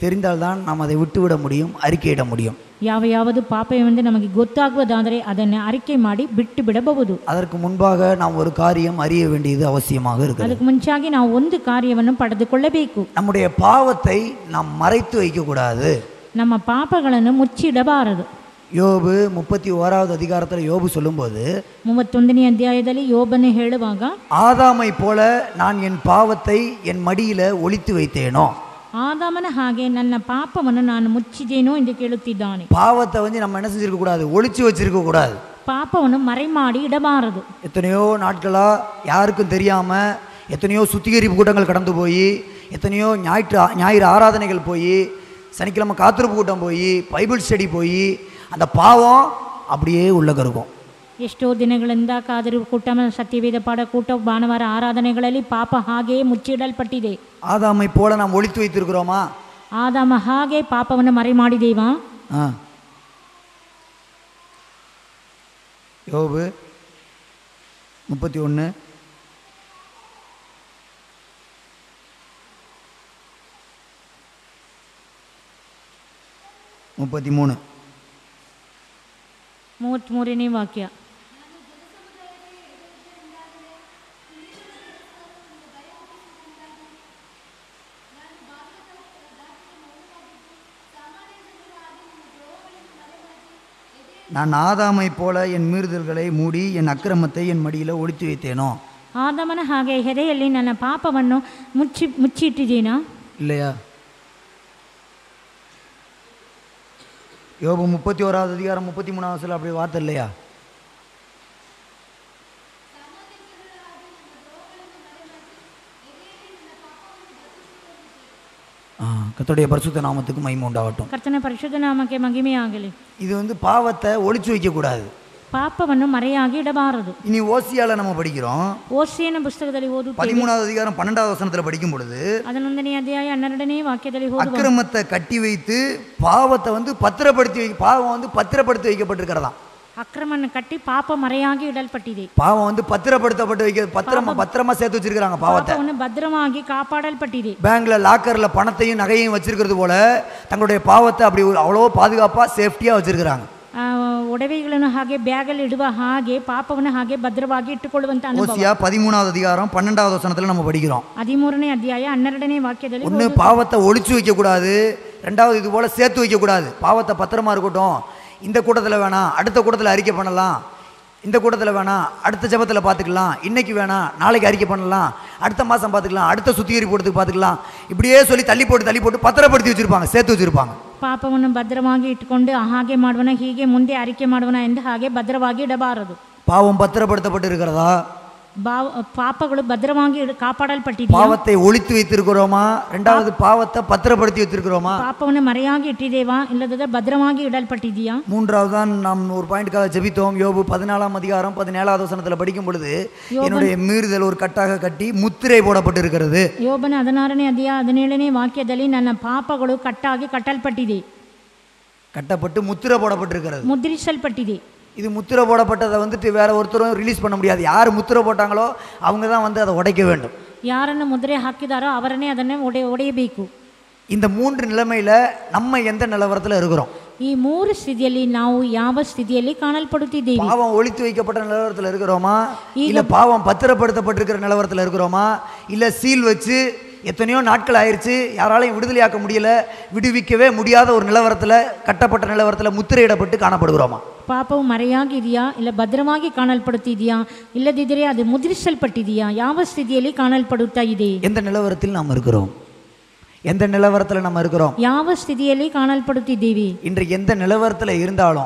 தெரிந்தால்தான் நாம் அதை விட்டுவிட முடியும் அறிக்கையிட முடியும் ಯಾವ ಯಾವುದು ಪಾಪ ಎಂದು ನಮಗೆ ಗೊತ್ತಾಗುವುದಾದರೆ ಅದನ್ನು ಅರಿಕೆ ಮಾಡಿ ಬಿಟ್ಟು ಬಿಡಬಹುದು அதற்கு முன்பாக நாம் ஒரு காரியம் அறிய வேண்டியது அவசியமாக இருக்கிறது ಅದಕ್ಕೆ ಮುಂಚಾಗಿ ನಾವು ಒಂದು ಕಾರ್ಯವನ್ನು ಪಡೆದುಕೊಳ್ಳಬೇಕು நம்முடைய பாவத்தை நாம் மறைத்து வைக்கக்கூடாது ನಮ್ಮ ಪಾಪಗಳನ್ನು ಮುಚ್ಚಿಡಬಾರದು யோபு முப்பத்தி ஓராவது அதிகாரத்தில் யோபு சொல்லும்போது ಮೂವತ್ತೊಂದನೇ ಅಧ್ಯಾಯದಲ್ಲಿ ಯೋಬನೆ ಹೇಳುವಾಗ ஆதாமை போல நான் என் பாவத்தை என் மடியில ஒளித்து வைத்தேனோ ಆದಾಮನ ಹಾಗೆ ನನ್ನ ಪಾಪವನ್ನು ನಾನು ಮುಚ್ಚಿದೇನೋ ಎಂದು ಕೇಳುತ್ತಿದ್ದಾನೆ பாவத்தை வந்து நம்ம என்ன செஞ்சிருக்க கூடாது ஒளிச்சு வச்சிருக்க கூடாது ಪಾಪವನ್ನು ಮರೆಮಾಡಿ ಇಡಬಾರದು எத்தனையோ நாட்களா யாருக்கும் தெரியாம எத்தனையோ சுத்திகரிப்பு கூட்டங்கள் கடந்து போய் எத்தனையோ ஞாயிற்று ஞாயிறு ஆராதனைகள் போய் சனிக்கிழமை காத்திருப்பு கூட்டம் போய் பைபிள் ஸ்டடி போய் அந்த பாவம் அப்படியே உள்ள கருக்கும் ಎಷ್ಟೋ ದಿನಗಳಿಂದ ಕಾದರೂ ಕೂಟ ಸತ್ಯವೇದ ಪಾಠ ಕೂಟ ಭಾನುವಾರ ಆರಾಧನೆಗಳಲ್ಲಿ ಪಾಪ ಹಾಗೆಯೇ ಮುಚ್ಚಿಡಲ್ಪಟ್ಟಿದೆ ஆதாமை போல நாம் ஒளித்து வைத்திருக்கிறோமா ಆದಾಮ ಹಾಗೆ ಪಾಪವನ್ನು ಮರೆಮಾಡಿದೇವಾ ஆ யோபு முப்பத்தி ஒன்று முப்பத்தி மூணு ಮೂವತ್ತ್ಮೂರನೇ ವಾಕ್ಯ நான் ஆதாமை போல என் மீறுதல்களை மூடி என் அக்கிரமத்தை என் மடியில் ஒளித்து வைத்தேனோ ಆದಾಮನ ಹಾಗೆ ಹೆದೆಯಲ್ಲಿ ನನ್ನ ಪಾಪವನ್ನು ಮುಚ್ಚಿ ಮುಚ್ಚಿಟ್ಟಿದ್ದೀನಾ இல்லையா யோபு முப்பத்தி ஓராவது அதிகாரம் முப்பத்தி மூணாவது சொல்ல அப்படி வார்த்தை இல்லையா ஆ கர்த்தருடைய பரிசுத்த நாமத்துக்கு மகிமை உண்டாகட்டும் ಕರ್ತನ ಪರಿಶುದ್ಧ ನಾಮಕ್ಕೆ ಮಹಿಮೆ ಆಗಲಿ இது வந்து பாவத்தை ஒளிச்சு வைக்கக்கூடாது ಪಾಪವನ್ನು ಮರೆಯಾಗಿ ಇಡಬಾರದು இனி ஓசியால நம்ம படிக்கிறோம் ಓಸಿಯನ ಪುಸ್ತಕದಲ್ಲಿ ಓದುತ್ತೇವೆ பதிமூணாவது அதிகாரம் பன்னெண்டாவது வசனத்தில் படிக்கும் பொழுது ಹನ್ನೊಂದನೇ ಅಧ್ಯಾಯ ಹನ್ನೆರಡನೇ ವಾಕ್ಯದಲ್ಲಿ ಓದುವ அக்கிரமத்தை கட்டி வைத்து பாவத்தை வந்து பத்திரப்படுத்தி வை பாவம் வந்து பத்திரப்படுத்தி வைக்கப்பட்டிருக்கிறதாம் ಅಕ್ರಮವನ್ನು ಕಟ್ಟಿ ಪಾಪ ಮರೆಯಾಗಿ ಇಡಲ್ಪಟ್ಟಿದೆ பாவம் வந்து பத்திரப்படுத்தப்பட்டு வைக்க பத்திரமா பத்திரமா சேர்த்து வச்சிருக்கிறாங்க பாவத்தை ಪಾಪವನ್ನು ಭದ್ರವಾಗಿ ಕಾಪಾಡಲ್ಪಟ್ಟಿದೆ பேங்க்ல லாக்கர்ல பணத்தையும் நகையையும் வச்சிருக்கிறது போல தங்களுடைய பாவத்தை அப்படி ஒரு அவ்வளோ பாதுகாப்பா சேஃப்டியா வச்சிருக்கிறாங்க ಆ, ಒಡವೆಗಳನ್ನು ಹಾಗೆ ಬ್ಯಾಗಲ್ಲಿ ಇಡುವ ಹಾಗೆ ಪಾಪವನ್ನು ಹಾಗೆ ಭದ್ರವಾಗಿ ಇಟ್ಟುಕೊಳ್ಳುವಂತ ಅನುಭವ ஓசியா பதிமூணாவது அதிகாரம் பன்னெண்டாவது வசனத்துல நம்ம படிக்கிறோம் ಹದಿಮೂರನೇ ಅಧ್ಯಾಯ ಹನ್ನೆರಡನೇ ವಾಕ್ಯದಲ್ಲಿ ஒன்று பாவத்தை ஒளிச்சு வைக்கக்கூடாது ரெண்டாவது இது போல சேர்த்து வைக்கக்கூடாது பாவத்தை பத்திரமா இருக்கட்டும் இந்த கூட்டத்தில் வேணாம் அடுத்த கூட்டத்தில் அறிக்கை பண்ணலாம் இந்த கூட்டத்தில் வேணாம் அடுத்த ஜெபத்தில் பார்த்துக்கலாம் இன்னைக்கு வேணாம் நாளைக்கு அறிக்கை பண்ணலாம் அடுத்த மாதம் பார்த்துக்கலாம் அடுத்த சுத்திகரிப்பு போடுறதுக்கு பார்த்துக்கலாம் இப்படியே சொல்லி தள்ளி போட்டு தள்ளி போட்டு பத்திரப்படுத்தி வச்சிருப்பாங்க சேர்த்து வச்சிருப்பாங்க ಪಾಪವನ್ನು ಭದ್ರವಾಗಿ ಇಟ್ಟುಕೊಂಡು ಹಾಗೆ ಮಾಡುವನ ಹೀಗೆ ಮುಂದೆ ಅರಿಕೆ ಮಾಡುವನ ಎಂದು ಹಾಗೆ ಭದ್ರವಾಗಿ ಇಡಬಾರದು பாவம் பத்திரப்படுத்தப்பட்டு இருக்கிறதா ಭಾವ ಪಾಪಗಳು ಭದ್ರವಾಗಿ ಇಡು- ಕಾಪಾಡಲ್ಪಟ್ಟಿದೆಯಾ பாவத்தை ஒளித்து வைத்திருக்கிறோமா ரெண்டாவது பாவத்தை பத்திரப்படுத்தி வச்சிருக்கிறோமா ಪಾಪವನ್ನು ಮರೆಯಾಗಿ ಇಟ್ಟಿದ್ದೇವಾ ಇಲ್ಲದ ಭದ್ರವಾಗಿ ಇಡಲ್ಪಟ್ಟಿದೆಯಾ மூன்றாவது தான் நாம் ஒரு பாயிண்ட்காக ஜெபித்தோம் யோபு பதினாலாம் அதிகாரம் பதினேழாவது வசனத்தில் படிக்கும் பொழுது என்னுடைய மீறுதல் ஒரு கட்டாக கட்டி முத்திரை போடப்பட்டு இருக்கிறது ಯೋಬನ ಹದಿನಾರನೇ ಅಧ್ಯಾಯ ಹದಿನೇಳನೇ ವಾಕ್ಯದಲ್ಲಿ ನನ್ನ ಪಾಪಗಳು ಕಟ್ಟಾಗಿ ಕಟ್ಟಲ್ಪಟ್ಟಿದೆ கட்டப்பட்டு முத்திரை போடப்பட்டிருக்கிறது ಮುದ್ರಿಸಲ್ಪಟ್ಟಿದೆ இது முத்திரை போடப்பட்டதை வந்துட்டு வேற ஒருத்தரும் ரிலீஸ் பண்ண முடியாது யார் முத்திரை போட்டாங்களோ அவங்க தான் வந்து அதை உடைக்க வேண்டும் ಯಾರನ್ನು ಮುದ್ರೆ ಹಾಕಿದಾರೋ ಅವರನ್ನೇ ಅದನ್ನೇ ಒಡೆ ಒಡೆಯಬೇಕು இந்த மூன்று நிலைமையில நம்ம எந்த நிலவரத்தில் இருக்கிறோம் ಈ ಮೂರು ಸ್ಥಿತಿಯಲ್ಲಿ ನಾವು ಯಾವ ಸ್ಥಿತಿಯಲ್ಲಿ ಕಾಣಲ್ಪಡುತ್ತಿದ್ದೇವೆ பாவம் ஒளித்து வைக்கப்பட்ட நிலவரத்தில் இருக்கிறோமா இல்ல பாவம் பத்திரப்படுத்தப்பட்டிருக்கிற நிலவரத்தில் இருக்கிறோமா இல்ல சீல் வச்சு எத்தனையோ நாட்கள் ஆயிருச்சு யாராலையும் விடுதலையாக்க முடியல விடுவிக்கவே முடியாத ஒரு நிலவரத்தில் கட்டப்பட்ட நிலவரத்தில் முத்திரையிடப்பட்டு காணப்படுகிறோமா ಪಾಪವು ಮರೆಯಾಗಿದೆಯಾ ಇಲ್ಲ ಭದ್ರವಾಗಿ ಕಾಣಲ್ಪಡುತ್ತಿದೆಯಾ ಇಲ್ಲದಿದ್ದರೆ ಅದು ಮುದ್ರಿಸಲ್ಪಟ್ಟಿದೆಯಾ ಯಾವ ಸ್ಥಿತಿಯಲ್ಲಿ ಕಾಣಲ್ಪಡುತ್ತಾ ಇದೆ எந்த நிலவரத்தில் நாம் இருக்கிறோம் எந்த நிலவரத்தில் நம்ம இருக்கிறோம் ಯಾವ ಸ್ಥಿತಿಯಲ್ಲಿ ಕಾಣಲ್ಪಡುತ್ತಿದ್ದೇವೆ இன்று எந்த நிலவரத்தில் இருந்தாலும்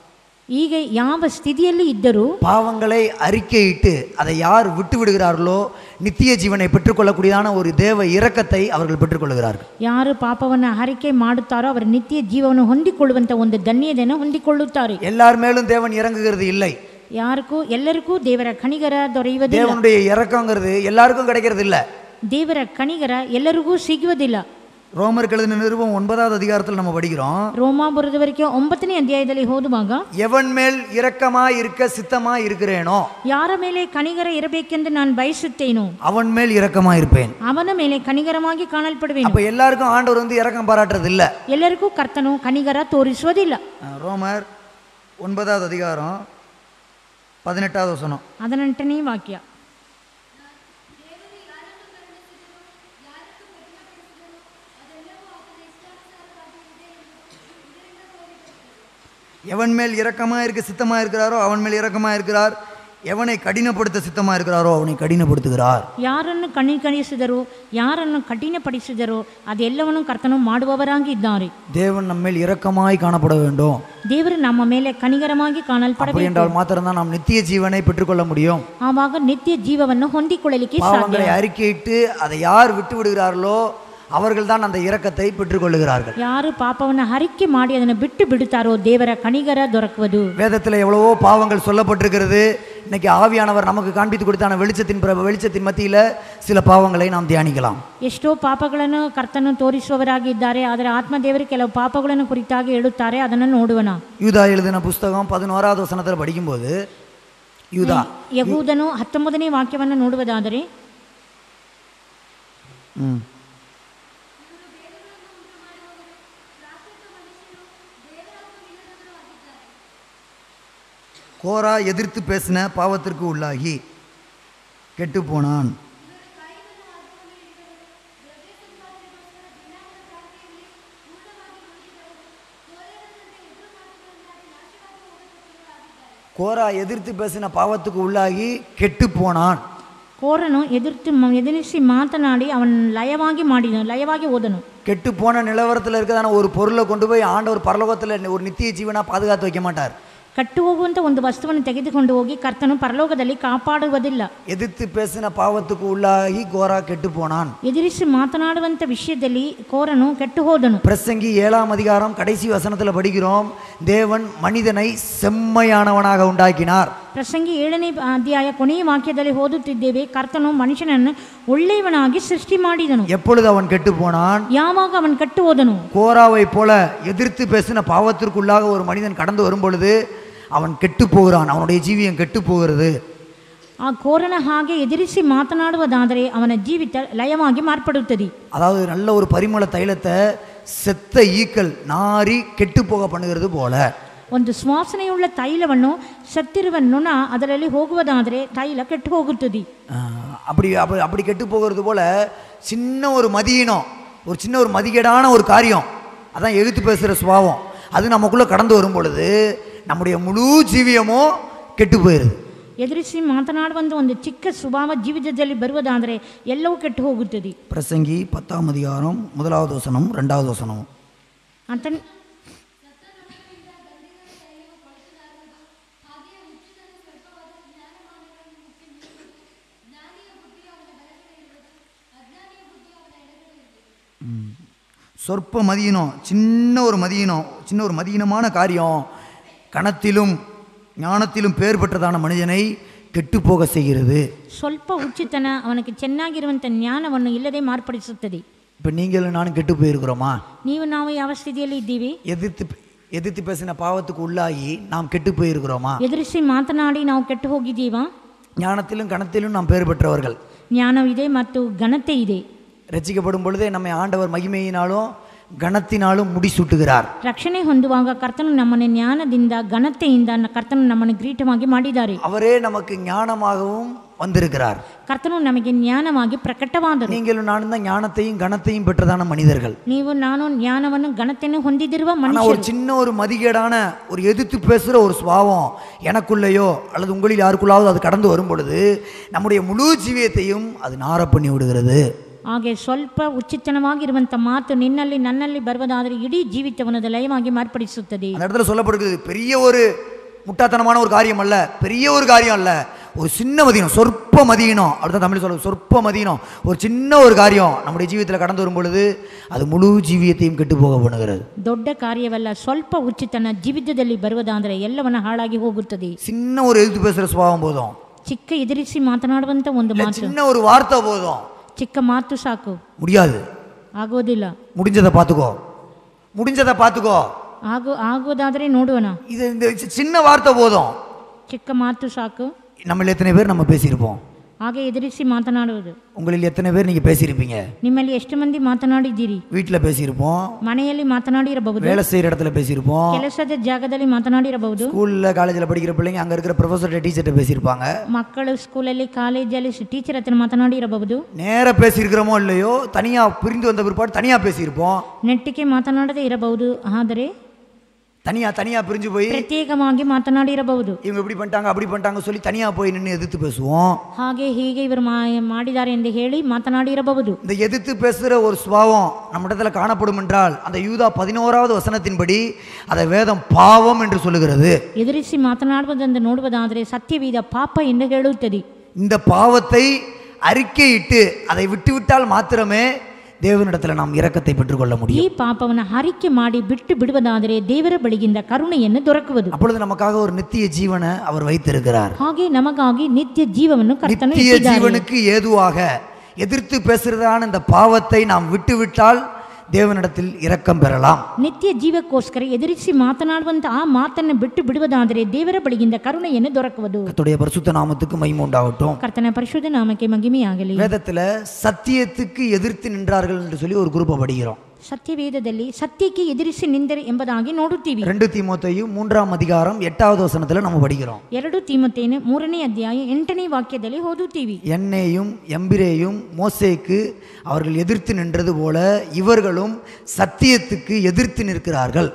ಈಗ ಯಾವ ಸ್ಥಿತಿಯಲ್ಲಿ ಇದ್ದರೂ பாவங்களை அறிக்கையிட்டு அதை யார் விட்டு விடுகிறார்களோ நித்திய ஜீவனை பெற்றுக்கொள்ளக்கூடியதான ஒரு தேவ இரக்கத்தை அவர்கள் பெற்றுக்கொள்கிறார்கள் ಯಾರು ಪಾಪವನ್ನು ಹರಿಕೆ ಮಾಡುತ್ತಾರೋ ಅವರ ನಿತ್ಯ ಜೀವವನ್ನು ಹೊಂದಿಕೊಳ್ಳುವಂತ ಒಂದು ಧನ್ಯತೆಯನ್ನು ಹೊಂದಿಕೊಳ್ಳುತ್ತಾರೆ எல்லார் மேலும் தேவன் இறங்குகிறது இல்லை ಯಾರಿಗೂ ಎಲ್ಲರಿಗೂ ದೇವರ ಕಣಿಗರ ದೊರೆಯುವುದಿಲ್ಲ தேவனுடைய இறக்கங்கிறது எல்லாருக்கும் கிடைக்கிறது இல்லை ದೇವರ ಕಣಿಗರ ಎಲ್ಲರಿಗೂ ಸಿಗುವುದಿಲ್ಲ ரோமர் எழுதின நிருபம் ஒன்பதாவது அதிகாரத்தில் நம்ம படிக்கிறோம் ರೋಮಾ ಬರೆದವರಿಗೆ ಒಂಬತ್ತನೇ ಅಧ್ಯಾಯದಲ್ಲಿ ಓದುವಾಗ எவன் மேல் இரக்கமாய் இருக்க சித்தமாய் இருக்கிறேனோ ಯಾರ ಮೇಲೆ ಕನಿಗರ ಇರಬೇಕೆಂದು ನಾನು ಬಯಸುತ್ತೇನೋ அவன் மேல் இரக்கமாய் இருப்பேன் ಅವನ ಮೇಲೆ ಕನಿಗರವಾಗಿ ಕಾಣಲ್ಪಡುವೆನು அப்ப எல்லாருக்கும் ஆண்டவர் வந்து இரக்கம் பாராட்டுறது இல்ல ಎಲ್ಲರಿಗೂ ಕರ್ತನು ಕನಿಗರ ತೋರಿಸುವುದಿಲ್ಲ அஹ் ரோமர் ஒன்பதாவது அதிகாரம் பதினெட்டாவது வசனம் ಹದಿನೆಂಟನೇ ವಾಕ್ಯ எவன் மேல் இரக்கமா இருக்க சித்தமா இருக்கிறாரோ அவன் மேல் இரக்கமா இருக்கிறார் எவனை கடினப்படுத்த சித்தமா இருக்கிறாரோ அவனை கடினப்படுத்துகிறார் ಯಾರನ್ನು ಕಣಿಕಣಿಸಿದರೋ ಯಾರನ್ನು ಕಠಿಣಪಡಿಸಿದರೋ ಅದೆಲ್ಲವನ್ನು ಕರ್ತನು ಮಾಡುವವರಾಗಿ ಇದ್ದಾರೆ தேவன் நம்ம மேல் இரக்கமாய் காணப்பட வேண்டும் ದೇವರು ನಮ್ಮ ಮೇಲೆ ಕನಿಗರವಾಗಿ அப்படி ಕಾಣಲ್ಪಡಬೇಕು என்றால் மாத்திரம்தான் நாம் நித்திய ஜீவனை பெற்றுக்கொள்ள முடியும் ಆವಾಗ ನಿತ್ಯ ಜೀವವನ್ನು ಹೊಂದಿಕೊಳ್ಳಲಿಕ್ಕೆ ಸಾಧ್ಯ பாவங்களை அறிக்கையிட்டு அதை யார் விட்டு விடுகிறார்களோ அவர்கள் தான் அந்த இரக்கத்தை பெற்றுக்கொள்ளுகிறார்கள் ಯಾರು ಪಾಪವನ್ನು ಹರಿಕೆ ಮಾಡಿ ಅದನ್ನು ಬಿಟ್ಟು ಬಿಡುತ್ತಾರೋ ದೇವರ ಕಣಿಗರ ದೊರಕುವುದು வேதத்தில் எவ்வளவோ பாவங்கள் சொல்லப்பட்டிருக்கிறது இன்னைக்கு ஆவியானவர் நமக்கு காண்பித்து கொடுத்தான வெளிச்சத்தின் பிர- வெளிச்சத்தின் மத்தியில் சில பாவங்களை நாம் தியானிக்கலாம் ಎಷ್ಟೋ ಪಾಪಗಳನ್ನು ಕರ್ತನು ತೋರಿಸುವವರಾಗಿದ್ದಾರೆ ಆದರೆ ಆತ್ಮದೇವರು ಕೆಲವು ಪಾಪಗಳನ್ನು ಕುರಿತಾಗಿ ಹೇಳುತ್ತಾರೆ ಅದನ್ನು ನೋಡುವನ யூதா எழுதின புஸ்தகம் பதினோராவது வசனத்தில் படிக்கும்போது யூதா ಯಹೂದನು ಹತ್ತೊಂಬತ್ತನೇ ವಾಕ್ಯವನ್ನು ನೋಡುವುದಾದರೆ ம். கோரா எதிர்த்து பேசின பாவத்திற்கு உள்ளாகி கெட்டு போனான் கோரா எதிர்த்து பேசின பாவத்துக்கு உள்ளாகி கெட்டு போனான் ಕೋರನು ಎದುರ್ತು ಎದುರಿಸಿ ಮಾತನಾಡಿ ಅವನ ಲಯವಾಗಿ ಮಾಡಿದನು ಲಯವಾಗಿ ಹೋದನು கெட்டு போன நிலவரத்தில் இருக்கிறதான ஒரு பொருளை கொண்டு போய் ஆண்டவர் பரலோகத்தில் ஒரு நித்திய ஜீவனா பாதுகாத்து வைக்க மாட்டார் ಕಟ್ಟು ಹೋಗುವಂಥ ಒಂದು ವಸ್ತುವನ್ನು ತೆಗೆದುಕೊಂಡು ಹೋಗಿ ಕರ್ತನು ಪರಲೋಕದಲ್ಲಿ ಕಾಪಾಡುವುದಿಲ್ಲ எதிர்த்து பேசின பாவத்துக்கு உள்ளாகி கோரா கெட்டு போனான் ಎದುರಿಸಿ ಮಾತನಾಡುವಂಥ ವಿಷಯದಲ್ಲಿ ಕೋರನು ಕೆಟ್ಟು ಹೋದನು பிரசங்கி ஏழாம் அதிகாரம் கடைசி வசனத்தில் படிக்கிறோம் தேவன் மனிதனை செம்மையானவனாக உண்டாக்கினார் ಪ್ರಸಂಗಿ ಏಳನೇ ಅಧ್ಯಾಯ ಕೊನೆಯ ವಾಕ್ಯದಲ್ಲಿ ಓದುತ್ತಿದ್ದೇವೆ ಕರ್ತನು ಮನುಷ್ಯನನ್ನು ಒಳ್ಳೆಯವನಾಗಿ ಸೃಷ್ಟಿ ಮಾಡಿದನು எப்பொழுது அவன் கெட்டு போனான் ಯಾವಾಗ ಅವನು ಕಟ್ಟು ಹೋದನು கோராவை போல எதிர்த்து பேசின பாவத்திற்குள்ளாக ஒரு மனிதன் கடந்து வரும் பொழுது அவன் கெட்டு போகிறான் அவனுடைய ஜீவியம் கெட்டு போகிறது ಆ ಕೋರನ ಹಾಗೆ ಎದುರಿಸಿ ಮಾತನಾಡುವುದಾದರೆ ಅವನ ಜೀವಿತ ಲಯವಾಗಿ ಮಾರ್ಪಡುತ್ತದೆ அதாவது நல்ல ஒரு பரிமள தைலத்தை செத்த ஈக்கள் நாரி கெட்டு போக பண்ணுகிறது போல ಒಂದು ಸುವಾಸನೆಯುಳ್ಳ ತೈಲವನ್ನು ಸತ್ತಿರುವ ನೊಣ ಅದರಲ್ಲಿ ಹೋಗುವುದಾದರೆ ತೈಲ ಕೆಟ್ಟು ಹೋಗುತ್ತದೆ ஆஹ், அப்படி அப்படி அப்படி கெட்டு போகிறது போல சின்ன ஒரு மதியினம் ஒரு சின்ன ஒரு மதிகேடான ஒரு காரியம் அதான் எதிர்த்து பேசுகிற சுபாவம் அது நமக்குள்ளே கடந்து வரும் பொழுது நம்முடைய முழு ஜீவியமும் கெட்டு போயிடுது ಎದುರಿಸಿ ಮಾತನಾಡುವಂಥ ಒಂದು ಚಿಕ್ಕ ಸ್ವಭಾವ ಜೀವಿತದಲ್ಲಿ ಬರುವುದಾದರೆ ಎಲ್ಲವೂ ಕೆಟ್ಟು ಹೋಗುತ್ತದೆ பிரசங்கி பத்தாம் அதிகாரம் முதலாவது வசனம் ரெண்டாவது வசனம் ಅಂತ சொற்ப மதியினம் சின்ன ஒரு மதியினம் சின்ன ஒரு மதியினமான காரியம் கணத்திலும் ஞானத்திலும் பேர் பெற்றதான மனிதனை கெட்டுப்போக செய்கிறது ಸ್ವಲ್ಪ ಹುಚ್ಚುತನ ಅವನಿಗೆ ಚೆನ್ನಾಗಿರುವಂಥ ಜ್ಞಾನವನ್ನು ಇಲ್ಲದೆ ಮಾರ್ಪಡಿಸುತ್ತದೆ இப்போ நீங்களும் நானும் கெட்டு போயிருக்கிறோமா ನೀವು ನಾವು ಯಾವ ಸ್ಥಿತಿಯಲ್ಲಿ ಇದ್ದೀವಿ எதிர்த்து எதிர்த்து பேசின பாவத்துக்கு உள்ளாகி நாம் கெட்டு போயிருக்கிறோமா ಎದುರಿಸಿ ಮಾತನಾಡಿ ನಾವು ಕೆಟ್ಟು ಹೋಗಿದ್ದೀವಾ ஞானத்திலும் கணத்திலும் நாம் பேர் பெற்றவர்கள் ಜ್ಞಾನವಿದೆ ಮತ್ತು ಘನತೆ ಇದೆ ரட்சிக்கப்படும் பொழுதே நம்மை ஆண்டவர் மகிமையினாலும் கணத்தினாலும் முடிசூட்டுகிறார் ರಕ್ಷಣೆ ಹೊಂದುವಾಗ ಕರ್ತನು ನಮ್ಮನ್ನು ಜ್ಞಾನದಿಂದ ಘನತೆಯಿಂದ ನ- ಕರ್ತನು ನಮ್ಮನ್ನು ಗ್ರೀಟವಾಗಿ ಮಾಡಿದ್ದಾರೆ அவரே நமக்கு ஞானமாகவும் வந்திருக்கிறார் ಕರ್ತನು ನಮಗೆ ಜ್ಞಾನವಾಗಿ ಪ್ರಕಟವಾದರು நீங்களும் நானும் தான் ஞானத்தையும் கணத்தையும் பெற்றதான மனிதர்கள் ನೀವು ನಾನು ಜ್ಞಾನವನ್ನು ಘನತೆಯನ್ನು ಹೊಂದಿದಿರುವ ஆனா ಮನುಷ್ಯ ஒரு சின்ன ஒரு மதிகேடான ஒரு எதிர்த்து பேசுகிற ஒரு சுபாவம் எனக்குள்ளேயோ அல்லது உங்களில் யாருக்குள்ளாவது அது கடந்து வரும் பொழுது நம்முடைய முழு ஜீவியத்தையும் அது நார பண்ணி விடுகிறது ಹಾಗೆ ಸ್ವಲ್ಪ ಉಚಿತನವಾಗಿರುವಂಥ ಮಾತು ನಿನ್ನಲ್ಲಿ ನನ್ನಲ್ಲಿ ಬರುವುದಾದರೆ ಇಡೀ ಜೀವಿತವನ್ನು ಅದು ಲಯವಾಗಿ ಮಾರ್ಪಡಿಸುತ್ತದೆ அந்த இடத்துல சொல்லப்படுகிறது பெரிய ஒரு முட்டாத்தனமான ஒரு காரியம் அல்ல பெரிய ஒரு காரியம் அல்ல ஒரு சின்ன மதியம் சொற்ப மதியினம் அப்படிதான் தமிழ் சொல்ல சொற்ப மதியினம் ஒரு சின்ன ஒரு காரியம் நம்முடைய ஜீவியத்தில் கடந்து வரும் பொழுது அது முழு ஜீவியத்தையும் கெட்டு போக பண்ணுகிறது ದೊಡ್ಡ ಕಾರ್ಯವಲ್ಲ ಸ್ವಲ್ಪ ಉಚಿತನ ಜೀವಿತದಲ್ಲಿ ಬರುವುದಾದರೆ ಎಲ್ಲವನ್ನ ಹಾಳಾಗಿ ಹೋಗುತ್ತದೆ சின்ன ஒரு எதிர்த்து பேசுகிற சுபாவம் போதும் ಚಿಕ್ಕ ಎದುರಿಸಿ ಮಾತನಾಡುವಂಥ ಒಂದು இல்ல ಮಾತು சின்ன ஒரு வார்த்தை போதும் ಚಿಕ್ಕ ಮಾತು ಸಾಕು முடியாது ಆಗೋದಿಲ್ಲ முடிஞ்சதை பார்த்துக்கோ முடிஞ்சதை பார்த்துக்கோ ಆಗೋ ಆಗೋದಾದರೆ ನೋಡೋಣ இது இந்த சி- சின்ன வார்த்தை போதும் ಚಿಕ್ಕ ಮಾತು ಸಾಕು நம்மள எத்தனை பேர் நம்ம பேசியிருப்போம் ಹಾಗೆ ಎದುರಿಸಿ ಮಾತನಾಡುವುದು உங்களில் எத்தனை பேர் நீங்கள் பேசியிருப்பீங்க ನಿಮ್ಮಲ್ಲಿ ಎಷ್ಟು ಮಂದಿ ಮಾತನಾಡಿದ್ದೀರಿ வீட்டில் பேசியிருப்போம் ಮನೆಯಲ್ಲಿ ಮಾತನಾಡಿರಬಹುದು வேலை செய்கிற இடத்துல பேசியிருப்போம் ಕೆಲಸದ ಜಾಗದಲ್ಲಿ ಮಾತನಾಡಿರಬಹುದು ஸ்கூலில் காலேஜில் படிக்கிற பிள்ளைங்க அங்கே இருக்கிற ப்ரொஃபஸர்கிட்ட டீச்சர்கிட்ட பேசியிருப்பாங்க ಮಕ್ಕಳು ಸ್ಕೂಲಲ್ಲಿ ಕಾಲೇಜಲ್ಲಿ ಟೀಚರ್ ಹತ್ರ ಮಾತನಾಡಿರಬಹುದು நேராக பேசியிருக்கிறோமோ இல்லையோ தனியாக பிரிந்து வந்த பிற்பாடு தனியாக பேசியிருப்போம் ನೆಟ್ಟಿಗೆ ಮಾತನಾಡದೇ ಇರಬಹುದು ಆದರೆ தனியாக தனியாக பிரிஞ்சு போய் ಪ್ರತ್ಯೇಕವಾಗಿ ಮಾತನಾಡಿರಬಹುದು இவங்க இப்படி பண்ணிட்டாங்க அப்படி பண்ணிட்டாங்க சொல்லி தனியாக போய் நின்று எதிர்த்து பேசுவோம் ಹಾಗೆ ಹೀಗೆ ಇವರು ಮಾ- ಮಾಡಿದ್ದಾರೆ ಎಂದು ಹೇಳಿ ಮಾತನಾಡಿರಬಹುದು இந்த எதிர்த்து பேசுகிற ஒரு சுபாவம் நம்ம இடத்துல காணப்படும் என்றால் அந்த யூதா பதினோராவது வசனத்தின்படி அதை வேதம் பாவம் என்று சொல்லுகிறது ಎದುರಿಸಿ ಮಾತನಾಡುವುದೆಂದು ನೋಡುವುದಾದರೆ ಸತ್ಯವಿದ ಪಾಪ ಎಂದು ಹೇಳುತ್ತದೆ இந்த பாவத்தை அறிக்கையிட்டு அதை விட்டுவிட்டால் மாத்திரமே தேவனிடத்தில் நாம் இரக்கத்தை பெற்றுக்கொள்ள ಈ முடியும் ಪಾಪವನ್ನು ಹರಿಕೆ ಮಾಡಿ ಬಿಟ್ಟು ಬಿಡುವುದಾದರೆ ದೇವರ ಬಳಿಗಿಂದ ಕರುಣೆಯನ್ನು ದೊರಕುವುದು அப்பொழுது நமக்காக ஒரு நித்திய ஜீவனை அவர் வைத்திருக்கிறார் ಹಾಗೆ ನಮಗಾಗಿ ನಿತ್ಯ ಜೀವವನ್ನು ಕರ್ತನು நித்திய ಇಟ್ಟಿದ್ದಾನೆ ஜீவனுக்கு ஏதுவாக எதிர்த்து பேசுறதான இந்த பாவத்தை நாம் விட்டுவிட்டால் தேவனிடத்தில் இரக்கம் பெறலாம் ನಿತ್ಯ ಜೀವಕ್ಕೋಸ್ಕರ ಎದುರಿಸಿ ಮಾತನಾಡುವಂತ ಆ ಮಾತನ್ನು ಬಿಟ್ಟು ಬಿಡುವುದಾದರೆ ದೇವರ ಬಳಿಗಿಂದ ಕರುಣೆಯನ್ನು ದೊರಕುವುದು கர்த்தருடைய பரிசுத்த நாமத்துக்கு மகிமை உண்டாகட்டும் ಕರ್ತನ ಪರಿಶುದ್ಧ ನಾಮಕ್ಕೆ ಮಗಿಮೆಯಾಗಲಿ வேதத்துல சத்தியத்துக்கு எதிர்த்து நின்றார்கள் என்று சொல்லி ஒரு குரூப்பை படிக்கிறோம் ಸತ್ಯವೇದದಲ್ಲಿ ಸತ್ಯಕ್ಕೆ ಎದುರಿಸಿ ನಿಂದರೆ ಎಂಬುದಾಗಿ ನೋಡುತ್ತೀವಿ ரெண்டு தீமோத்தேயும் மூன்றாம் அதிகாரம் எட்டாவது வசனத்துல நம்ம படிக்கிறோம் ಎರಡು ತೀಮತೇನೆ ಮೂರನೇ ಅಧ್ಯಾಯ ಎಂಟನೇ ವಾಕ್ಯದಲ್ಲಿ ಓದುತ್ತೀವಿ என்னையும் எம்பிரேயும் மோசேக்கு அவர்கள் எதிர்த்து நின்றது போல இவர்களும் சத்தியத்துக்கு எதிர்த்து நிற்கிறார்கள்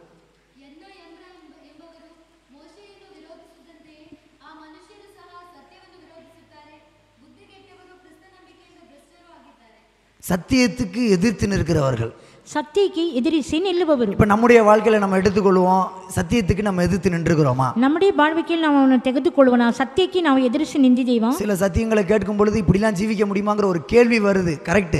ಮೋಶೆಯನ್ನು ವಿರೋಧಿಸಿದಂತೆ ಆ ಮನುಷ್ಯರು ಸಹ ಸತ್ಯವನ್ನು ವಿರೋಧಿಸುತ್ತಾರೆ ಬುದ್ಧಿಗೆಟ್ಟವರು ಕ್ರಿಸ್ತ ನಂಬಿಕೆಯಿಂದ ಭ್ರಷ್ಟರು ಆಗಿದ್ದಾರೆ சத்தியத்துக்கு எதிர்த்து நிற்கிறவர்கள் ಸತ್ಯಕ್ಕೆ ಎದುರಿಸಿ ನಿಲ್ಲುವವರು இப்போ நம்முடைய வாழ்க்கையில நம்ம எடுத்துக்கொள்வோம் சத்தியத்துக்கு நம்ம எதிர்த்து நின்றுக்கிறோமா நம்முடைய ಬಾಳ್ವಿಕೆಯಲ್ಲಿ ನಾವು ಅವನು ತೆಗೆದುಕೊಳ್ಳುವನ ಸತ್ಯಕ್ಕೆ ನಾವು ಎದುರಿಸಿ ನಿಂತಿದ್ದೇವಾ சில சத்தியங்களை கேட்கும் பொழுது இப்படிலாம் ஜீவிக்க முடியுமாங்கிற ஒரு கேள்வி வருது கரெக்டு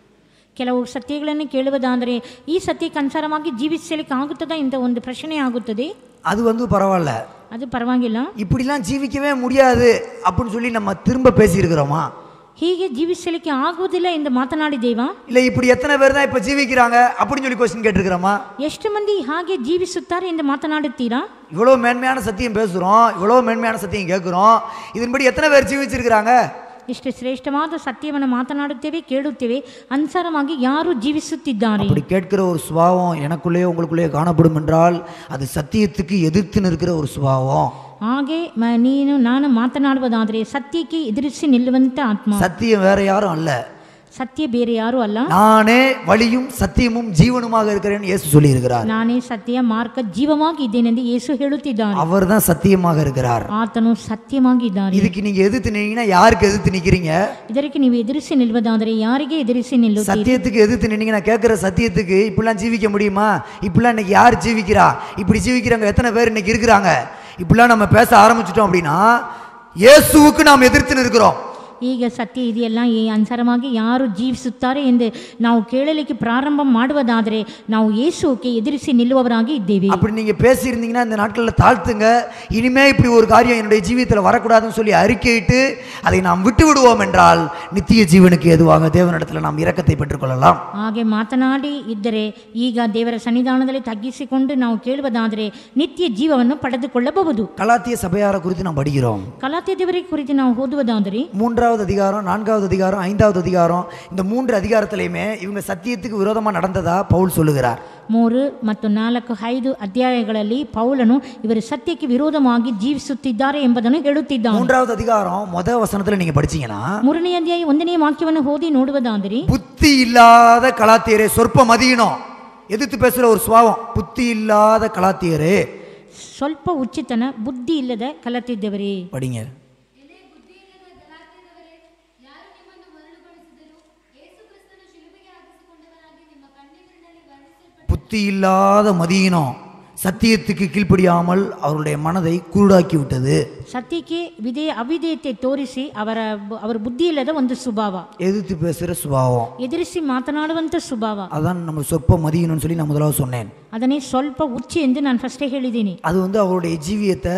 ಕೆಲವು ಸತ್ಯಗಳನ್ನು ಕೇಳುವುದಾದರೆ ಈ ಸತ್ಯಕ್ಕೆ ಅನುಸಾರವಾಗಿ ಜೀವಿಸಲಿಕ್ಕೆ ಆಗುತ್ತದಾ ಇಂಥ ಒಂದು ಪ್ರಶ್ನೆ ಆಗುತ್ತದೆ அது வந்து பரவாயில்ல ಅದು ಪರವಾಗಿಲ್ಲ இப்படிலாம் ஜீவிக்கவே முடியாது அப்படின்னு சொல்லி நம்ம திரும்ப பேசியிருக்கிறோமா ಹೀಗೆ ಜೀವಿಸಲಿಕ್ಕೆ ಆಗುವುದಿಲ್ಲ ಎಂದು ಮಾತನಾಡಿದ್ದೇವಾ இல்லை இப்படி எத்தனை பேர் தான் இப்போ ஜீவிக்கிறாங்க அப்படின்னு சொல்லி கொஸ்டின் கேட்டிருக்கிறோமா ಎಷ್ಟು ಮಂದಿ ಹಾಗೆ ಜೀವಿಸುತ್ತಾರೆ ಎಂದು ಮಾತನಾಡುತ್ತೀರಾ இவ்வளோ மேன்மையான சத்தியம் பேசுகிறோம் இவ்வளோ மேன்மையான சத்தியம் கேட்குறோம் இதன்படி எத்தனை பேர் ஜீவிச்சிருக்கிறாங்க ಇಷ್ಟು ಶ್ರೇಷ್ಠವಾದ ಸತ್ಯವನ್ನು ಮಾತನಾಡುತ್ತೇವೆ ಕೇಳುತ್ತೇವೆ ಅನುಸಾರವಾಗಿ ಯಾರು ಜೀವಿಸುತ್ತಿದ್ದಾರೆ அப்படி கேட்கிற ஒரு சுபாவம் எனக்குள்ளேயே உங்களுக்குள்ளேயே காணப்படும் என்றால் அது சத்தியத்துக்கு எதிர்த்து நிற்கிற ஒரு சுபாவம் ಹಾಗೆ ಮ- ನೀನು ನಾನು ಮಾತನಾಡುವುದಾದರೆ ಸತ್ಯಕ್ಕೆ ಎದುರಿಸಿ ನಿಲ್ಲುವಂತ ಆತ್ಮ சத்தியம் வேற யாரும் அல்ல ಸತ್ಯ ಬೇರೆ ಯಾರೂ ಅಲ್ಲ நானே வழியும் சத்தியமும் ஜீவனுமாக இருக்கிறேன்னு இயேசு சொல்லி இருக்கிறார் ನಾನೇ ಸತ್ಯ ಮಾರ್ಗ ಜೀವವಾಗಿ ಇದ್ದೇನೆಂದು ಯೇಸು ಹೇಳುತ್ತಿದ್ದಾನೆ அவர் தான் சத்தியமாக இருக்கிறார் ಆತನು ಸತ್ಯವಾಗಿದ್ದಾನೆ இதுக்கு நீங்க எதிர்த்து நின்னீங்கன்னா யாருக்கு எதிர்த்து நிக்கிறீங்க ಇದಕ್ಕೆ ನೀವು ಎದುರಿಸಿ ನಿಲ್ಲುವುದಾದರೆ ಯಾರಿಗೆ ಎದುರಿಸಿ ನಿಲ್ಲುತ್ತೀರಿ சத்தியத்துக்கு எதிர்த்து நின்னீங்க நான் கேட்குற சத்தியத்துக்கு இப்படிலாம் ஜீவிக்க முடியுமா இப்படிலாம் இன்னைக்கு யார் ஜீவிக்கிறா இப்படி ஜீவிக்கிறவங்க எத்தனை பேர் இன்னைக்கு இருக்கிறாங்க இப்படிலாம் நம்ம பேச ஆரம்பிச்சிட்டோம் அப்படின்னா இயேசுவுக்கு நாம் எதிர்த்து நிற்கிறோம் ಈಗ ಸತ್ಯ ಇದೆಯಲ್ಲ ಈ ಅನುಸಾರವಾಗಿ ಯಾರು ಜೀವಿಸುತ್ತಾರೆ ಎಂದು ನಾವು ಕೇಳಲಿಕ್ಕೆ ಪ್ರಾರಂಭ ಮಾಡುವುದಾದರೆ ನಾವು ಯೇಸುಕ್ಕೆ ಎದುರಿಸಿ ನಿಲ್ಲುವವರಾಗಿ ಇದ್ದೇವೆ அப்படி நீங்க பேசியிருந்தீங்கன்னா இந்த நாட்களில் தாழ்த்துங்க இனிமே இப்படி ஒரு காரியம் என்னுடைய ஜீவியத்தில் வரக்கூடாதுன்னு சொல்லி அறிக்கையிட்டு அதை நாம் விட்டு விடுவோம் என்றால் நித்திய ஜீவனுக்கு எதுவாக தேவனிடத்தில் நாம் இரக்கத்தை பெற்றுக்கொள்ளலாம் ಹಾಗೆ ಮಾತನಾಡಿ ಇದ್ದರೆ ಈಗ ದೇವರ ಸನ್ನಿಧಾನದಲ್ಲಿ ತಗ್ಗಿಸಿಕೊಂಡು ನಾವು ಕೇಳುವುದಾದರೆ ನಿತ್ಯ ಜೀವವನ್ನು ಪಡೆದುಕೊಳ್ಳಬಹುದು கலாத்திய சபையாரை குறித்து நாம் படிக்கிறோம் ಕಲಾತೆ ದೇವರ ಕುರಿತು ನಾವು ಓದುವುದಾದರೆ மூன்றாவது அதிகாரம் நான்காவது அதிகாரம் ஐந்தாவது அதிகாரம் இந்த மூன்று அதிகாரத்திலையுமே இவங்க சத்தியத்துக்கு விரோதமாக நடந்ததா பவுல் சொல்லுகிறார் ಮೂರು ಮತ್ತು ನಾಲ್ಕು ಐದು ಅಧ್ಯಾಯಗಳಲ್ಲಿ ಪೌಲನು ಇವರು ಸತ್ಯಕ್ಕೆ ವಿರೋಧವಾಗಿ ಜೀವಿಸುತ್ತಿದ್ದಾರೆ ಎಂಬುದನ್ನು ಹೇಳುತ್ತಿದ್ದಾನೆ மூன்றாவது அதிகாரம் முத வசனத்துல நீங்க படிச்சீங்கன்னா ಮೂರನೇ ಅಧ್ಯಾಯ ಒಂದನೇ ವಾಕ್ಯವನ್ನು ಓದಿ ನೋಡುವುದಾದರೆ புத்தி இல்லாத கலாத்தியரே சொற்ப மதியினம் எதிர்த்து பேசுற ஒரு சுவாவம் புத்தி இல்லாத கலாத்தியரே ಸ್ವಲ್ಪ ಉಚಿತನ ಬುದ್ಧಿ ಇಲ್ಲದ ಕಲತಿದ್ದವರೇ படிங்க ಎಲೆ ಬುದ್ಧಿಯಿಲ್ಲದ ಗಲಾತ್ಯದವರೇ ಯಾರು ನಿಮ್ಮನ್ನು ಮರಳುಗೊಳಿಸಿದರು ಯೇಸು ಕ್ರಿಸ್ತನು ಶಿಲುಬೆಗೆ ಹಾಕಿಸಿಕೊಂಡವನಾಗಿ ನಿಮ್ಮ ಕಣ್ಣೆದುರಿನಲ್ಲಿ ವರ್ಣಿಸಲ್ಪಟ್ಟ புத்தி இல்லாத மதியினம் சத்தியத்துக்கு கீழ்ப்படியாமல் அவருடைய மனதை குருடாக்கி விட்டது ಸತ್ಯಕ್ಕೆ ವಿಧೇ ಅವಿಧೇಯತೆ ತೋರಿಸಿ ಅವರ ಅವರ ಬುದ್ಧಿ ಇಲ್ಲದ ಒಂದು ಸ್ವಭಾವ எதிர்த்து பேசுற சுபாவம் ಎದುರಿಸಿ ಮಾತನಾಡುವಂಥ ಸ್ವಭಾವ அதான் நம்ம சொற்ப மதியினம்னு சொல்லி நான் முதலாவது சொன்னேன் ಅದನ್ನೇ ಸ್ವಲ್ಪ ಹುಚ್ಚಿ ಎಂದು ನಾನು ಫಸ್ಟೇ ಹೇಳಿದ್ದೀನಿ அது வந்து அவருடைய ஜீவியத்தை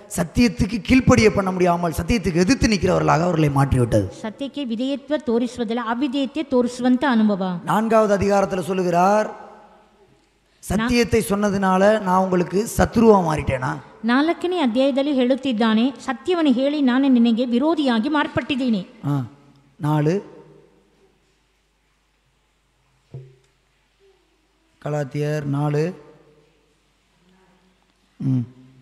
சத்தியத்துக்கு கீழ்ப்படிய பண்ண முடியாமல் சத்தியத்துக்கு எதிர்த்து நிற்கிறவர்களாக அவர்களை மாற்றிவிட்டது ಸತ್ಯಕ್ಕೆ ವಿಧೇಯತ್ವ ತೋರಿಸುವುದಲ್ಲ ಅವಿಧೇಯತೆ ತೋರಿಸುವಂತ ಅನುಭವ நான்காவது அதிகாரத்தில் சொல்லுகிறார் சத்தியத்தை சொன்னதுனால நான் உங்களுக்கு சத்ருவா மாறிட்டேனா ನಾಲ್ಕನೇ ಅಧ್ಯಾಯದಲ್ಲಿ ಹೇಳುತ್ತಿದ್ದಾನೆ ಸತ್ಯವನ್ನು ಹೇಳಿ ನಾನು ನಿನಗೆ ವಿರೋಧಿಯಾಗಿ ಮಾರ್ಪಟ್ಟಿದ್ದೇನೆ ஆ நாலு கலாத்தியர் நாலு ம்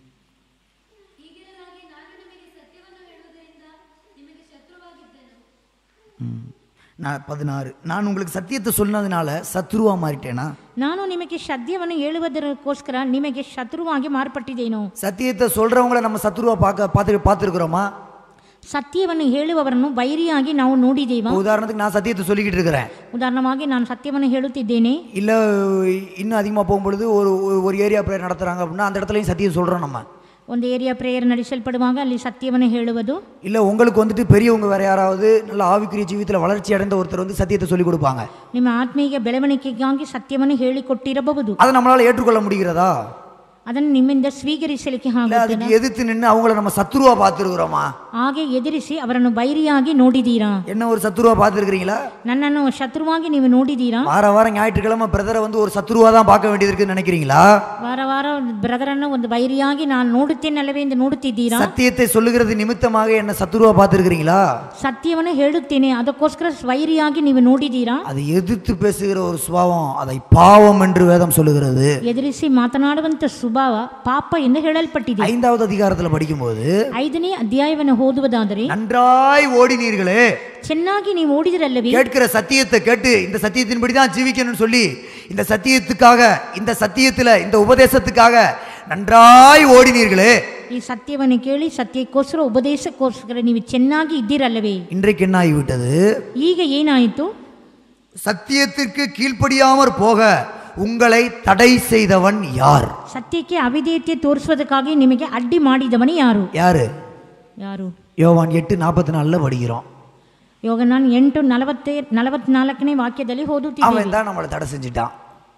ಹೀಗಿರಲಾಗಿ ನಾನು ನಿಮಗೆ ಸತ್ಯವನ್ನು ಹೇಳುವುದರಿಂದ ನಿಮಗೆ ಶತ್ರುವಾಗಿದ್ದೆನು ம். நான் பதினாறு நான் உங்களுக்கு சத்தியத்தை சொன்னதுனால சத்ருவா மாறிட்டேனா ನಾನು ನಿಮಗೆ ಸತ್ಯವನ್ನು ಹೇಳುವುದಕ್ಕೋಸ್ಕರ ನಿಮಗೆ ಶತ್ರುವಾಗಿ ಮಾರ್ಪಟ್ಟಿದ್ದೇನೋ சத்தியத்தை சொல்றவங்கள நம்ம சத்ருவா பார்க்க பார்த்து பார்த்துருக்குறோமா ಸತ್ಯವನ್ನು ಹೇಳುವವರನ್ನು ವೈರಿಯಾಗಿ ನಾವು ನೋಡಿದ್ದೇವಾ உதாரணத்துக்கு நான் சத்தியத்தை சொல்லிக்கிட்டு இருக்கிறேன் ಉದಾಹರಣವಾಗಿ ನಾನು ಸತ್ಯವನ್ನು ಹೇಳುತ್ತಿದ್ದೇನೆ இல்லை இன்னும் அதிகமாக போகும்பொழுது ஒரு ஒரு- ஒரு ஏரியா ப்ரேயர் நடத்துகிறாங்க அப்படின்னா அந்த இடத்துலையும் சத்தியம் சொல்கிறோம் நம்ம ಒಂದು ಏರಿಯಾ ಪ್ರೇಯರ್ ನಡೆಸಲ್ಪಡುವಾಗ ಅಲ್ಲಿ ಸತ್ಯವನ್ನು ಹೇಳುವುದು இல்லை உங்களுக்கு வந்துட்டு பெரியவங்க வேற யாராவது நல்ல ஆவிக்குரிய ஜீவித்தில் வளர்ச்சி அடைந்த ஒருத்தர் வந்து சத்தியத்தை சொல்லிக் கொடுப்பாங்க ನಿಮ್ಮ ಆತ್ಮೀಯ ಬೆಳವಣಿಗೆಗಾಗಿ ಸತ್ಯವನ್ನು ಹೇಳಿಕೊಟ್ಟಿರಬಹುದು அதை நம்மளால் ஏற்றுக்கொள்ள முடிகிறதா ಅದನ್ನು ನಿಮ್ಮಿಂದ ಸ್ವೀಕರಿಸಲಿಕ್ಕೆ இல்லை ಆಗುತ್ತದೆ அதுக்கு எதிர்த்து நின்று அவங்கள நம்ம சத்ருவா பார்த்துருக்குறோமா ಹಾಗೆ ಎದುರಿಸಿ ಅವರನ್ನು ವೈರಿಯಾಗಿ ನೋಡಿದ್ದೀರಾ என்ன ஒரு சத்ருவா பார்த்துருக்கிறீங்களா ನನ್ನನ್ನು ಶತ್ರುವಾಗಿ ನೀವು ನೋಡಿದ್ದೀರಾ வார வாரம் ஞாயிற்றுக்கிழமை பிரதரை வந்து ஒரு சத்ருவா தான் பார்க்க வேண்டியது இருக்குன்னு நினைக்கிறீங்களா ವಾರ ವಾರ ಬ್ರದರನ್ನು ಒಂದು ವೈರಿಯಾಗಿ ನಾನು ನೋಡುತ್ತೇನಲ್ಲವೇ ಎಂದು ನೋಡುತ್ತಿದ್ದೀರಾ சத்தியத்தை சொல்லுகிறது நிமித்தமாக என்ன சத்ருவா பார்த்துருக்கிறீங்களா ಸತ್ಯವನ್ನು ಹೇಳುತ್ತೇನೆ ಅದಕ್ಕೋಸ್ಕರ ವೈರಿಯಾಗಿ ನೀವು ನೋಡಿದ್ದೀರಾ அதை எதிர்த்து பேசுகிற ஒரு சுபாவம் அதை பாவம் என்று வேதம் சொல்லுகிறது ಎದುರಿಸಿ ಮಾತನಾಡುವಂತ ಸ್ವಭಾವ ಪಾಪ ಎಂದು ಹೇಳಲ್ಪಟ್ಟಿದೆ ஐந்தாவது அதிகாரத்தில் படிக்கும்போது ಐದನೇ ಅಧ್ಯಾಯವನ್ನು ಓದುವುದಾದರೆ நன்றாய் ஓடினீர்களே ಚೆನ್ನಾಗಿ ನೀವು ಓಡಿದಿರಲ್ಲವೇ கேட்கிற சத்தியத்தை கேட்டு இந்த சத்தியத்தின்படி தான் ஜீவிக்கணும்னு சொல்லி இந்த சத்தியத்துக்காக இந்த சத்தியத்துல இந்த உபதேசத்துக்காக நன்றாய் ஓடினீர்களே ಈ ಸತ್ಯವನ್ನು ಕೇಳಿ ಸತ್ಯಕ್ಕೋಸ್ಕರ ಉಪದೇಶಕ್ಕೋಸ್ಕರ ನೀವು ಚೆನ್ನಾಗಿ ಇದ್ದೀರಲ್ಲವೇ இன்றைக்கு என்ன ஆகிவிட்டது ಈಗ ಏನಾಯಿತು சத்தியத்திற்கு கீழ்ப்படியாமற் போக உங்களை தடை செய்தவன் யார் ಸತ್ಯಕ್ಕೆ ಅವಿಧೇಯತೆ ತೋರಿಸುವುದಕ್ಕಾಗಿ ನಿಮಗೆ ಅಡ್ಡಿ ಮಾಡಿದವನು ಯಾರು யாரு ಯಾರು யோவான் எட்டு நாற்பத்தி நாலில் படிக்கிறோம் ಇವಾಗ ನಾನು ಎಂಟು ನಲವತ್ತೇ ನಲವತ್ನಾಲ್ಕನೇ ವಾಕ್ಯದಲ್ಲಿ ಓದುತ್ತಿದ್ದೇನೆ அவன் தான் நம்மளை தடை செஞ்சுட்டான்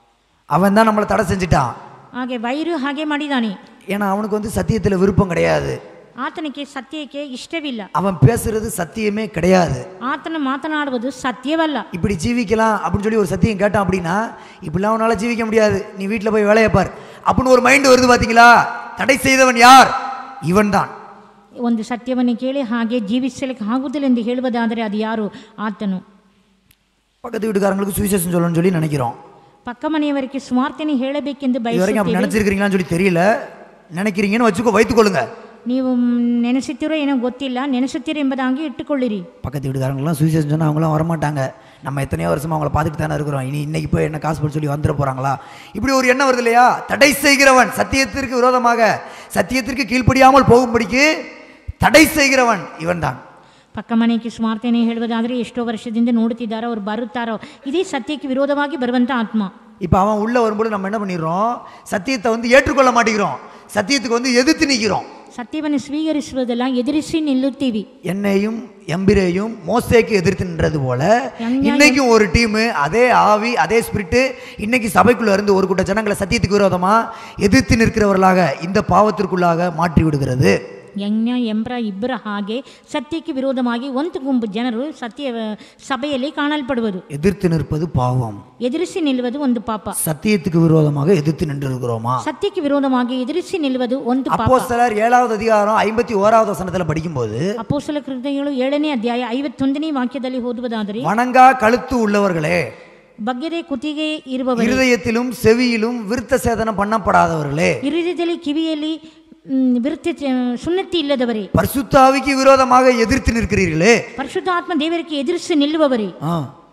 அவன் தான் நம்மளை தடை செஞ்சுட்டான் ಹಾಗೆ ವೈರು ಹಾಗೆ ಮಾಡಿದಾನೆ ஏன்னா அவனுக்கு வந்து சத்தியத்தில் விருப்பம் கிடையாது ಆತನಿಗೆ ಸತ್ಯಕ್ಕೆ ಇಷ್ಟವಿಲ್ಲ அவன் பேசுறது சத்தியமே கிடையாது ಆತನು ಮಾತನಾಡುವುದು ಸತ್ಯವಲ್ಲ இப்படி ஜீவிக்கலாம் அப்படின்னு சொல்லி ஒரு சத்தியம் கேட்டான் அப்படின்னா இப்படிலாம் அவனால ஜீவிக்க முடியாது நீ வீட்டில் போய் வேலையை பார் அப்படின்னு ஒரு மைண்ட் வருது பார்த்தீங்களா தடை செய்தவன் யார் இவன் தான் ಒಂದು ಸತ್ಯವನ್ನು ಕೇಳಿ ಹಾಗೆ ಜೀವಿಸಲಿಕ್ಕೆ ಆಗುವುದಿಲ್ಲ ಎಂದು ಹೇಳುವುದಾದರೆ ಅದು ಯಾರು ಆತನು பக்கத்து வீட்டுக்காரங்களுக்கு சுவிசேஷம் சொல்லணும்னு சொல்லி நினைக்கிறோம் ಪಕ್ಕ ಮನೆಯವರಿಗೆ ಸ್ವಾರ್ಥನೆ ಹೇಳಬೇಕೆಂದು இது வரைக்கும் அப்படி ಬಯಸುತ್ತೇವೆ நினைச்சிருக்கிறீங்களான்னு சொல்லி தெரியல நினைக்கிறீங்கன்னு வச்சுக்கோ வைத்துக்கொள்ளுங்க ನೀವು ಮ್, ನೆನೆಸುತ್ತೀರೋ ಏನೋ ಗೊತ್ತಿಲ್ಲ ನೆನೆಸುತ್ತೀರೋ ಎಂಬುದಾಗಿ ಇಟ್ಟುಕೊಳ್ಳಿರಿ பக்கத்து வீட்டுக்காரங்களாம் சுவிசேஷம் சொன்னால் அவங்களாம் வரமாட்டாங்க நம்ம எத்தனையோ வருஷமா அவங்கள பார்த்துட்டு தானே இருக்கிறோம் இனி இன்னைக்கு போய் என்ன காசு போட்டு சொல்லி வந்துட போகிறாங்களா இப்படி ஒரு எண்ணம் வருது இல்லையா தடை செய்கிறவன் சத்தியத்திற்கு விரோதமாக சத்தியத்திற்கு கீழ்ப்படியாமல் போகும்படிக்கு தடை செய்கிறவன் இவன் தான் ಪಕ್ಕ ಮನೆಗೆ ಸ್ವಾರ್ಥನೆ ಹೇಳುವುದಾದರೆ ಎಷ್ಟೋ ವರ್ಷದಿಂದ ನೋಡುತ್ತಿದ್ದಾರೋ ಅವ್ರು ಬರುತ್ತಾರೋ ಇದೇ ಸತ್ಯಕ್ಕೆ ವಿರೋಧವಾಗಿ ಬರುವಂಥ ಆತ್ಮ இப்போ அவன் உள்ளே வரும்போது நம்ம என்ன பண்ணிடுறோம் சத்தியத்தை வந்து ஏற்றுக்கொள்ள மாட்டேங்கிறோம் சத்தியத்துக்கு வந்து எதிர்த்து நிற்கிறோம் ಸತ್ಯವನ್ನು ಸ್ವೀಕರಿಸುವುದಲ್ಲ ಎದುರಿಸಿ ನಿಲ್ಲುತ್ತೀವಿ என்னையும் எம்பிரையும் மோசேக்கு எதிர்த்து நின்றது போல எங்க- இன்னைக்கும் ஒரு டீம் அதே ஆவி அதே ஸ்பிரிட்டு இன்னைக்கு சபைக்குள்ள இருந்து ஒரு கூட்ட ஜனங்களை சத்தியத்துக்கு விரோதமா எதிர்த்து நிற்கிறவர்களாக இந்த பாவத்திற்குள்ளாக மாற்றி விடுகிறது ಯಜ್ಞ ಎಂಬ್ರ ಇಬ್ಬರ ಹಾಗೆ ಸತ್ಯಕ್ಕೆ ವಿರೋಧವಾಗಿ ಒಂದು ಗುಂಪು ಜನರು ಸತ್ಯ ಸಭೆಯಲ್ಲಿ ಕಾಣಲ್ಪಡುವುದು எதிர்த்து நிற்பது பாவம் ಎದುರಿಸಿ ನಿಲ್ಲುವುದು ಒಂದು ಪಾಪ சத்தியத்துக்கு விரோதமாக எதிர்த்து நின்றிருக்கிறோமா ಸತ್ಯಕ್ಕೆ ವಿರೋಧವಾಗಿ ಎದುರಿಸಿ ನಿಲ್ಲುವುದು ಒಂದು ಪಾಪ அப்போ சிலர் ஏழாவது அதிகாரம் ஐம்பத்தி ஓராவது வசனத்துல படிக்கும்போது ಅಪೋಸಲ ಕೃತ್ಯಗಳು ಏಳನೇ ಅಧ್ಯಾಯ ಐವತ್ತೊಂದನೇ ವಾಕ್ಯದಲ್ಲಿ ಓದುವುದಾದರೆ வணங்கா கழுத்து உள்ளவர்களே ಬಗ್ಗೆದೆ ಕುತ್ತಿಗೆ ಇರುವವರು இருதயத்திலும் செவியிலும் விருத்த சேதனம் பண்ணப்படாதவர்களே ಹೃದಯದಲ್ಲಿ ಕಿವಿಯಲ್ಲಿ ಮ್, ವಿರುತ್ತಿ ಸುನ್ನತಿ ಇಲ್ಲದವರೇ பரிசுத்தாவிக்கு விரோதமாக எதிர்த்து நிற்கிறீர்களே ಪರಿಶುದ್ಧ ಆತ್ಮ ದೇವರಿಗೆ ಎದುರಿಸಿ ನಿಲ್ಲುವವರೇ ஆ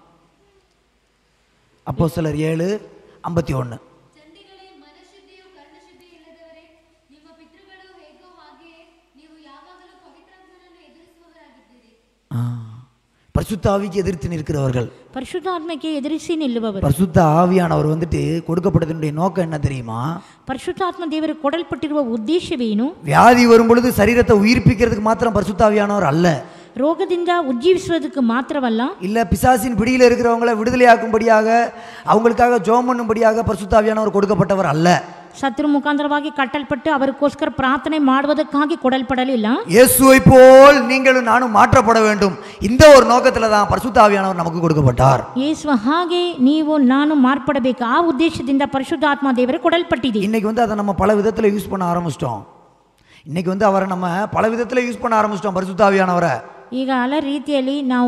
அப்போ சிலர் ஏழு ஐம்பத்தி ஒன்று ಚಂಡಿಗಳೇ ಮನಶುದ್ಧಿಯು ಕರ್ಣಶುದ್ಧಿ ಇಲ್ಲದವರೇ ನಿಮ್ಮ ಪಿತೃಗಳು ಹೇಗೋ ಹಾಗೆಯೇ ನೀವು ಯಾವಾಗಲೂ ಪವಿತ್ರಾತ್ಮನನ್ನು ಎದುರಿಸುವವರಾಗಿದ್ದೀರಿ பரிசுத்த ஆவிக்கு எதிர்த்து நிற்கிறவர்கள் ಪರಿಶುದ್ಧ ಆತ್ಮಕ್ಕೆ ಎದುರಿಸಿ ನಿಲ್ಲುವವರು பரிசுத்த ஆவியானவர் வந்துட்டு கொடுக்கப்பட்டதனுடைய நோக்கம் என்ன தெரியுமா ಪರಿಶುದ್ಧ ಆತ್ಮ ದೇವರಿಗೆ ಕೊಡಲ್ಪಟ್ಟಿರುವ ಉದ್ದೇಶವೇನು வியாதி வரும் பொழுது சரீரத்தை உயிர்ப்பிக்கிறதுக்கு மாத்திரம் பரிசுத்த ஆவியானவர் அல்ல ರೋಗದಿಂದ ಉಜ್ಜೀವಿಸುವುದಕ್ಕೆ ಮಾತ್ರವಲ್ಲ இல்ல பிசாசின் பிடியில் இருக்கிறவங்களை விடுதலையாக்கும்படியாக அவங்களுக்காக ஜோம் பண்ணும்படியாக பரிசுத்த ஆவியானவர் கொடுக்கப்பட்டவர் அல்ல ಶತ್ರು ಮುಖಾಂತರವಾಗಿ ಕಟ್ಟಲ್ಪಟ್ಟು ಅವರಿಗೋಸ್ಕರ ಪ್ರಾರ್ಥನೆ ಮಾಡುವುದಕ್ಕಾಗಿ ಕೊಡಲ್ಪಡಲಿಲ್ಲ இயேசுவை போல் நீங்களும் நானும் மாற்றப்பட வேண்டும் இந்த ஒரு நோக்கத்துல தான் பரிசுத்த ஆவியானவர் நமக்கு கொடுக்கப்பட்டார் ಯೇಸುವ ಹಾಗೆ ನೀವು ನಾನು ಮಾರ್ಪಡಬೇಕು ಆ ಉದ್ದೇಶದಿಂದ ಪರಿಶುದ್ಧಾತ್ಮ ದೇವರೇ ಕೊಡಲ್ಪಟ್ಟಿದೆ இன்னைக்கு வந்து அதை நம்ம பல விதத்துல யூஸ் பண்ண ஆரம்பிச்சிட்டோம் இன்னைக்கு வந்து அவரை நம்ம பல விதத்துல யூஸ் பண்ண ஆரம்பிச்சிட்டோம் பரிசுத்த ஆவியானவரை ಈಗ ಹಲ ರೀತಿಯಲ್ಲಿ ನಾವು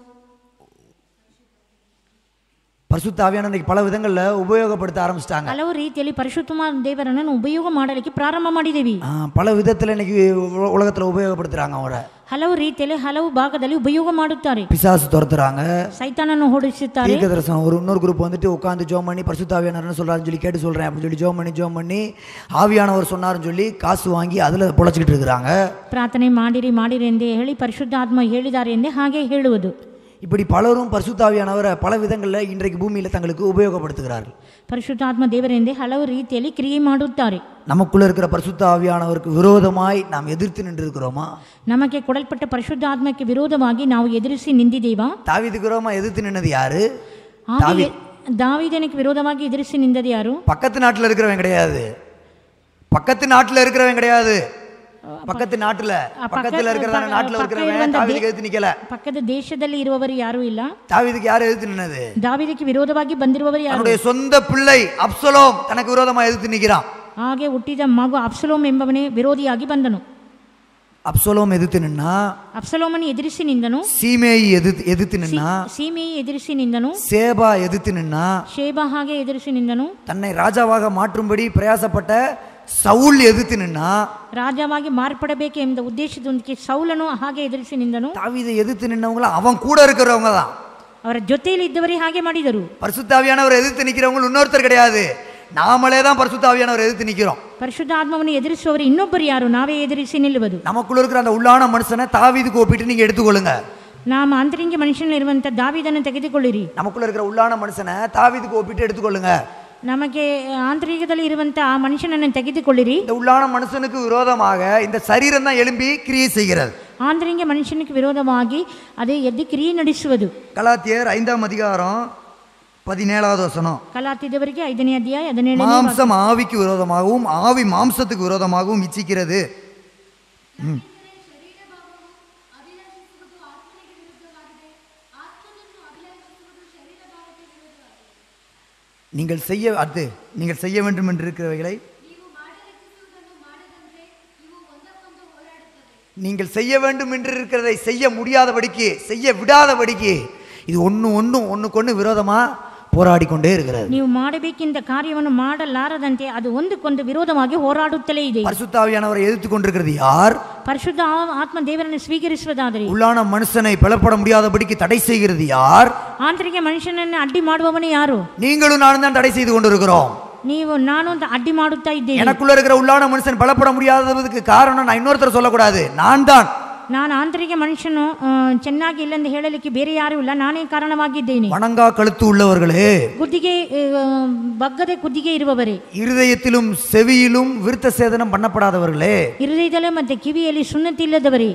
பரிசுத்த ஆவியானவர் இன்னைக்கு பல விதங்கள்ல உபயோகப்படுத்த ஆரம்பிச்சிட்டாங்க ಹಲವು ರೀತಿಯಲ್ಲಿ ಪರಿಶುದ್ಧ ದೇವರನ್ನು ಉಪಯೋಗ ಮಾಡಲಿಕ್ಕೆ ಪ್ರಾರಂಭ ಮಾಡಿದ್ದೇವೆ ஆ, பல விதத்துல இன்னைக்கு உல- உலகத்துல உபயோகப்படுத்துறாங்க அவரை ಹಲವು ರೀತಿಯಲ್ಲಿ ಹಲವು ಭಾಗದಲ್ಲಿ ಉಪಯೋಗ ಮಾಡುತ್ತಾರೆ பிசாசு துரத்துறாங்க ಸೈತಾನನ್ನು ಹೊಡಿಸುತ್ತಾರೆ தீர்க்க தரிசனம் ஒரு இன்னொரு குரூப் வந்துட்டு உட்காந்து ஜோம் பண்ணி பரிசுத்த ஆவியானவர்னு சொல்றாருன்னு சொல்லி கேட்டு சொல்றேன் அப்படின்னு சொல்லி ஜோம் பண்ணி ஜோம் பண்ணி ஆவியானவர் சொன்னாருன்னு சொல்லி காசு வாங்கி அதுல பொழைச்சிக்கிட்டு இருக்கிறாங்க ಪ್ರಾರ್ಥನೆ ಮಾಡಿರಿ ಮಾಡಿರಿ ಎಂದೇ ಹೇಳಿ ಪರಿಶುದ್ಧ ಆತ್ಮ ಹೇಳಿದ್ದಾರೆ ಎಂದೇ ಹಾಗೆ ಹೇಳುವುದು இப்படி பலரும் பரிசுத்தாவியானவரை பல விதங்களில் இன்றைக்கு பூமியில் தங்களுக்கு உபயோகப்படுத்துகிறார்கள் ಪರಿಶುದ್ಧಾತ್ಮ ದೇವರೆಂದೇ ಹಲವು ರೀತಿಯಲ್ಲಿ ಕ್ರಿಯೆ ಮಾಡುತ್ತಾರೆ நமக்குள்ள இருக்கிற பரிசுத்த ஆவியானவருக்கு விரோதமாய் நாம் எதிர்த்து நின்று இருக்கிறோமா ನಮಗೆ ಕೊಡಲ್ಪಟ್ಟ ಪರಿಶುದ್ಧ ಆತ್ಮಕ್ಕೆ ವಿರೋಧವಾಗಿ ನಾವು ಎದುರಿಸಿ ನಿಂದಿದ್ದೇವಾ தாவீதுக்கு விரோதமா எதிர்த்து நின்னது யாரு ಹಾಗೆ ದಾವಿದನಿಗೆ ವಿರೋಧವಾಗಿ ಎದುರಿಸಿ ನಿಂದது ಯಾರು பக்கத்து நாட்டில் இருக்கிறவன் கிடையாது பக்கத்து நாட்டில் இருக்கிறவன் கிடையாது பக்கத்து நாட்டுல பக்கத்துல இருக்கிறதான நாட்டுல இருக்கிறவன் தாவீதுக்கு எதிர்த்து நிக்கல ಪಕ್ಕದ ದೇಶದಲ್ಲಿ ಇರುವವರು ಯಾರೂ ಇಲ್ಲ தாவீதுக்கு யாரு எதிர்த்து நின்னது ದಾವಿದಕ್ಕೆ ವಿರೋಧವಾಗಿ ಬಂದಿರುವವರು ಯಾರು தன்னுடைய சொந்த பிள்ளை அப்சலோம் தனக்கு விரோதமா எதிர்த்து நிக்கிறான் ಹಾಗೆ ಹುಟ್ಟಿದ ಮಗು ಅಪ್ಸಲೋಮ್ ಎಂಬವನೇ ವಿರೋಧಿಯಾಗಿ ಬಂದನು அப்சலோம் எதிர்த்து நின்னா ಅಪ್ಸಲೋಮನ್ನು ಎದುರಿಸಿ ನಿಂದನು சீமேயி எதிர்த்து எதிர்த்து நின்னா ಸೀಮೆயை ಎದುರಿಸಿ ನಿಂದನು சேபா எதிர்த்து நின்னா ಶೇಬ ಹಾಗೆ ಎದುರಿಸಿ ನಿಂದನು தன்னை ராஜாவாக மாற்றும்படி பிரயாசப்பட்ட சவுல் எதிர்த்து நின்னா ರಾಜವಾಗಿ ಮಾರ್ಪಡಬೇಕು ಎಂಬ ಉದ್ದೇಶದೊಂದಿಗೆ ಸೌಲನು ಹಾಗೆ ಎದುರಿಸಿ ನಿಂದನು தாவீதை எதிர்த்து நின்னவங்கள அவன் கூட இருக்கிறவங்க தான் ಅವರ ಜೊತೆಯಲ್ಲಿ ಇದ್ದವರೇ ಹಾಗೆ ಮಾಡಿದರು பரிசுத்தாவியானவர் எதிர்த்து நிக்கிறவங்க இன்னொருத்தர் கிடையாது நாமளே தான் பரிசுத்தாவியானவர் எதிர்த்து நிக்கிறோம் ಪರಿಶುದ್ಧ ಆತ್ಮವನ್ನು ಎದುರಿಸುವವರು ಇನ್ನೊಬ್ಬರು ಯಾರು ನಾವೇ ಎದುರಿಸಿ ನಿಲ್ಲುವುದು நமக்குள்ள இருக்கிற அந்த உள்ளான மனுஷனை தாவீதுக்கு ஒப்பிட்டு நீங்க எடுத்துக்கொள்ளுங்க ನಮ್ಮ ಆಂತರಿಕ ಮನುಷ್ಯನಲ್ಲಿರುವಂಥ ದಾವಿದನ್ನು ತೆಗೆದುಕೊಳ್ಳಿರಿ நமக்குள்ள இருக்கிற உள்ளான மனுஷனை தாவீதுக்கு ஒப்பிட்டு எடுத்துக்கொள்ளுங்க ನಮಗೆ ಆಂತರಿಕದಲ್ಲಿ ಇರುವಂಥ ಆ ಮನುಷ್ಯನನ್ನು ತೆಗೆದುಕೊಳ್ಳಿರಿ இந்த உள்ளான மனுஷனுக்கு விரோதமாக இந்த சரீரம் தான் எழும்பி கிரியை செய்கிறது ಆಂತರಿಕ ಮನುಷ್ಯನಿಗೆ ವಿರೋಧವಾಗಿ ಅದೇ ಎದ್ದು ಕ್ರಿಯೆ ನಡೆಸುವುದು கலாத்தியர் ஐந்தாம் அதிகாரம் பதினேழாவது வசனம் ಕಲಾತಿದವರಿಗೆ ಐದನೇ ಅಧ್ಯಾಯ ಹದಿನೇಳನೇ மாம்சம் ஆவிக்கு விரோதமாகவும் ஆவி மாம்சத்துக்கு விரோதமாகவும் இச்சிக்கிறது ಶರೀರ ಭಾವವು ಅಭಿಲಾಷಿಸುವುದು ಆತ್ಮನಿಗೆ ವಿರುದ್ಧವಾಗಿದೆ ಆತ್ಮನನ್ನು ಅಭಿಲಾಷಿಸುವುದು ಶರೀರ ಭಾವಕ್ಕೆ ವಿರುದ್ಧವಾಗಿದೆ நீங்கள் செய்ய அடுத்து நீங்கள் செய்ய வேண்டும் என்று இருக்கிறவைகளை ನೀವು ಮಾಡಲಿಚ್ಛಿಸುವುದನ್ನು ಮಾಡದಂತೆ ಇವು ಒಂದಕ್ಕೊಂದು ಹೋರಾಡುತ್ತವೆ நீங்கள் செய்ய வேண்டும் என்று இருக்கிறதை செய்ய முடியாதபடிக்கு செய்ய விடாதபடிக்கு இது ஒன்று ஒன்றும் ஒன்றுக்கு ஒன்று விரோதமாக போராடி கொண்டே இருக்கிறது ನೀವು ಮಾಡಬೇಕಿಂದ ಕಾರ್ಯವನ್ನು ಮಾಡಲಾರದಂತೆ ಅದು ಒಂದಕ್ಕೊಂದು ವಿರೋಧವಾಗಿ ಹೋರಾಡುತ್ತಲೇ ಇದೆ பரிசுத்தாவியானவரை எதிர்த்து கொண்டிருக்கிறது யார் ಪರಿಶುದ್ಧ ಆ- ಆತ್ಮ ದೇವರನ್ನು ಸ್ವೀಕರಿಸುವುದಾದರೆ உள்ளான மனுஷனை பிளப்பட முடியாதபடிக்கு தடை செய்கிறது யார் ಆಂತರಿಕ ಮನುಷ್ಯನನ್ನು ಅಡ್ಡಿ ಮಾಡುವವನೇ ಯಾರು நீங்களும் நானும் தான் தடை செய்து கொண்டிருக்கிறோம் ನೀವು ನಾನು ಅಂತ ಅಡ್ಡಿ ಮಾಡುತ್ತಾ ಇದ್ದೇನೆ எனக்குள்ள இருக்கிற உள்ளான மனுஷன் பலப்பட முடியாததுக்கு காரணம் நான் இன்னொருத்தர் சொல்லக்கூடாது நான் தான் ನಾನು ಆಂತರಿಕ ಮನುಷ್ಯನು ಆ, ಚೆನ್ನಾಗಿ ಇല്ലെಂದು ಹೇಳಲಿಕ್ಕೆ ಬೇರೆ ಯಾರೂ ಇಲ್ಲ ನಾನೇ ಕಾರಣವಾಗಿದ್ದೇನೆ வணங்கா கழுத்து உள்ளவர்களே ಕುದ್ದಿಗೆ ಆ, ಬಗ್ಗದೆ ಕುದ್ದಿಗೆ ಇರುವವರೇ இருதயத்திலும் செவியிலும் விருத்த சேதனம் பண்ணப்படாதவர்களே ಹೃದಯದಲ್ಲೇ ಮತ್ತೆ ಕಿವಿಯಲ್ಲಿ ಸುನ್ನತಿಲ್ಲದವರೇ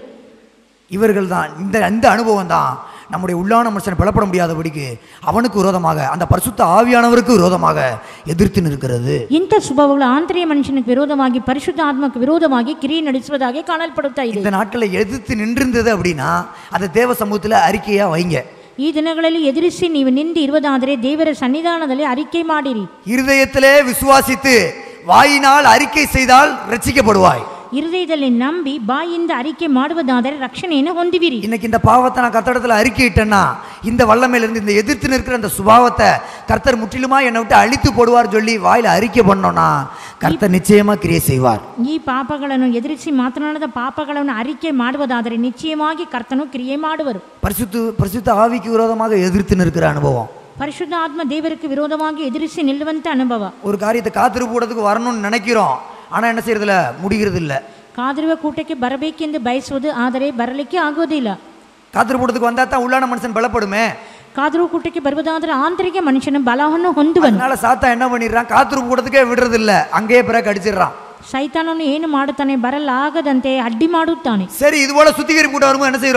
இவர்கள் தான் இந்த இந்த அனுபவம் தான் நம்முடைய உள்ளான மனுஷனை பலப்பட முடியாதபடிக்கு அவனுக்கு விரோதமாக அந்த பரிசுத்த ஆவியானவருக்கு விரோதமாக எதிர்த்து நிற்கிறது ಇಂಥ ಸ್ವಭಾವಗಳು ಆಂತರಿಕ ಮನುಷ್ಯನಿಗೆ ವಿರೋಧವಾಗಿ ಪರಿಶುದ್ಧ ಆತ್ಮಕ್ಕೆ ವಿರೋಧವಾಗಿ ಕ್ರಿಯೆ ನಡೆಸುವುದಾಗಿ ಕಾಣಲ್ಪಡುತ್ತಾ ಇದೆ இந்த நாட்களில் எதிர்த்து நின்றிருந்தது அப்படின்னா அதை தேவ சமூகத்தில் அறிக்கையா வைங்க ಈ ದಿನಗಳಲ್ಲಿ ಎದುರಿಸಿ ನೀವು ನಿಂದು ಇರುವುದಾದರೆ ದೇವರ ಸನ್ನಿಧಾನದಲ್ಲಿ ಅರಿಕೆ ಮಾಡಿರಿ இருதயத்திலே விசுவாசித்து வாயினால் அறிக்கை செய்தால் ரட்சிக்கப்படுவாய் ಹೃದಯದಲ್ಲಿ ನಂಬಿ ಬಾಯಿಂದ ಅರಿಕೆ ಮಾಡುವುದಾದರೆ ರಕ್ಷಣೆಯನ್ನು ಹೊಂದುವಿರಿ இன்னைக்கு இந்த பாவத்தை நான் கத்தடத்தில் அறிக்கையிட்டேன்னா இந்த வல்லமையிலிருந்து இந்த எதிர்த்து நிற்கிற அந்த சுபாவத்தை கர்த்தர் முற்றிலுமா என்னை விட்டு அழித்து போடுவார் சொல்லி வாயில அறிக்கை பண்ணோம்னா கர்த்தர் நிச்சயமா கிரியை செய்வார் ಈ ಪಾಪಗಳನ್ನು ಎದುರಿಸಿ ಮಾತನಾಡದ ಪಾಪಗಳನ್ನು ಅರಿಕೆ ಮಾಡುವುದಾದರೆ ನಿಶ್ಚಯವಾಗಿ ಕರ್ತನು ಕ್ರಿಯೆ ಮಾಡುವರು பரிசுத்து பரிசுத்த ஆவிக்கு விரோதமாக எதிர்த்து நிற்கிற அனுபவம் ಪರಿಶುದ್ಧ ಆತ್ಮ ದೇವರಿಗೆ ವಿರೋಧವಾಗಿ ಎದುರಿಸಿ ನಿಲ್ಲುವಂತ ಅನುಭವ ஒரு காரியத்தை காத்திருப்பு போடுறதுக்கு வரணும்னு நினைக்கிறோம் ஆனா என்ன செய்யறதுல முடிகிறது இல்ல ಕಾದಿರುವ ಕೂಟಕ್ಕೆ ಬರಬೇಕೆಂದು ಬಯಸುವುದು ಆದರೆ ಬರಲಿಕ್ಕೆ ಆಗುವುದಿಲ್ಲ காத்திருப்பு போடுறதுக்கு வந்தா தான் உள்ளான மனுஷன் பலப்படுமே ಕಾದಿರುವ ಕೂಟಕ್ಕೆ ಬರುವುದಾದರೆ ಆಂತರಿಕ ಮನುಷ್ಯನ ಬಲವನ್ನು ಹೊಂದುವನು அதனால சாத்தா என்ன பண்ணிடுறான் காத்திருப்பு போடுறதுக்கே விடுறது இல்ல அங்கேயே பிறகு அடிச்சிடுறான் ಸೈತಾನನು ಏನು ಮಾಡುತ್ತಾನೆ ಬರಲಾಗದಂತೆ ಅಡ್ಡಿ ಮಾಡುತ್ತಾನೆ சரி இது போல சுத்திகரிப்பு கூட வரும்போது என்ன செய்றோம்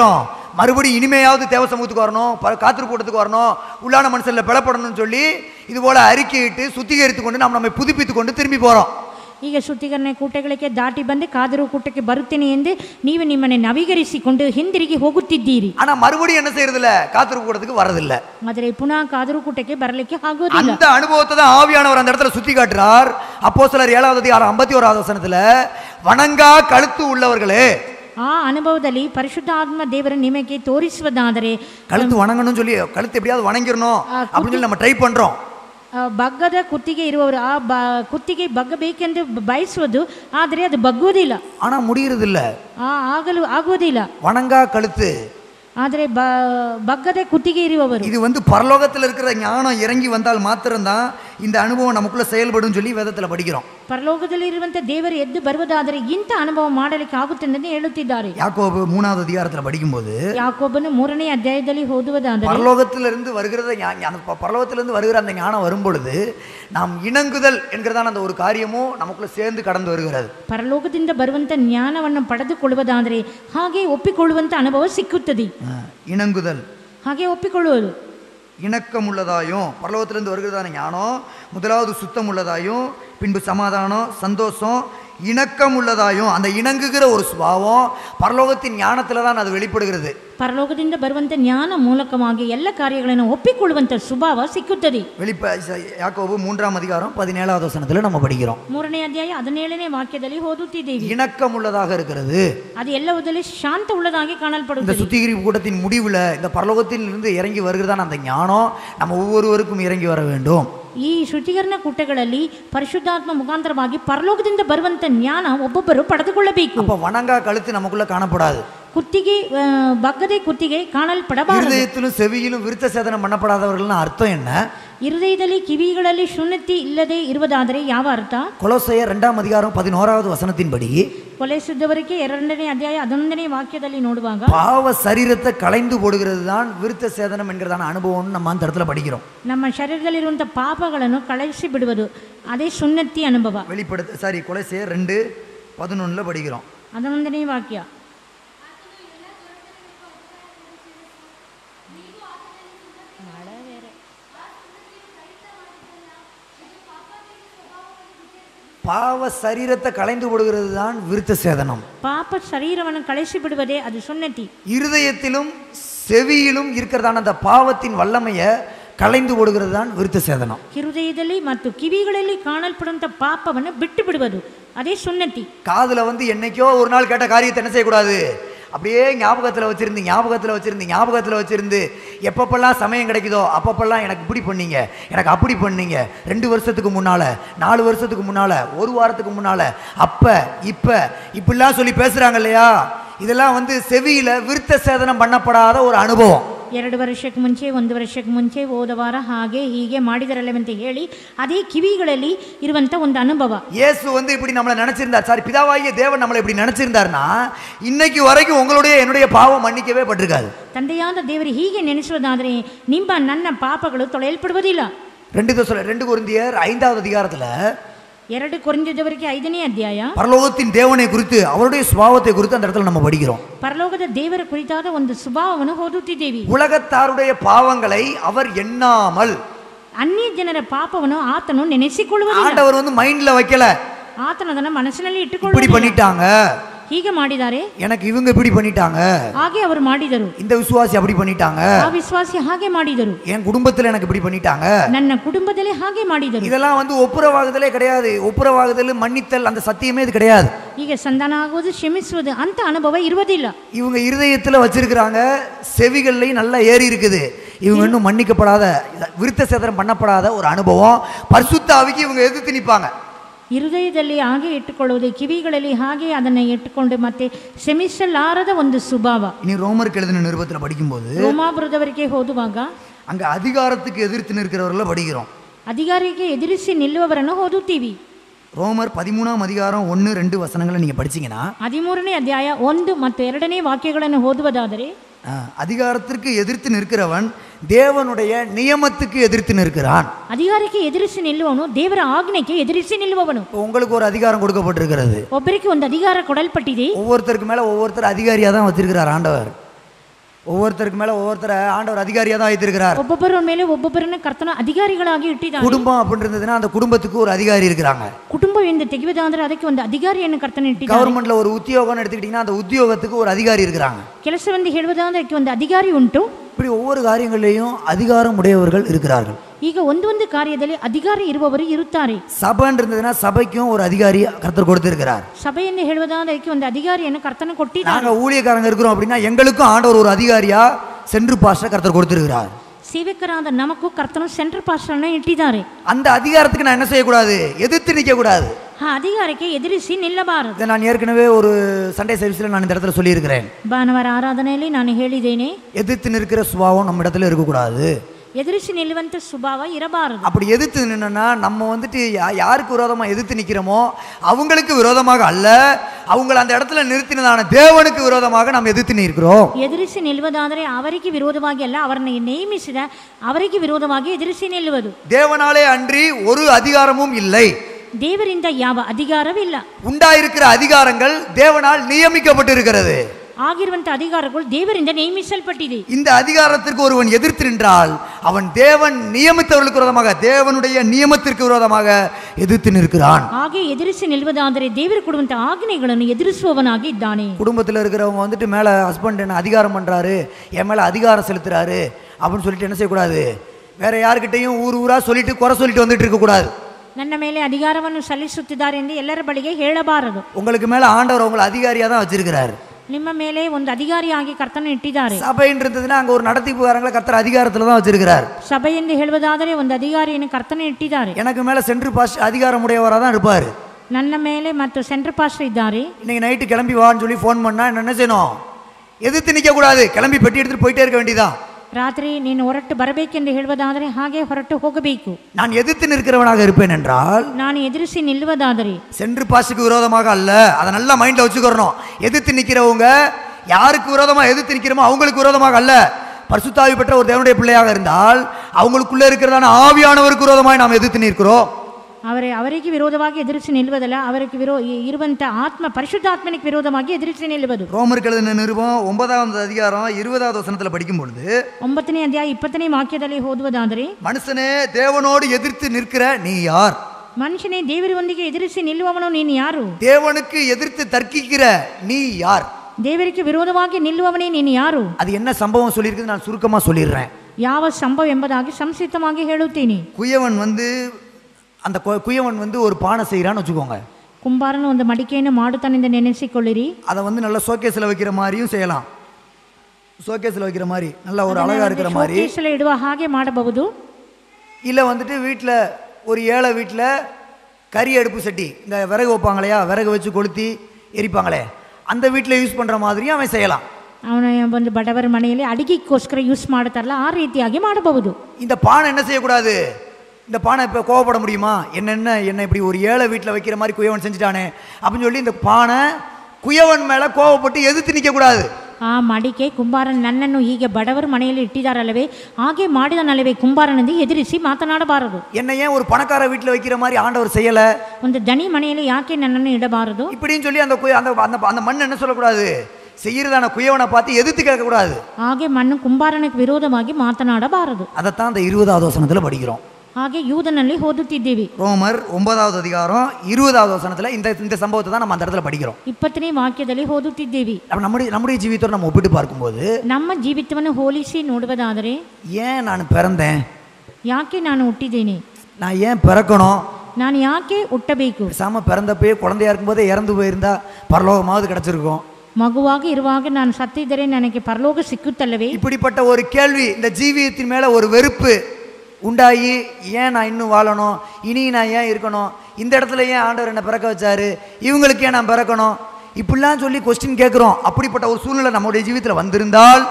மறுபடியும் இனிமையாவது தேவ சமூகத்துக்கு வரணும் ப காத்திருப்பு கூட்டத்துக்கு வரணும் உள்ளான மனுஷனில் பிளப்படணும்னு சொல்லி இது போல அறிக்கையிட்டு சுத்திகரித்து கொண்டு நாம் நம்மை புதுப்பித்து கொண்டு திரும்பி போகிறோம் ಈಗ ಶುದ್ಧೀಕರಣೆ ಕೂಟಗಳಿಗೆ ದಾಟಿ ಬಂದು ಕಾದರು ಕೂಟಕ್ಕೆ ಬರುತ್ತೇನೆ ಎಂದು ನೀವು ನಿಮ್ಮನ್ನು ನವೀಕರಿಸಿಕೊಂಡು ಹಿಂದಿರುಗಿ ಹೋಗುತ್ತಿದ್ದೀರಿ ஆனால் மறுபடியும் என்ன செய்யறதில்ல காத்திருப்பு கூட்டத்துக்கு வரதில்லை ಆದರೆ ಪುನಃ ಕಾದರು ಕೂಟಕ್ಕೆ ಬರಲಿಕ್ಕೆ ಆಗೋದಿಲ್ಲ அந்த அனுபவத்தை தான் ஆவியானவர் அந்த இடத்துல சுத்தி காட்டுறார் அப்போ சிலர் ஏழாவது அதிகாரம் ஐம்பத்தி ஓராவது வசனத்துல வணங்கா கழுத்து உள்ளவர்களே ಆ ಅನುಭವದಲ್ಲಿ ಪರಿಶುದ್ಧ ಆತ್ಮ ದೇವರು ನಿಮಗೆ ತೋರಿಸುವುದಾದರೆ கழுத்து வணங்கணும்னு சொல்லி கழுத்து எப்படியாவது வணங்கிடணும் அப்படின்னு சொல்லி நம்ம ட்ரை பண்றோம் ಆ, ಬಗ್ಗದ ಕುತ್ತಿಗೆ ಇರುವವರು ಆ ಬ ಕುತ್ತಿಗೆ ಬಗ್ಗಬೇಕೆಂದು ಬ- ಬಯಸುವುದು ಆದರೆ ಅದು ಬಗ್ಗುವುದಿಲ್ಲ ஆனா முடியறது இல்ல ಆ ಆಗಲು ಆಗುವುದಿಲ್ಲ வணங்கா கழுத்து ಆದರೆ ಬ ಬಗ್ಗದ ಕುತ್ತಿಗೆ ಇರುವವರು இது வந்து பரலோகத்துல இருக்கிற ஞானம் இறங்கி வந்தால் மாத்திரம்தான் இந்த அனுபவம் நமக்குள்ள செயல்படும் சொல்லி வேதத்துல படிக்கிறோம் ಪರಲೋಕದಲ್ಲಿರುವಂಥ ದೇವರು ಎದ್ದು ಬರುವುದಾದರೆ ಇಂಥ ಅನುಭವ ಮಾಡಲಿಕ್ಕೆ ಆಗುತ್ತೆಂದು ಹೇಳುತ್ತಿದ್ದಾರೆ யாக்கோபு மூணாவது அதிகாரத்துல படிக்கும்போது ಯಾಕೊಬ್ಬನು ಮೂರನೇ ಅಧ್ಯಾಯದಲ್ಲಿ ಓದುವುದಾದರೆ பரலோகத்திலிருந்து வருகிறத ஞா- ஞா- அந்த ப- பரலோகத்திலிருந்து வருகிற அந்த ஞானம் வரும் பொழுது நாம் இணங்குதல் என்கிறதான அந்த ஒரு காரியமும் நமக்குள்ள சேர்ந்து கடந்து வருகிறது ಪರಲೋಕದಿಂದ ಬರುವಂಥ ಜ್ಞಾನವನ್ನು ಪಡೆದುಕೊಳ್ಳುವುದಾದರೆ ಹಾಗೆ ಒಪ್ಪಿಕೊಳ್ಳುವಂಥ ಅನುಭವ ಸಿಕ್ಕುತ್ತದೆ ஆ, இணங்குதல் ಹಾಗೆ ಒಪ್ಪಿಕೊಳ್ಳುವುದು இணக்கம் உள்ளதாயும் பரலோகத்திலிருந்து வருகிறதான ஞானம் முதலாவது சுத்தம் உள்ளதாயும் பின்பு சமாதானம் சந்தோஷம் இணக்கம் உள்ளதாயும் அந்த இணங்குகிற ஒரு சுபாவம் பரலோகத்தின் ஞானத்தில் தான் அது வெளிப்படுகிறது ಪರಲೋಕದಿಂದ ಬರುವಂಥ ಜ್ಞಾನ ಮೂಲಕವಾಗಿ ಎಲ್ಲ ಕಾರ್ಯಗಳನ್ನು ಒಪ್ಪಿಕೊಳ್ಳುವಂಥ ಸ್ವಭಾವ ಸಿಕ್ಕುತ್ತದೆ வெளிப்ப ச- யாக்கோபு மூன்றாம் அதிகாரம் பதினேழாவது வசனத்தில் நம்ம படிக்கிறோம் ಮೂರನೇ ಅಧ್ಯಾಯ ಹದಿನೇಳನೇ ವಾಕ್ಯದಲ್ಲಿ ಓದುತ್ತಿದ್ದೇವೆ இணக்கம் உள்ளதாக இருக்கிறது ಅದು ಎಲ್ಲವುದಲ್ಲಿ ಶಾಂತ ಉಳ್ಳದಾಗಿ இந்த ಕಾಣಲ್ಪಡುತ್ತದೆ சுத்திகரிப்பு கூட்டத்தின் முடிவில் இந்த பரலோகத்தில் இருந்து இறங்கி வருகிறதான அந்த ஞானம் நம்ம ஒவ்வொருவருக்கும் இறங்கி வர வேண்டும் ಈ ಶುಚೀಕರಣ ಕೂಟಗಳಲ್ಲಿ ಪರಿಶುದ್ಧಾತ್ಮ ಮುಖಾಂತರವಾಗಿ ಪರಲೋಕದಿಂದ ಬರುವಂಥ ಜ್ಞಾನ ಒಬ್ಬೊಬ್ಬರು ಪಡೆದುಕೊಳ್ಳಬೇಕು அப்போ வணங்கா கழுத்து நமக்குள்ள காணப்படாது ಕುತ್ತಿಗೆ ಆ, ಬಗ್ಗದೆ ಕುತ್ತಿಗೆ ಕಾಣಲ್ಪಡಬಾರದು இருதயத்திலும் செவியிலும் விருத்த சேதனம் பண்ணப்படாதவர்கள்னு அர்த்தம் என்ன ಹೃದಯದಲ್ಲಿ ಕಿವಿಗಳಲ್ಲಿ ಶೂನ್ಯತೆ ಇಲ್ಲದೆ ಇರುವುದಾದರೆ ಯಾವ ಅರ್ಥ கொலோசையர் ரெண்டாம் அதிகாரம் பதினோராவது வசனத்தின்படி ಕೊಲೆಸಿದ್ದವರಿಗೆ ಎರಡನೇ ಅಧ್ಯಾಯ ಹನ್ನೊಂದನೇ ವಾಕ್ಯದಲ್ಲಿ ನೋಡುವಾಗ பாவ சரீரத்தை களைந்து போடுகிறது தான் விருத்த சேதனம் என்கிறதான அனுபவம்னு நம்ம அந்த இடத்துல படிக்கிறோம் ನಮ್ಮ ಶರೀರದಲ್ಲಿರುವಂಥ ಪಾಪಗಳನ್ನು ಕಳಿಸಿ ಬಿಡುವುದು ಅದೇ ಸುನ್ನತಿ ಅನುಭವ வெளிப்படுத்த சாரி கொலைசையர் ரெண்டு பதினொன்றில் படிக்கிறோம் ಹನ್ನೊಂದನೇ ವಾಕ್ಯ பாவ சரீரத்தை களைந்து போடுகிறது தான் விருத்த சேதனம் ಪಾಪ ಶರೀರವನ್ನು ಕಳಿಸಿ ಬಿಡುವುದೇ ಅದು ಸುನ್ನತಿ இருதயத்திலும் செவியிலும் இருக்கிறதான அந்த பாவத்தின் வல்லமையை களைந்து போடுகிறது தான் விருத்த சேதனம் ಹೃದಯದಲ್ಲಿ ಮತ್ತು ಕಿವಿಗಳಲ್ಲಿ ಕಾಣಲ್ಪಡುವಂಥ ಪಾಪವನ್ನು ಬಿಟ್ಟು ಬಿಡುವುದು ಅದೇ ಸುನ್ನತಿ காதுல வந்து என்னைக்கோ ஒரு நாள் கேட்ட காரியத்தை என்ன செய்யக்கூடாது அப்படியே ஞாபகத்தில் வச்சிருந்து ஞாபகத்தில் வச்சிருந்து ஞாபகத்தில் வச்சிருந்து எப்பப்பெல்லாம் சமயம் கிடைக்குதோ அப்பப்பெல்லாம் எனக்கு இப்படி பண்ணீங்க எனக்கு அப்படி பண்ணீங்க ரெண்டு வருஷத்துக்கு முன்னால நாலு வருஷத்துக்கு முன்னால ஒரு வாரத்துக்கு முன்னால அப்ப இப்ப இப்படிலாம் சொல்லி பேசுறாங்க இல்லையா இதெல்லாம் வந்து செவியில விருத்த சேதனம் பண்ணப்படாத ஒரு அனுபவம் ಎರಡು ವರ್ಷಕ್ಕೆ ಮುಂಚೆ ಒಂದು ವರ್ಷಕ್ಕೆ ಮುಂಚೆ ಹೋದ ವಾರ ಹಾಗೆ ಹೀಗೆ ಮಾಡಿದರಲ್ಲವೆಂತ ಹೇಳಿ ಅದೇ ಕಿವಿಗಳಲ್ಲಿ ಇರುವಂಥ ಒಂದು ಅನುಭವ இயேசு வந்து இப்படி நம்மளை நினைச்சிருந்தார் சாரி பிதாவாகிய தேவன் நம்மளை இப்படி நினைச்சிருந்தாருன்னா இன்னைக்கு வரைக்கும் உங்களுடைய என்னுடைய பாவம் மன்னிக்கவே பட்டிருக்காது ತಂದೆಯಾದ ದೇವರು ಹೀಗೆ ನೆನೆಸುವುದಾದರೆ ನಿಮ್ಮ ನನ್ನ ಪಾಪಗಳು ತೊಳೆಯಲ್ಪಡುವುದಿಲ್ಲ ரெண்டு தோசை ரெண்டு குருந்தியர் ஐந்தாவது அதிகாரத்துல ಎರಡು ಕೊರಿಂದಿದವರಿಗೆ ಐದನೇ ಅಧ್ಯಾಯ பரலோகத்தின் தேவனை குறித்து அவருடைய சுபாவத்தை குறித்து அந்த இடத்துல நம்ம படிக்கிறோம் ಪರಲೋಕದ ದೇವರ ಕುರಿತಾದ ಒಂದು ಸ್ವಭಾವವನ್ನು ಓದುತ್ತಿದ್ದೇವೆ உலகத்தாருடைய பாவங்களை அவர் எண்ணாமல் ಅನ್ಯ ಜನರ ಪಾಪವನ್ನು ಆತನು ನೆನೆಸಿಕೊಳ್ಳುವುದಿಲ್ಲ ஆண்டவர் வந்து மைண்ட்ல வைக்கல ಆತನು ಅದನ್ನು ಮನಸ್ಸಿನಲ್ಲಿ இப்படி ಇಟ್ಟುಕೊಳ್ಳುವುದಿಲ್ಲ பண்ணிட்டாங்க ಹೀಗೆ ಮಾಡಿದ್ದಾರೆ எனக்கு இவங்க இப்படி பண்ணிட்டாங்க ಹಾಗೆ ಅವರು ಮಾಡಿದರು இந்த விசுவாசி அப்படி பண்ணிட்டாங்க ಆ ವಿಶ್ವಾಸಿ ಹಾಗೆ ಮಾಡಿದರು என் குடும்பத்துல எனக்கு இப்படி பண்ணிட்டாங்க ನನ್ನ ಕುಟುಂಬದಲ್ಲಿ ಹಾಗೆ ಮಾಡಿದರು இதெல்லாம் வந்து ஒப்புரவாகுதலே கிடையாது ஒப்புரவாகுதல் மன்னித்தல் அந்த சத்தியமே இது கிடையாது ಈಗ ಸಂಧಾನ ಆಗುವುದು ಕ್ಷಮಿಸುವುದು ಅಂತ ಅನುಭವ ಇರುವುದಿಲ್ಲ இவங்க இருதயத்துல வச்சிருக்கிறாங்க செவிகள்லையும் நல்லா ஏறி இருக்குது இவங்க இன்னும் மன்னிக்கப்படாத விருத்த சேதனம் பண்ணப்படாத ஒரு அனுபவம் பரிசுத்த ஆவிக்கு இவங்க எதிர்த்து நிற்பாங்க ಹೃದಯದಲ್ಲಿ ಹಾಗೆ ಇಟ್ಟುಕೊಳ್ಳುವುದು ಕಿವಿಗಳಲ್ಲಿ ಹಾಗೆ ಅದನ್ನು ಇಟ್ಟುಕೊಂಡು ಮತ್ತೆ ಶ್ರಮಿಸಲಾರದ ಒಂದು ಸ್ವಭಾವ இனி ரோமருக்கு எழுதின நிருபத்தில் படிக்கும்போது ರೋಮಾಪುರದವರಿಗೆ ಓದುವಾಗ அங்க அதிகாரத்துக்கு எதிர்த்து நிற்கிறவர்களை படிக்கிறோம் ಅಧಿಕಾರಿಗೆ ಎದುರಿಸಿ ನಿಲ್ಲುವವರನ್ನು ಓದುತ್ತೀವಿ ரோமர் பதிமூணாம் அதிகாரம் ஒன்று ரெண்டு வசனங்களை நீங்கள் படிச்சீங்கன்னா ಹದಿಮೂರನೇ ಅಧ್ಯಾಯ ಒಂದು ಮತ್ತು ಎರಡನೇ ವಾಕ್ಯಗಳನ್ನು ಓದುವುದಾದರೆ ஆ, அதிகாரத்திற்கு எதிர்த்து நிற்கிறவன் தேவனுடைய நியமத்துக்கு எதிர்த்து நிற்கிறான் ಅಧಿಕಾರಕ್ಕೆ ಎದುರಿಸಿ ನಿಲ್ಲುವವನು ದೇವರ ಆಜ್ಞೆಗೆ ಎದುರಿಸಿ ನಿಲ್ಲುವವನು இப்போ உங்களுக்கு ஒரு அதிகாரம் கொடுக்கப்பட்டிருக்கிறது ಒಬ್ಬರಿಗೆ ಒಂದು ಅಧಿಕಾರ ಕೊಡಲ್ಪಟ್ಟಿದೆ ஒவ்வொருத்தருக்கு மேலே ஒவ்வொருத்தர் அதிகாரியாக தான் வச்சிருக்கிறார் ஆண்டவர் ஒவ்வொருத்தருக்கு மேல ஒவ்வொருத்தரை ஆண்டவர் அதிகாரியா தான் வைத்திருக்கிறார் ಒಬ್ಬೊಬ್ಬರ ಮೇಲೆ ಒಬ್ಬೊಬ್ಬರನ್ನ ಕರ್ತನ ಅಧಿಕಾರಿಗಳಾಗಿ ಇಟ್ಟಿದ್ದಾನೆ குடும்பம் அப்படின்றதுன்னா அந்த குடும்பத்துக்கு ஒரு அதிகாரி இருக்கிறாங்க ಕುಟುಂಬವೆಂದು ತೆಗೆಯುವುದಾದ್ರೆ ಅದಕ್ಕೆ ಒಂದು ಅಧಿಕಾರಿಯನ್ನು ಕರ್ತನ ಇಟ್ಟಿದ್ದಾನೆ கவர்மெண்ட்ல ஒரு உத்தியோகம்னு எடுத்துக்கிட்டீங்கன்னா அந்த உத்தியோகத்துக்கு ஒரு அதிகாரி இருக்கிறாங்க ಕೆಲಸವೆಂದು ಹೇಳುವುದಾದ್ರೆ ಅದಕ್ಕೆ ಒಂದು ಅಧಿಕಾರಿ ಉಂಟು இப்படி ஒவ்வொரு காரியங்கள்லையும் அதிகாரம் உடையவர்கள் இருக்கிறார்கள் ಈಗ ಒಂದೊಂದು ಕಾರ್ಯದಲ್ಲಿ ಅಧಿಕಾರಿ ಇರುವವರು ಇರುತ್ತಾರೆ சபைன்னு இருந்ததுன்னா சபைக்கும் ஒரு அதிகாரி கர்த்தர் கொடுத்திருக்கிறார் ಸಭೆಯನ್ನು ಹೇಳುವುದಾದ್ರೆ ಅದಕ್ಕೆ ಒಂದು ಅಧಿಕಾರಿಯನ್ನು ಕರ್ತನ ಕೊಟ್ಟಿದ್ದಾನೆ நாங்க ஊழியக்காரங்க இருக்கிறோம் அப்படின்னா எங்களுக்கும் ஆண்டவர் ஒரு அதிகாரியா சென்று பாஸ்டர் கர்த்தர் கொடுத்திருக்கிறார் ಸೇವಕರಾದ ನಮಗೂ ಕರ್ತನ ಸೆಂಟ್ರಲ್ ಪಾಸ್ಟರ್ನ ಇಟ್ಟಿದ್ದಾರೆ அந்த அதிகாரத்துக்கு நான் என்ன செய்யக்கூடாது எதிர்த்து நிற்க கூடாது ಆ ಅಧಿಕಾರಕ್ಕೆ ಎದುರಿಸಿ ನಿಲ್ಲಬಾರದು இதை நான் ஏற்கனவே ஒரு சண்டே சர்வீஸில் நான் இந்த இடத்துல சொல்லியிருக்கிறேன் ಭಾನುವಾರ ಆರಾಧನೆಯಲ್ಲಿ ನಾನು ಹೇಳಿದ್ದೇನೆ எதிர்த்து நிற்கிற சுபாவம் நம்ம இடத்துல இருக்கக்கூடாது ಎದುರಿಸಿ ನಿಲ್ಲುವಂತ ಸ್ವಭಾವ ಇರಬಾರದು அப்படி எதிர்த்து நின்னா நம்ம வந்துட்டு யா- யாருக்கு விரோதமாக எதிர்த்து நிற்கிறோமோ அவங்களுக்கு விரோதமாக அல்ல அவங்கள அந்த இடத்துல நிறுத்தினதான தேவனுக்கு விரோதமாக நாம் எதிர்த்து நிற்கிறோம் ಎದುರಿಸಿ ನಿಲ್ಲುವುದಾದರೆ ಅವರಿಗೆ ವಿರೋಧವಾಗಿ ಅಲ್ಲ ಅವರನ್ನು ನೇಮಿಸಿದ ಅವರಿಗೆ ವಿರೋಧವಾಗಿ ಎದುರಿಸಿ ನಿಲ್ಲುವುದು தேவனாலே அன்றி ஒரு அதிகாரமும் இல்லை ದೇವರಿಂದ ಯಾವ ಅಧಿಕಾರವಿಲ್ಲ உண்டாயிருக்கிற அதிகாரங்கள் தேவனால் நியமிக்கப்பட்டிருக்கிறது ಆಗಿರುವಂತ ಅಧಿಕಾರಗಳು ದೇವರಿಂದ ನೇಮಿಸಲ್ಪಟ್ಟಿದೆ இந்த அதிகாரத்திற்கு ஒருவன் எதிர்த்து நின்றால் அவன் தேவன் நியமித்தவர்களுக்கு விரோதமாக தேவனுடைய நியமத்திற்கு விரோதமாக எதிர்த்து நிற்கிறான் ಹಾಗೆ ಎದುರಿಸಿ ನಿಲ್ಲುವುದಾದರೆ ದೇವರು ಕೊಡುವಂತ ಆಜ್ಞೆಗಳನ್ನು ಎದುರಿಸುವವನಾಗಿ ಇದ್ದಾನೆ குடும்பத்தில் இருக்கிறவங்க வந்துட்டு மேலே ஹஸ்பண்ட் என்ன அதிகாரம் பண்ணுறாரு என் மேலே அதிகாரம் செலுத்துறாரு அப்படின்னு சொல்லிட்டு என்ன செய்யக்கூடாது வேற யாருக்கிட்டையும் ஊர் ஊரா சொல்லிட்டு குறை சொல்லிட்டு வந்துட்டு இருக்கக்கூடாது ನನ್ನ ಮೇಲೆ ಅಧಿಕಾರವನ್ನು ಸಲ್ಲಿಸುತ್ತಿದ್ದಾರೆ ಎಂದು ಎಲ್ಲರ ಬಳಿಗೆ ಹೇಳಬಾರದು உங்களுக்கு மேலே ஆண்டவர் உங்களை அதிகாரியாக தான் வச்சிருக்கிறாரு ನಿಮ್ಮ ಮೇಲೆ ಒಂದು ಅಧಿಕಾರಿಯಾಗಿ ಕರ್ತನ ಇಟ್ಟಿದ್ದಾರೆ சபைன்னு இருந்ததுன்னா அங்கே ஒரு நடத்திப்புகாரங்களை கர்த்தர் அதிகாரத்தில் தான் வச்சிருக்கிறார் ಸಭೆ ಎಂದು ಹೇಳುವುದಾದರೆ ಒಂದು ಅಧಿಕಾರಿಯನ್ನು ಕರ್ತನ ಇಟ್ಟಿದ್ದಾರೆ எனக்கு மேலே சென்று பாஸ் அதிகாரம் உடையவராக தான் இருப்பார் ನನ್ನ ಮೇಲೆ ಮತ್ತು ಸೆಂಟ್ರಲ್ ಪಾಸ್ಟರ್ ಇದ್ದಾರೆ இன்னைக்கு நைட்டு கிளம்பி வான்னு சொல்லி ஃபோன் பண்ணால் என்ன செய்யணும் எதிர்த்து நிற்கக்கூடாது கிளம்பி பெட்டி எடுத்துகிட்டு போயிட்டே இருக்க வேண்டியதான் ರಾತ್ರಿ ನೀನು ಹೊರಟು ಬರಬೇಕೆಂದು ಹೇಳುವುದಾದರೆ ಹಾಗೆ ಹೊರಟು ಹೋಗಬೇಕು நான் எதிர்த்து நிற்கிறவனாக இருப்பேன் என்றால் ನಾನು ಎದುರಿಸಿ ನಿಲ್ಲುವುದಾದರೆ சென்று பாஸுக்கு விரோதமாக அல்ல அதை நல்லா மைண்டில் வச்சுக்கிறணும் எதிர்த்து நிற்கிறவங்க யாருக்கு விரோதமாக எதிர்த்து நிற்கிறோமோ அவங்களுக்கு விரோதமாக அல்ல பரிசுத்தாவி பெற்ற ஒரு தேவனுடைய பிள்ளையாக இருந்தால் அவங்களுக்குள்ளே இருக்கிறதான ஆவியானவருக்கு விரோதமாக நாம் எதிர்த்து நிற்கிறோம் ಅವರೇ ಅವರಿಗೆ ವಿರೋಧವಾಗಿ ಎದುರಿಸಿ ನಿಲ್ಲುವುದಲ್ಲ ಅವರಿಗೆ ವಿರೋ ಇರುವಂಥ ಆತ್ಮ ಪರಿಶುದ್ಧಾತ್ಮನಿಗೆ ವಿರೋಧವಾಗಿ ಎದುರಿಸಿ ನಿಲ್ಲುವುದು ரோமருக்கு எழுதின நிருபம் ஒன்பதாவது அதிகாரம் இருபதாவது வசனத்தில் படிக்கும் பொழுது ಒಂಬತ್ತನೇ ಅಧ್ಯಾಯ ಇಪ್ಪತ್ತನೇ ವಾಕ್ಯದಲ್ಲಿ ಓದುವುದಾದರೆ மனுஷனே தேவனோடு எதிர்த்து நிற்கிற நீ யார் ಮನುಷ್ಯನೇ ದೇವರೊಂದಿಗೆ ಎದುರಿಸಿ ನಿಲ್ಲುವವನು ನೀನು ಯಾರು தேவனுக்கு எதிர்த்து தர்க்கிக்கிற நீ யார் ದೇವರಿಗೆ ವಿರೋಧವಾಗಿ ನಿಲ್ಲುವವನೇ ನೀನು ಯಾರು அது என்ன சம்பவம் சொல்லியிருக்குது நான் சுருக்கமாக சொல்லிடுறேன் ಯಾವ ಸಂಭವ ಎಂಬುದಾಗಿ ಸಂಕ್ಷಿಪ್ತವಾಗಿ ಹೇಳುತ್ತೀನಿ குயவன் வந்து அந்த கு- குயவன் வந்து ஒரு பானை செய்கிறான்னு வச்சுக்கோங்க ಕುಂಬಾರನು ಒಂದು ಮಡಿಕೆಯನ್ನು ಮಾಡುತ್ತಾನೆಂದು ನೆನೆಸಿಕೊಳ್ಳಿರಿ அதை வந்து நல்லா ஷோகேஸில் வைக்கிற மாதிரியும் செய்யலாம் ஷோகேஸில் வைக்கிற மாதிரி நல்லா ஒரு அழகாக இருக்கிற மாதிரி ಶೋಕೇಸಲ್ಲಿ ಇಡುವ ಹಾಗೆ ಮಾಡಬಹುದು இல்லை வந்துட்டு வீட்டில் ஒரு ஏழை வீட்டில் கறி அடுப்பு சட்டி இந்த விறகு வைப்பாங்க இல்லையா விறகு வச்சு கொளுத்தி எரிப்பாங்களே அந்த வீட்டில் யூஸ் பண்ணுற மாதிரியும் அவன் செய்யலாம் ಅವನ ಒಂದು ಬಡವರ ಮನೆಯಲ್ಲಿ ಅಡಿಗೆಗೋಸ್ಕರ ಯೂಸ್ ಮಾಡುತ್ತಾರಲ್ಲ ಆ ರೀತಿಯಾಗಿ ಮಾಡಬಹುದು இந்த பானை என்ன செய்யக்கூடாது இந்த பானை இப்போ கோவப்பட முடியுமா என்னென்ன என்ன இப்படி ஒரு ஏழை வீட்டில் வைக்கிற மாதிரி குயவன் செஞ்சுட்டானே அப்படின்னு சொல்லி இந்த பானை குயவன் மேலே கோவப்பட்டு எதிர்த்து நிற்கக்கூடாது ಆ ಮಡಿಕೆ ಕುಂಬಾರನ್ ನನ್ನನ್ನು ಹೀಗೆ ಬಡವರ ಮನೆಯಲ್ಲಿ ಇಟ್ಟಿದ್ದಾರಲ್ಲವೇ ಹಾಗೆ ಮಾಡಿದನಲ್ಲವೇ ಕುಂಬಾರನೆಂದು ಎದುರಿಸಿ ಮಾತನಾಡಬಾರದು என்னை ஏன் ஒரு பணக்கார வீட்டில் வைக்கிற மாதிரி ஆண்டவர் செய்யலை ಒಂದು ದಣಿ ಮನೆಯಲ್ಲಿ ಯಾಕೆ ನನ್ನನ್ನು ಇಡಬಾರದು இப்படின்னு சொல்லி அந்த குய அந்த அந்த அந்த மண் என்ன சொல்லக்கூடாது செய்யறதான குயவனை பார்த்து எதிர்த்து கேட்கக்கூடாது ಹಾಗೆ ಮಣ್ಣು ಕುಂಬಾರನಿಗೆ ವಿರೋಧವಾಗಿ ಮಾತನಾಡಬಾರದು அதைத்தான் அந்த இருபதாவது வசனத்தில் படிக்கிறோம் ಹಾಗೆ ಯೂದನಲ್ಲಿ ಓದುತ್ತಿದ್ದೇವೆ ரோமர் ஒன்பதாவது அதிகாரம் இருபதாவது வசனத்தில் இந்த இந்த சம்பவத்தை தான் நம்ம அந்த இடத்துல படிக்கிறோம் ಇಪ್ಪತ್ತನೇ ವಾಕ್ಯದಲ್ಲಿ ಓದುತ್ತಿದ್ದೇವೆ அப்ப நம்முடைய நம்முடைய ஜீவித்தோட நம்ம ஒப்பிட்டு பார்க்கும்போது ನಮ್ಮ ಜೀವಿತವನ್ನು ಹೋಲಿಸಿ ನೋಡುವುದಾದರೆ ஏன் நான் பிறந்தேன் ಯಾಕೆ ನಾನು ಹುಟ್ಟಿದ್ದೇನೆ நான் ஏன் பிறக்கணும் ನಾನು ಯಾಕೆ ಹುಟ್ಟಬೇಕು பேசாம பிறந்தப்பயே குழந்தையா இருக்கும்போதே இறந்து போயிருந்தா பரலோகமாவது கிடைச்சிருக்கும் ಮಗುವಾಗಿ ಇರುವಾಗ ನಾನು ಸತ್ತಿದ್ದರೆ ನನಗೆ ಪರಲೋಕ ಸಿಕ್ಕುತ್ತಲ್ಲವೇ இப்படிப்பட்ட ஒரு கேள்வி இந்த ஜீவியத்தின் மேல ஒரு வெறுப்பு உண்டாகி ஏன் நான் இன்னும் வாழணும் இனி நான் ஏன் இருக்கணும் இந்த இடத்துல ஏன் ஆண்டவர் என்னை பிறக்க வச்சாரு இவங்களுக்கு ஏன் நான் பிறக்கணும் இப்படிலாம் சொல்லி கொஸ்டின் கேட்குறோம் அப்படிப்பட்ட ஒரு சூழ்நிலை நம்முடைய ஜீவியத்தில் வந்திருந்தால்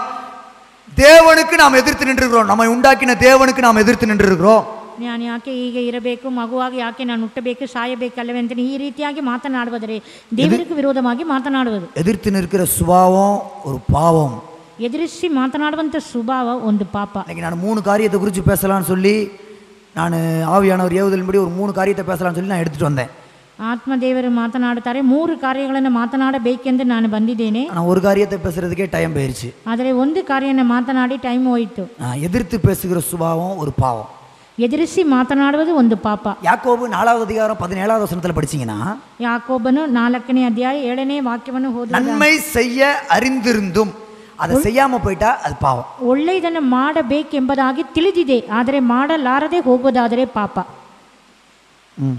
தேவனுக்கு நாம் எதிர்த்து நின்றுக்கிறோம் நம்மை உண்டாக்கின தேவனுக்கு நாம் எதிர்த்து நின்றுக்கிறோம் ನಾನು ಯಾಕೆ ಹೀಗೆ ಇರಬೇಕು ಮಗುವಾಗಿ ಯಾಕೆ ನಾನು ಹುಟ್ಟಬೇಕು ಸಾಯಬೇಕಲ್ಲವೇ ಅಂತ ಈ ರೀತಿಯಾಗಿ ಮಾತನಾಡುವುದರೆ ದೇವರಿಗೆ ವಿರೋಧವಾಗಿ ಮಾತನಾಡುವುದು எதிர்த்து நிற்கிற சுபாவம் ஒரு பாவம் ಎದುರಿಸಿ ಮಾತನಾಡುವಂಥ ಸ್ವಭಾವ ಒಂದು ಪಾಪ இன்னைக்கு நான் மூணு காரியத்தை குறித்து பேசலாம்னு சொல்லி நான் ஆவியானவர் ஏவுதலின்படி ஒரு மூணு காரியத்தை பேசலாம்னு சொல்லி நான் எடுத்துகிட்டு வந்தேன் ಆತ್ಮದೇವರು ಮಾತನಾಡುತ್ತಾರೆ ಮೂರು ಕಾರ್ಯಗಳನ್ನು ಮಾತನಾಡಬೇಕೆಂದು ನಾನು ಬಂದಿದ್ದೇನೆ ஆனால் ஒரு காரியத்தை பேசுறதுக்கே டைம் போயிருச்சு ಆದರೆ ಒಂದು ಕಾರ್ಯನ ಮಾತನಾಡಿ ಟೈಮ್ ಹೋಯಿತು ஆ, எதிர்த்து பேசுகிற சுபாவம் ஒரு பாவம் ಎದುರಿಸಿ ಮಾತನಾಡುವುದು ಒಂದು ಪಾಪ யாக்கோபு நாலாவது அதிகாரம் பதினேழாவது வசனத்தில் படிச்சீங்கன்னா ಯಾಕೋಬನು ನಾಲ್ಕನೇ ಅಧ್ಯಾಯ ಏಳನೇ ವಾಕ್ಯವನ್ನು ಹೋದ நன்மை செய்ய அறிந்திருந்தும் அதை செய்யாம போயிட்டா அது பாவம் ಒಳ್ಳೆಯದನ್ನು ಮಾಡಬೇಕೆಂಬುದಾಗಿ ತಿಳಿದಿದೆ ಆದರೆ ಮಾಡಲಾರದೆ ಹೋಗೋದಾದರೆ ಪಾಪ ம்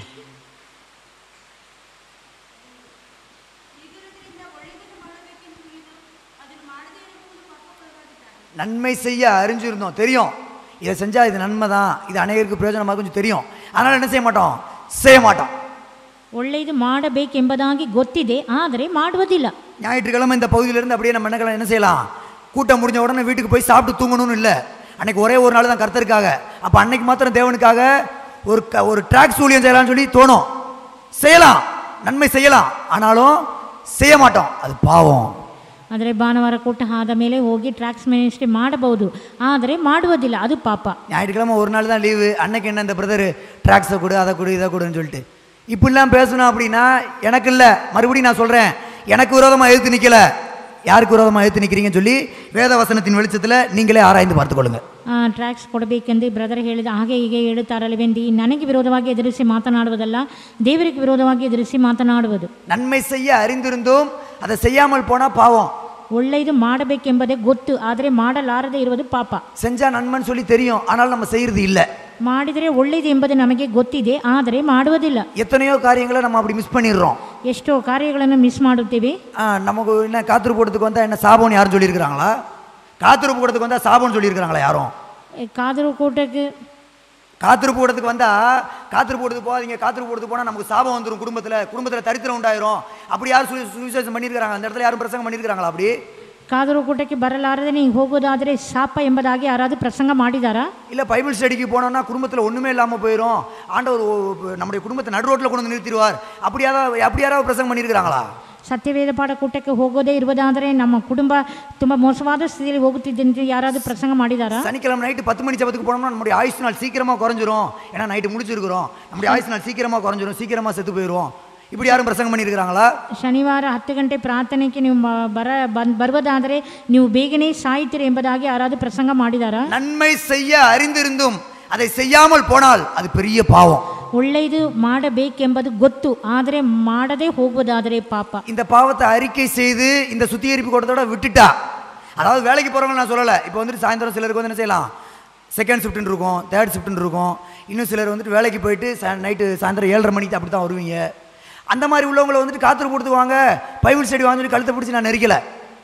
நன்மை செய்ய அறிஞ்சிருந்தோம் தெரியும் இதை செஞ்சா இது நன்மை தான் இது அநேகருக்கு பிரயோஜனமாக கொஞ்சம் தெரியும் அதனால என்ன செய்ய மாட்டோம் செய்ய மாட்டோம் ಒಳ್ಳೆಯದು ಮಾಡಬೇಕೆಂಬುದಾಗಿ ಗೊತ್ತಿದೆ ಆದರೆ ಮಾಡುವುದಿಲ್ಲ ஞாயிற்றுக்கிழமை இந்த பகுதியிலிருந்து அப்படியே நம்ம என்ன என்ன செய்யலாம் கூட்டம் முடிஞ்ச உடனே வீட்டுக்கு போய் சாப்பிட்டு தூங்கணும்னு இல்லை அன்னைக்கு ஒரே ஒரு நாள் தான் கர்த்தருக்காக அப்போ அன்னைக்கு மாத்திரம் தேவனுக்காக ஒரு க- ஒரு ட்ராக் ஊழியம் செய்யலாம்னு சொல்லி தோணும் செய்யலாம் நன்மை செய்யலாம் ஆனாலும் செய்ய மாட்டோம் அது பாவம் ಆದರೆ ಭಾನುವಾರ ಕೂಟ ಆದ ಮೇಲೆ ಹೋಗಿ ಟ್ರ್ಯಾಕ್ಸ್ ಮಿನಿಸ್ಟ್ರಿ ಮಾಡಬಹುದು ಆದರೆ ಮಾಡುವುದಿಲ್ಲ ಅದು ಪಾಪ ஞாயிற்றுக்கிழமை ஒரு நாள் தான் லீவு அன்னைக்கு என்ன இந்த பிரதர் ட்ராக்ஸை கொடு அதை கொடு இதை கொடுன்னு சொல்லிட்டு இப்படிலாம் பேசணும் அப்படின்னா எனக்கு இல்லை மறுபடியும் நான் சொல்கிறேன் எனக்கு விரோதமாக எதிர்த்து நிற்கல யாருக்கு விரோதமாக எதிர்த்து நிற்கிறீங்கன்னு சொல்லி வேத வசனத்தின் வெளிச்சத்தில் நீங்களே ஆராய்ந்து பார்த்துக்கொள்ளுங்க ಟ್ರ್ಯಾಕ್ಸ್ ಕೊಡಬೇಕೆಂದು ಬ್ರದರ್ ಹೇಳಿದ ಹಾಗೆ ಹೀಗೆ ಹೇಳುತ್ತಾರಲ್ಲವೆಂದು ನನಗೆ ವಿರೋಧವಾಗಿ ಎದುರಿಸಿ ಮಾತನಾಡುವುದಲ್ಲ ದೇವರಿಗೆ ವಿರೋಧವಾಗಿ ಎದುರಿಸಿ ಮಾತನಾಡುವುದು நன்மை செய்ய அறிந்திருந்தும் அதை செய்யாமல் போனால் பாவம் ಒಳ್ಳೆಯದು ಮಾಡಬೇಕೆಂಬುದೇ ಗೊತ್ತು ಆದರೆ ಮಾಡಲಾರದೆ ಇರುವುದು ಪಾಪ செஞ்சா நன்மைன்னு சொல்லி தெரியும் ஆனால் நம்ம செய்யறது இல்லை ಮಾಡಿದರೆ ಒಳ್ಳೆಯದು ಎಂಬುದು ನಮಗೆ ಗೊತ್ತಿದೆ ಆದರೆ ಮಾಡುವುದಿಲ್ಲ எத்தனையோ காரியங்களை நம்ம அப்படி மிஸ் பண்ணிடுறோம் ಎಷ್ಟೋ ಕಾರ್ಯಗಳನ್ನು ಮಿಸ್ ಮಾಡುತ್ತೇವೆ ஆ, நமக்கு என்ன காத்திருப்பு கூடத்துக்கு வந்தால் என்ன சாபம்னு யாரும் சொல்லியிருக்கிறாங்களா காத்திருப்பு கூடத்துக்கு வந்தால் சாபம்னு சொல்லியிருக்கிறாங்களா யாரும் ಎ, ಕಾದರು ಕೂಟಕ್ಕೆ காத்திருப்பு கூடத்துக்கு வந்தா காத்திருப்பு கூடத்துக்கு போகாதீங்க காத்திருப்பு கூடத்துக்கு போனால் நமக்கு சாபம் வந்துடும் குடும்பத்தில் குடும்பத்தில் தரித்திரம் உண்டாயிரும் அப்படி யாரும் சுவி- சுவிசேஷம் பண்ணியிருக்கிறாங்க அந்த இடத்துல யாரும் பிரசங்கம் பண்ணியிருக்கிறாங்களா அப்படி ಕಾದರು ಕೂಟಕ್ಕೆ ಬರಲಾರದೆ ನೀವು ಹೋಗೋದಾದರೆ ಶಾಪ ಎಂಬುದಾಗಿ ಯಾರಾದರೂ ಪ್ರಸಂಗ ಮಾಡಿದಾರಾ இல்லை பைபிள் ஸ்டடிக்கு போனோம்னா குடும்பத்தில் ஒன்றுமே இல்லாமல் போயிடும் ஆண்டவர் ஒ- நம்முடைய குடும்பத்தை நடு ரோட்டில் கொண்டு வந்து நிறுத்திடுவார் அப்படி யாராவது அப்படி யாராவது பிரசங்கம் பண்ணியிருக்கிறாங்களா ಸತ್ಯವೇದ ಪಾಠ ಕೂಟಕ್ಕೆ ಹೋಗೋದೇ ಇರುವುದಾದರೆ ನಮ್ಮ ಕುಟುಂಬ ತುಂಬ ಮೋಸವಾದ ಸ್ಥಿತಿಯಲ್ಲಿ ಹೋಗುತ್ತಿದ್ದೆ ಅಂತ ಯಾರಾದರೂ ಪ್ರಸಂಗ ಮಾಡಿದಾರಾ சனிக்கிழமை நைட்டு பத்து மணி சபத்துக்கு போனோம்னா நம்முடைய ஆயுசு நாள் சீக்கிரமாக குறைஞ்சிரும் ஏன்னா நைட்டு முடிச்சிருக்கிறோம் நம்முடைய ஆயுசு நாள் சீக்கிரமாக குறைஞ்சிரும் சீக்கிரமாக செத்து போயிடுவோம் இப்படி யாரும் பிரசங்கம் பண்ணியிருக்கிறாங்களா ಶನಿವಾರ ಹತ್ತು ಗಂಟೆ ಪ್ರಾರ್ಥನೆಗೆ ನೀವು ಮ- ಬರ ಬಂದ್ ಬರುವುದಾದರೆ ನೀವು ಬೇಗನೆ ಸಾಯ್ತೀರಿ ಎಂಬುದಾಗಿ ಯಾರಾದರೂ ಪ್ರಸಂಗ ಮಾಡಿದಾರಾ நன்மை செய்ய அறிந்திருந்தும் அதை செய்யாமல் போனால் அது பெரிய பாவம் ಒಳ್ಳೆಯದು ಮಾಡಬೇಕೆಂಬುದು ಗೊತ್ತು ಆದರೆ ಮಾಡದೆ ಹೋಗುವುದಾದರೆ ಪಾಪ இந்த பாவத்தை அறிக்கை செய்து இந்த சுத்திகரிப்பு கூட்டத்தோட விட்டுட்டா அதாவது வேலைக்கு போகிறவங்க நான் சொல்லலை இப்போ வந்துட்டு சாயந்தரம் சிலருக்கு வந்து என்ன செய்யலாம் செகண்ட் ஷிஃப்ட்னு இருக்கும் தேர்ட் ஷிஃப்ட்னு இருக்கும் இன்னும் சிலர் வந்துட்டு வேலைக்கு போயிட்டு நைட்டு சாயந்தரம் ஏழரை மணிக்கு அப்படி தான் வருவீங்க அந்த மாதிரி உள்ளவங்களை வந்துட்டு காத்திரு கொடுத்து வாங்க பைபிள் ஸ்டடி வாங்கி சொல்லி கழுத்தை பிடிச்சி நான் நெரிக்கல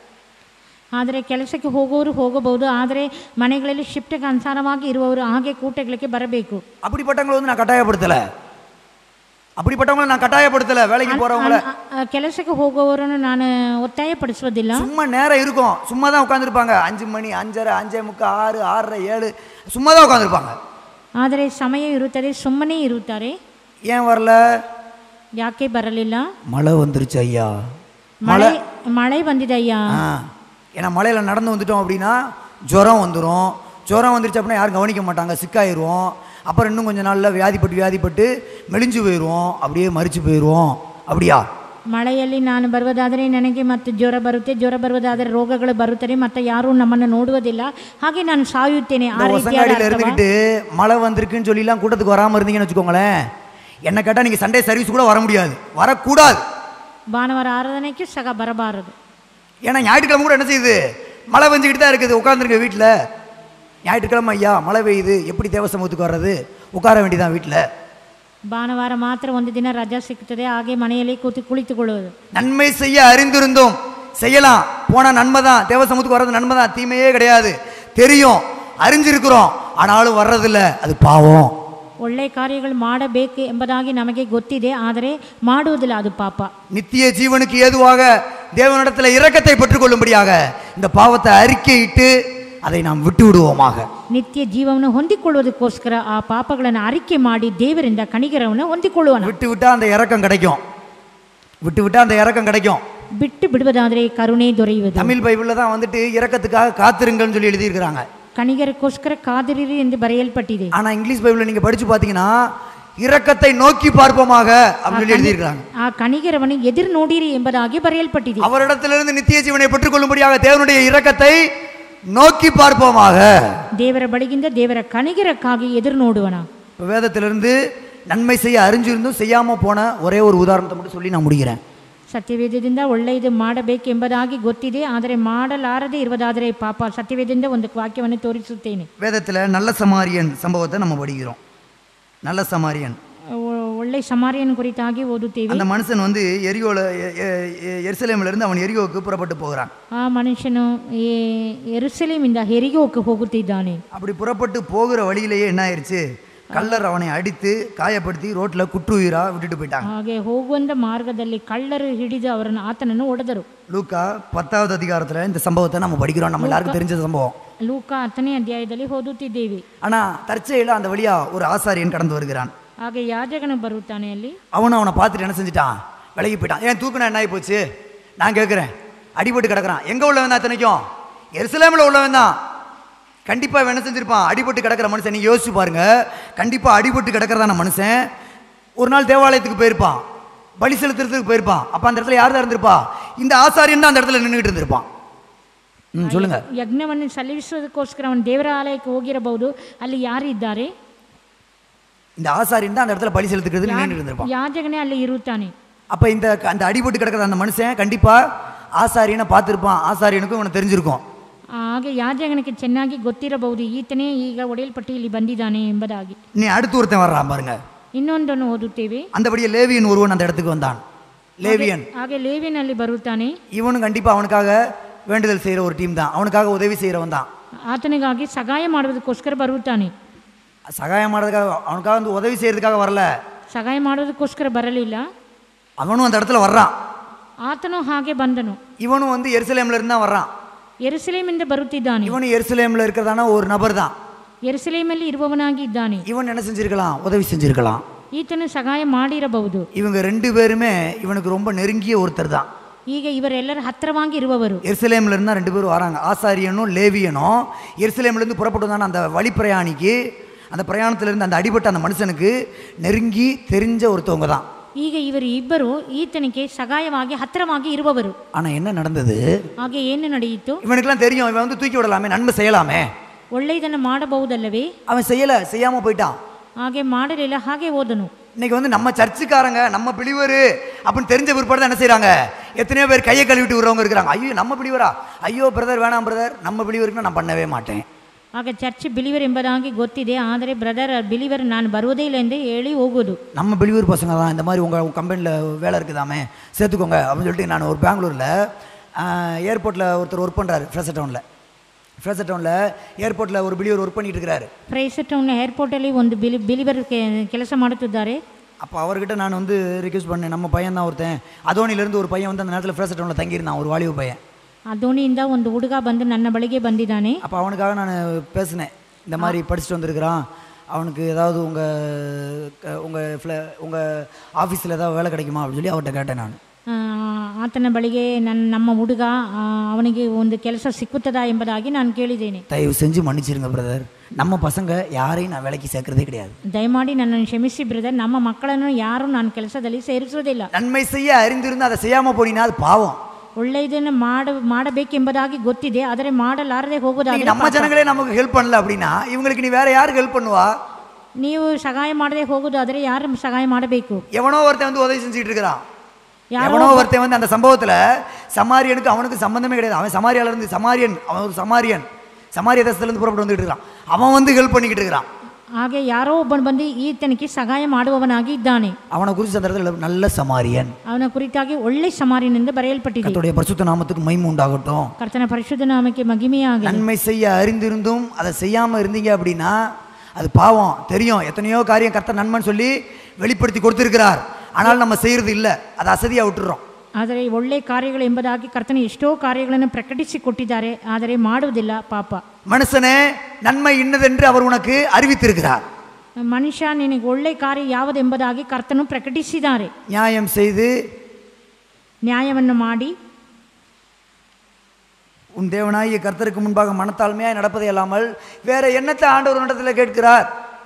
ಆದರೆ ಕೆಲಸಕ್ಕೆ ಹೋಗೋರು ಹೋಗಬಹುದು ಆದರೆ ಮನೆಗಳಲ್ಲಿ ಶಿಫ್ಟ್ಗೆ ಅನುಸಾರವಾಗಿ ಇರುವವರು ಹಾಗೆ ಕೂಟಗಳಿಗೆ ಬರಬೇಕು அப்படிப்பட்டவங்களை வந்து நான் கட்டாயப்படுத்தலை அப்படிப்பட்டவங்களை நான் கட்டாயப்படுத்தலை வேலைக்கு போகிறவங்கள ಅ- ಅ- ಕೆಲಸಕ್ಕೆ ಹೋಗುವವರನ್ನು ನಾನು ಒತ್ತಾಯಪಡಿಸುವುದಿಲ್ಲ சும்மா நேரம் இருக்கும் சும்மா தான் உட்காந்துருப்பாங்க அஞ்சு மணி அஞ்சரை அஞ்சே முக்கால் ஆறு ஆறரை ஏழு சும்மா தான் உட்காந்துருப்பாங்க ಆದರೆ ಸಮಯ ಇರುತ್ತದೆ ಸುಮ್ಮನೆ ಇರುತ್ತಾರೆ ஏன் வரல ಯಾಕೆ ಬರಲಿಲ್ಲ மழை வந்துருச்சு ஐயா ಮಳೆ ಮಳೆ ಬಂದಿದೆ ಅಯ್ಯ ஆ ஏன்னா மழையில் நடந்து வந்துட்டோம் அப்படின்னா ஜுரம் வந்துடும் ஜுரம் வந்துருச்சு அப்படின்னா யாரும் கவனிக்க மாட்டாங்க சிக்காயிருவோம் அப்புறம் இன்னும் கொஞ்சம் நாளில் வியாதிப்பட்டு வியாதிப்பட்டு மெலிஞ்சு போயிடுவோம் அப்படியே மறிச்சு போயிடுவோம் அப்படியா ಮಳೆಯಲ್ಲಿ ನಾನು ಬರುವುದಾದರೆ ನನಗೆ ಮತ್ತೆ ಜ್ವರ ಬರುತ್ತೆ ಜ್ವರ ಬರುವುದಾದರೆ ರೋಗಗಳು ಬರುತ್ತದೆ ಮತ್ತೆ ಯಾರೂ ನಮ್ಮನ್ನು ನೋಡುವುದಿಲ್ಲ ಹಾಗೆ ನಾನು ಸಾಯುತ್ತೇನೆ ಆ இந்த ರೀತಿಯಾದ ஒசங்காடியில் ಅರ್ಥವಾ? இருந்துக்கிட்டு மழை வந்திருக்குன்னு சொல்லிலாம் கூட்டத்துக்கு வராமல் இருந்தீங்கன்னு வச்சுக்கோங்களேன் என்ன கேட்டால் நீங்கள் சண்டே சர்வீஸ் கூட வர முடியாது வரக்கூடாது ಭಾನುವಾರ ಆರಾಧನೆಗೆ ಸಗ ಬರಬಾರದು ஏன்னா ஞாயிற்றுக்கிழமை கூட என்ன செய்யுது மழை பெஞ்சுக்கிட்டு தான் இருக்குது உட்காந்துருக்க வீட்டில் ஞாயிற்றுக்கிழமை ஐயா மழை பெய்யுது எப்படி தேவ சமூகத்துக்கு வர்றது உட்கார வேண்டியதான் வீட்டில் ಭಾನುವಾರ ಮಾತ್ರ ಒಂದು ದಿನ ರಜಾ ಸಿಗ್ತದೆ ಹಾಗೆ ಮನೆಯಲ್ಲಿ ಕೂತು ಕುಳಿತುಕೊಳ್ಳುವುದು நன்மை செய்ய அறிந்திருந்தோம் செய்யலாம் போனால் நன்மை தான் தேவ சமூகத்துக்கு வர்றது நன்மை தான் தீமையே கிடையாது தெரியும் அறிஞ்சிருக்கிறோம் ஆனாலும் வர்றதில்ல அது பாவம் ಒಳ್ಳೆ ಕಾರ್ಯಗಳು ಮಾಡಬೇಕು ಎಂಬುದಾಗಿ ನಮಗೆ ಗೊತ್ತಿದೆ ಆದರೆ ಮಾಡುವುದಿಲ್ಲ ಅದು ಪಾಪ நித்திய ஜீவனுக்கு ஏதுவாக தேவனிடத்தில் இரக்கத்தை பெற்றுக்கொள்ளும்படியாக இந்த பாவத்தை அறிக்கையிட்டு அதை நாம் விட்டு விடுவோமாக ನಿತ್ಯ ಜೀವವನ್ನು ಹೊಂದಿಕೊಳ್ಳುವುದಕ್ಕೋಸ್ಕರ ಆ ಪಾಪಗಳನ್ನು ಅರಿಕೆ ಮಾಡಿ ದೇವರಿಂದ ಕಣಿಗರವನ್ನು ಹೊಂದಿಕೊಳ್ಳುವನ விட்டு விட்டா அந்த இரக்கம் கிடைக்கும் விட்டு விட்டா அந்த இரக்கம் கிடைக்கும் ಬಿಟ್ಟು ಬಿಡುವುದಾದರೆ ಕರುಣೆ ದೊರೆಯುವುದು தமிழ் பைபிளில் தான் வந்துட்டு இரக்கத்துக்காக காத்திருங்கன்னு சொல்லி எழுதியிருக்கிறாங்க ಕಣಿಗರಕ್ಕೋಸ್ಕರ ಕಾದಿರಿರಿ ಎಂದು ಬರೆಯಲ್ಪಟ್ಟಿದೆ ஆனால் இங்கிலீஷ் பைபிளில் நீங்கள் படித்து பார்த்தீங்கன்னா இரக்கத்தை நோக்கி பார்ப்போமாக அப்படின்னு சொல்லி எழுதியிருக்கிறாங்க ಆ ಕಣಿಗೆರವನು ಎದುರು ನೋಡಿರಿ ಎಂಬುದಾಗಿ ಬರೆಯಲ್ಪಟ್ಟಿದೆ அவரிடத்திலிருந்து நித்திய ஜீவனை பெற்றுக்கொள்ளும்படியாக தேவனுடைய இரக்கத்தை நோக்கி பார்ப்போமாக ದೇವರ ಬಳಿಗಿಂದ ದೇವರ ಕಣಿಗೆರಕ್ಕಾಗಿ ಎದುರು ನೋಡುವನ இப்போ வேதத்திலிருந்து நன்மை செய்ய அறிஞ்சிருந்தும் செய்யாம போன ஒரே ஒரு உதாரணத்தை மட்டும் சொல்லி நான் முடிக்கிறேன் ಸತ್ಯವೇದದಿಂದ ಒಳ್ಳೆಯದು ಮಾಡಬೇಕೆಂಬುದಾಗಿ ಗೊತ್ತಿದೆ ಆದರೆ ಮಾಡಲಾರದೆ ಇರುವುದಾದರೆ ಪಾಪ ಸತ್ಯವೇದದಿಂದ ಒಂದು ವಾಕ್ಯವನ್ನು ತೋರಿಸುತ್ತೇನೆ வேதத்தில் நல்ல சமாரியன் சம்பவத்தை நம்ம படிக்கிறோம் நல்ல சமாரியன் ಒ- ಒಳ್ಳೆ ಸಮಾರಿಯನ್ ಕುರಿತಾಗಿ ಓದುತ್ತೇವೆ அந்த மனுஷன் வந்து எரியோல எ- எ- எ- எருசலேமிலிருந்து இருந்து அவன் எரியோவுக்கு புறப்பட்டு போகிறான் ಆ ಮನುಷ್ಯನು ಈ ಎರುಸಲೇಮಿಂದ ಹೆರಿಗೋಕ್ಕೆ ಹೋಗುತ್ತಿದ್ದಾನೆ அப்படி புறப்பட்டு போகிற வழியிலேயே என்ன ஆயிடுச்சு கல்லர் அவனை அடித்து காயப்படுத்தி ரோட்ல குற்றுயிரா விட்டுட்டு போயிட்டாங்க ಹಾಗೆ ಹೋಗುವಂತ ಮಾರ್ಗದಲ್ಲಿ ಕಳ್ಳರು ಹಿಡಿದು ಅವರನ್ನು ಆತನನ್ನು ಹೊಡೆದರು லூக்கா பத்தாவது அதிகாரத்துல இந்த சம்பவத்தை நம்ம படிக்கிறோம் நம்ம எல்லாருக்கும் தெரிஞ்ச சம்பவம் ಲೂಕ ಹತ್ತನೇ ಅಧ್ಯಾಯದಲ್ಲಿ ಓದುತ್ತಿದ್ದೇವೆ ஆனா தற்செயல அந்த வழியா ஒரு ஆசாரியன் கடந்து வருகிறான் ಹಾಗೆ ಯಾಜಕನು ಬರುತ್ತಾನೆ ಅಲ್ಲಿ அவனும் அவனை பார்த்துட்டு என்ன செஞ்சிட்டான் விலகி போயிட்டான் ஏன் தூக்குனா என்ன ஆகி போச்சு நான் கேட்குறேன் அடிபட்டு கிடக்குறான் எங்கே உள்ளவன் தான் இத்தனைக்கும் எருசலேமில் உள்ளவன் தான் கண்டிப்பாக இவன் என்ன செஞ்சிருப்பான் அடிபட்டு கிடக்கிற மனுஷன் நீங்கள் யோசிச்சு பாருங்க கண்டிப்பாக அடிபட்டு கிடக்கிறதான மனுஷன் ஒரு நாள் தேவாலயத்துக்கு போயிருப்பான் பலி செலுத்துறதுக்கு போயிருப்பான் அப்போ அந்த இடத்துல யார் தான் இருந்திருப்பா இந்த ஆசாரியன் தான் அந்த இடத்துல நின்றுட்டு இருந்திருப்பான் ம் சொல்லுங்க ಯಜ್ಞವನ್ನು ಸಲ್ಲಿಸುವುದಕ್ಕೋಸ್ಕರ ಅವನು ದೇವರ ಆಲಯಕ್ಕೆ ಹೋಗಿರಬಹುದು ಅಲ್ಲಿ ಯಾರಿದ್ದಾರೆ இந்த ஆசாரியன் தான் அந்த இடத்துல பலி செலுத்துக்கிறது நின்றுட்டு இருந்திருப்பான் ಯಾಜಕನೇ ಅಲ್ಲಿ ಇರುತ್ತಾನೆ அப்போ இந்த அந்த அடிபட்டு கிடக்கிற அந்த மனுஷன் கண்டிப்பாக ஆசாரியனை பார்த்துருப்பான் ஆசாரியனுக்கும் இவனை தெரிஞ்சிருக்கும் ಹಾಗೆ ಯಾಜಕನಿಗೆ ಚೆನ್ನಾಗಿ ಗೊತ್ತಿರಬಹುದು ಈತನೇ ಈಗ ಒಡೆಯಲ್ಪಟ್ಟು ಇಲ್ಲಿ ಬಂದಿದ್ದಾನೆ ಎಂಬುದಾಗಿ நீ அடுத்து ஒருத்தன் வர்றான் பாருங்க ಇನ್ನೊಂದನ್ನು ಓದುತ್ತೇವೆ அந்தபடியே லேவியன் ஒருவன் அந்த இடத்துக்கு வந்தான் லேவியன் ಹಾಗೆ ಲೇವಿನಲ್ಲಿ ಬರುತ್ತಾನೆ இவனும் கண்டிப்பாக அவனுக்காக வேண்டுதல் செய்கிற ஒரு டீம் தான் அவனுக்காக உதவி செய்கிறவன் தான் ಆತನಿಗಾಗಿ ಸಹಾಯ ಮಾಡುವುದಕ್ಕೋಸ್ಕರ ಬರುತ್ತಾನೆ சகாயம் பண்ணுறதுக்காக அவனுக்காக வந்து உதவி செய்கிறதுக்காக வரல ಸಹಾಯ ಮಾಡೋದಕ್ಕೋಸ್ಕರ ಬರಲಿಲ್ಲ அவனும் அந்த இடத்துல வர்றான் ಆತನು ಹಾಗೆ ಬಂದನು இவனும் வந்து எருசலேம்ல இருந்து தான் வர்றான் ಎರುಸಲೇಮಿಂದ ಬರುತ್ತಿದ್ದಾನೆ இவனும் எருசலேம்ல இருக்கிறதான ஒரு நபர் தான் ಎರುಸಲೇಮಲ್ಲಿ ಇರುವವನಾಗಿ ಇದ್ದಾನೆ இவன் என்ன செஞ்சிருக்கலாம் உதவி செஞ்சிருக்கலாம் ಈತನು ಸಹಾಯ ಮಾಡಿರಬಹುದು இவங்க ரெண்டு பேருமே இவனுக்கு ரொம்ப நெருங்கிய ஒருத்தர் தான் ಈಗ ಇವರೆಲ್ಲರ ಹತ್ತಿರವಾಗಿ ಇರುವವರು எருசலேம்ல இருந்தா ரெண்டு பேரும் வராங்க ஆசாரியனும் லேவியனும் எருசலேம்ல இருந்து புறப்பட்டு வந்தான அந்த வழி பிரயாணிக்கு அந்த பிரயாணத்துல இருந்து அந்த அடிபட்ட அந்த மனுஷனுக்கு நெருங்கி தெரிஞ்ச ஒருத்தவங்க தான் ಈಗ ಇವರು ಇಬ್ಬರು ಈತನಿಗೆ ಸಹಾಯವಾಗಿ ಹತ್ತಿರವಾಗಿ ಇರುವವರು ஆனா என்ன நடந்தது ಹಾಗೆ ಏನು ನಡೆಯಿತು இவனுக்கெல்லாம் தெரியும் இவன் வந்து தூக்கி விடலாமே நன்மை செய்யலாமே ಒಳ್ಳೆಯದನ್ನು ಮಾಡಬಹುದಲ್ಲವೇ அவன் செய்யல செய்யாம போயிட்டான் ಹಾಗೆ ಮಾಡಲಿಲ್ಲ ಹಾಗೆ ಹೋದನು இன்னைக்கு வந்து நம்ம சர்ச்சுக்காரங்க நம்ம பிளிவர் அப்படின்னு தெரிஞ்ச பிற்பாடு தான் என்ன செய்றாங்க எத்தனையோ பேர் கையை கழுவிட்டு விடுறவங்க இருக்கிறாங்க ஐயோ நம்ம பிளிவரா ஐயோ பிரதர் வேணாம் பிரதர் நம்ம பிளிவருக்கு நான் பண்ணவே மாட்டேன் ಆಗ ಚರ್ಚ್ ಬಿಲಿವರ್ ಎಂಬುದಾಗಿ ಗೊತ್ತಿದೆ ಆದರೆ ಬ್ರದರ್ ಬಿಲಿವರ್ ನಾನು ಬರುವುದೇ ಇಲ್ಲ ಎಂದು ಹೇಳಿ ಹೋಗುವುದು நம்ம பிளிவர் பசங்க தான் இந்த மாதிரி உங்கள் கம்பெனியில் வேலை இருக்குதாமே சேர்த்துக்கோங்க அப்படின்னு சொல்லிட்டு நான் ஒரு பெங்களூரில் ஏர்போர்ட்டில் ஒருத்தர் ஒர்க் பண்ணுறாரு ஃப்ரெஷர் டவுனில் ஃப்ரெஷர் டவுனில் ஏர்போர்ட்டில் ஒரு பிளிவர் ஒர்க் பண்ணிட்டு இருக்கிறாரு ಫ್ರೈಸರ್ ಟೌನ್ ಏರ್ಪೋರ್ಟಲ್ಲಿ ಒಂದು ಬಿಲಿ ಬಿಲಿವರ್ ಕೆಲಸ ಮಾಡುತ್ತಿದ್ದಾರೆ அப்போ அவர்கிட்ட நான் வந்து ரிக்வெஸ்ட் பண்ணேன் நம்ம பையன் தான் ஒருத்தன் அதோனிலேருந்து ஒரு பையன் வந்து அந்த நேரத்தில் ஃப்ரெஷர் டவுனில் தங்கியிருந்தான் ஒரு வாலிப பையன் ಆ ದೋಣಿಯಿಂದ ಒಂದು ಹುಡುಗ ಬಂದು ನನ್ನ ಬಳಿಗೆ ಬಂದಿದ್ದಾನೆ அப்போ அவனுக்காக நான் பேசினேன் இந்த மாதிரி படிச்சுட்டு வந்திருக்கிறான் அவனுக்கு ஏதாவது உங்கள் உங்கள் ஃப்ள உங்கள் ஆஃபீஸில் ஏதாவது வேலை கிடைக்குமா அப்படின்னு சொல்லி அவர்கிட்ட கேட்டேன் நான் ಆ, ಆತನ ಬಳಿಗೆ ನನ್ನ ನಮ್ಮ ಹುಡುಗ ಆ, ಅವನಿಗೆ ಒಂದು ಕೆಲಸ ಸಿಕ್ಕುತ್ತದಾ ಎಂಬುದಾಗಿ ನಾನು ಕೇಳಿದ್ದೇನೆ தயவு செஞ்சு மன்னிச்சிருங்க பிரதர் நம்ம பசங்க யாரையும் நான் வேலைக்கு சேர்க்கறதே கிடையாது ದಯಮಾಡಿ ನನ್ನನ್ನು ಕ್ಷಮಿಸಿ ಬ್ರದರ್ ನಮ್ಮ ಮಕ್ಕಳನ್ನು ಯಾರು ನಾನು ಕೆಲಸದಲ್ಲಿ ಸೇರಿಸುವುದಿಲ್ಲ நன்மை செய்ய அறிந்திருந்து அதை செய்யாமல் போனீங்கன்னா அது பாவம் ಒಳ್ಳೆಯದನ್ನು ಮಾಡ ಮಾಡಬೇಕೆಂಬುದಾಗಿ ಗೊತ್ತಿದೆ ಆದರೆ ಮಾಡಲಾರದೆ நீ ಹೋಗುವುದಾದರೆ நம்ம ஜனங்களே நமக்கு ஹெல்ப் பண்ணல அப்படின்னா இவங்களுக்கு நீ வேற யாருக்கு ஹெல்ப் பண்ணுவா ನೀವು ಸಹಾಯ ಮಾಡದೆ ಹೋಗುವುದಾದರೆ ಯಾರು ಸಹಾಯ ಮಾಡಬೇಕು எவனோ ஒருத்தன் வந்து உதவி செஞ்சுட்டு இருக்கிறான் யாரோ எவனோ ஒருத்தன் வந்து அந்த சம்பவத்துல சமாரியனுக்கு அவனுக்கு சம்பந்தமே கிடையாது அவன் சமாரியால இருந்து சமாரியன் அவன் ஒரு சமாரியன் சமாரிய தேசத்துல இருந்து புறப்பட்டு வந்துட்டு இருக்கிறான் அவன் வந்து ஹெல்ப் பண்ணிக்கிட்டு இருக்கிறான் ಹಾಗೆ ಯಾರೋ ಒಬ್ಬನು ಬಂದು ಈತನಿಗೆ ಸಹಾಯ ಮಾಡುವವನಾಗಿ ಇದ್ದಾನೆ அவனை குறித்து அந்த இடத்துல நல்ல சமாரியன் ಅವನ ಕುರಿತಾಗಿ ಒಳ್ಳೆ ಸಮಾರಿನಿಂದ ಬರೆಯಲ್ಪಟ್ಟಿದೆ கர்த்தருடைய பரிசுத்த நாமத்துக்கு மகிமை உண்டாகட்டும் ಕರ್ತನ ಪರಿಶುದ್ಧ ನಾಮಕ್ಕೆ ಮಗಿಮೆಯಾಗಲಿ நன்மை செய்ய அறிந்திருந்தும் அதை செய்யாம இருந்தீங்க அப்படின்னா அது பாவம் தெரியும் எத்தனையோ காரியம் கர்த்தர் நன்மைன்னு சொல்லி வெளிப்படுத்தி கொடுத்திருக்கிறார் ஆனால் நம்ம செய்யறது இல்லை அதை அசதியா விட்டுறோம் ಆದರೆ ಒಳ್ಳೆ ಕಾರ್ಯಗಳು ಎಂಬುದಾಗಿ ಕರ್ತನ ಎಷ್ಟೋ ಕಾರ್ಯಗಳನ್ನು ಪ್ರಕಟಿಸಿ ಕೊಟ್ಟಿದ್ದಾರೆ ಆದರೆ ಮಾಡುವುದಿಲ್ಲ ಪಾಪ மனுஷனே நன்மை இன்னதென்று அவர் உனக்கு அறிவித்திருக்கிறார் ಮನುಷ್ಯ ನಿನಗೆ ಒಳ್ಳೆ ಕಾರ್ಯ ಯಾವುದೆಂಬುದಾಗಿ ಕರ್ತನು ಪ್ರಕಟಿಸಿದ್ದಾರೆ நியாயம் செய்து ನ್ಯಾಯವನ್ನು ಮಾಡಿ உன் தேவனாகிய கர்த்தருக்கு முன்பாக மனத்தாழ்மையாய் நடப்பதை அல்லாமல் வேற என்னத்தை ஆண்டவர் இடத்துல கேட்கிறார்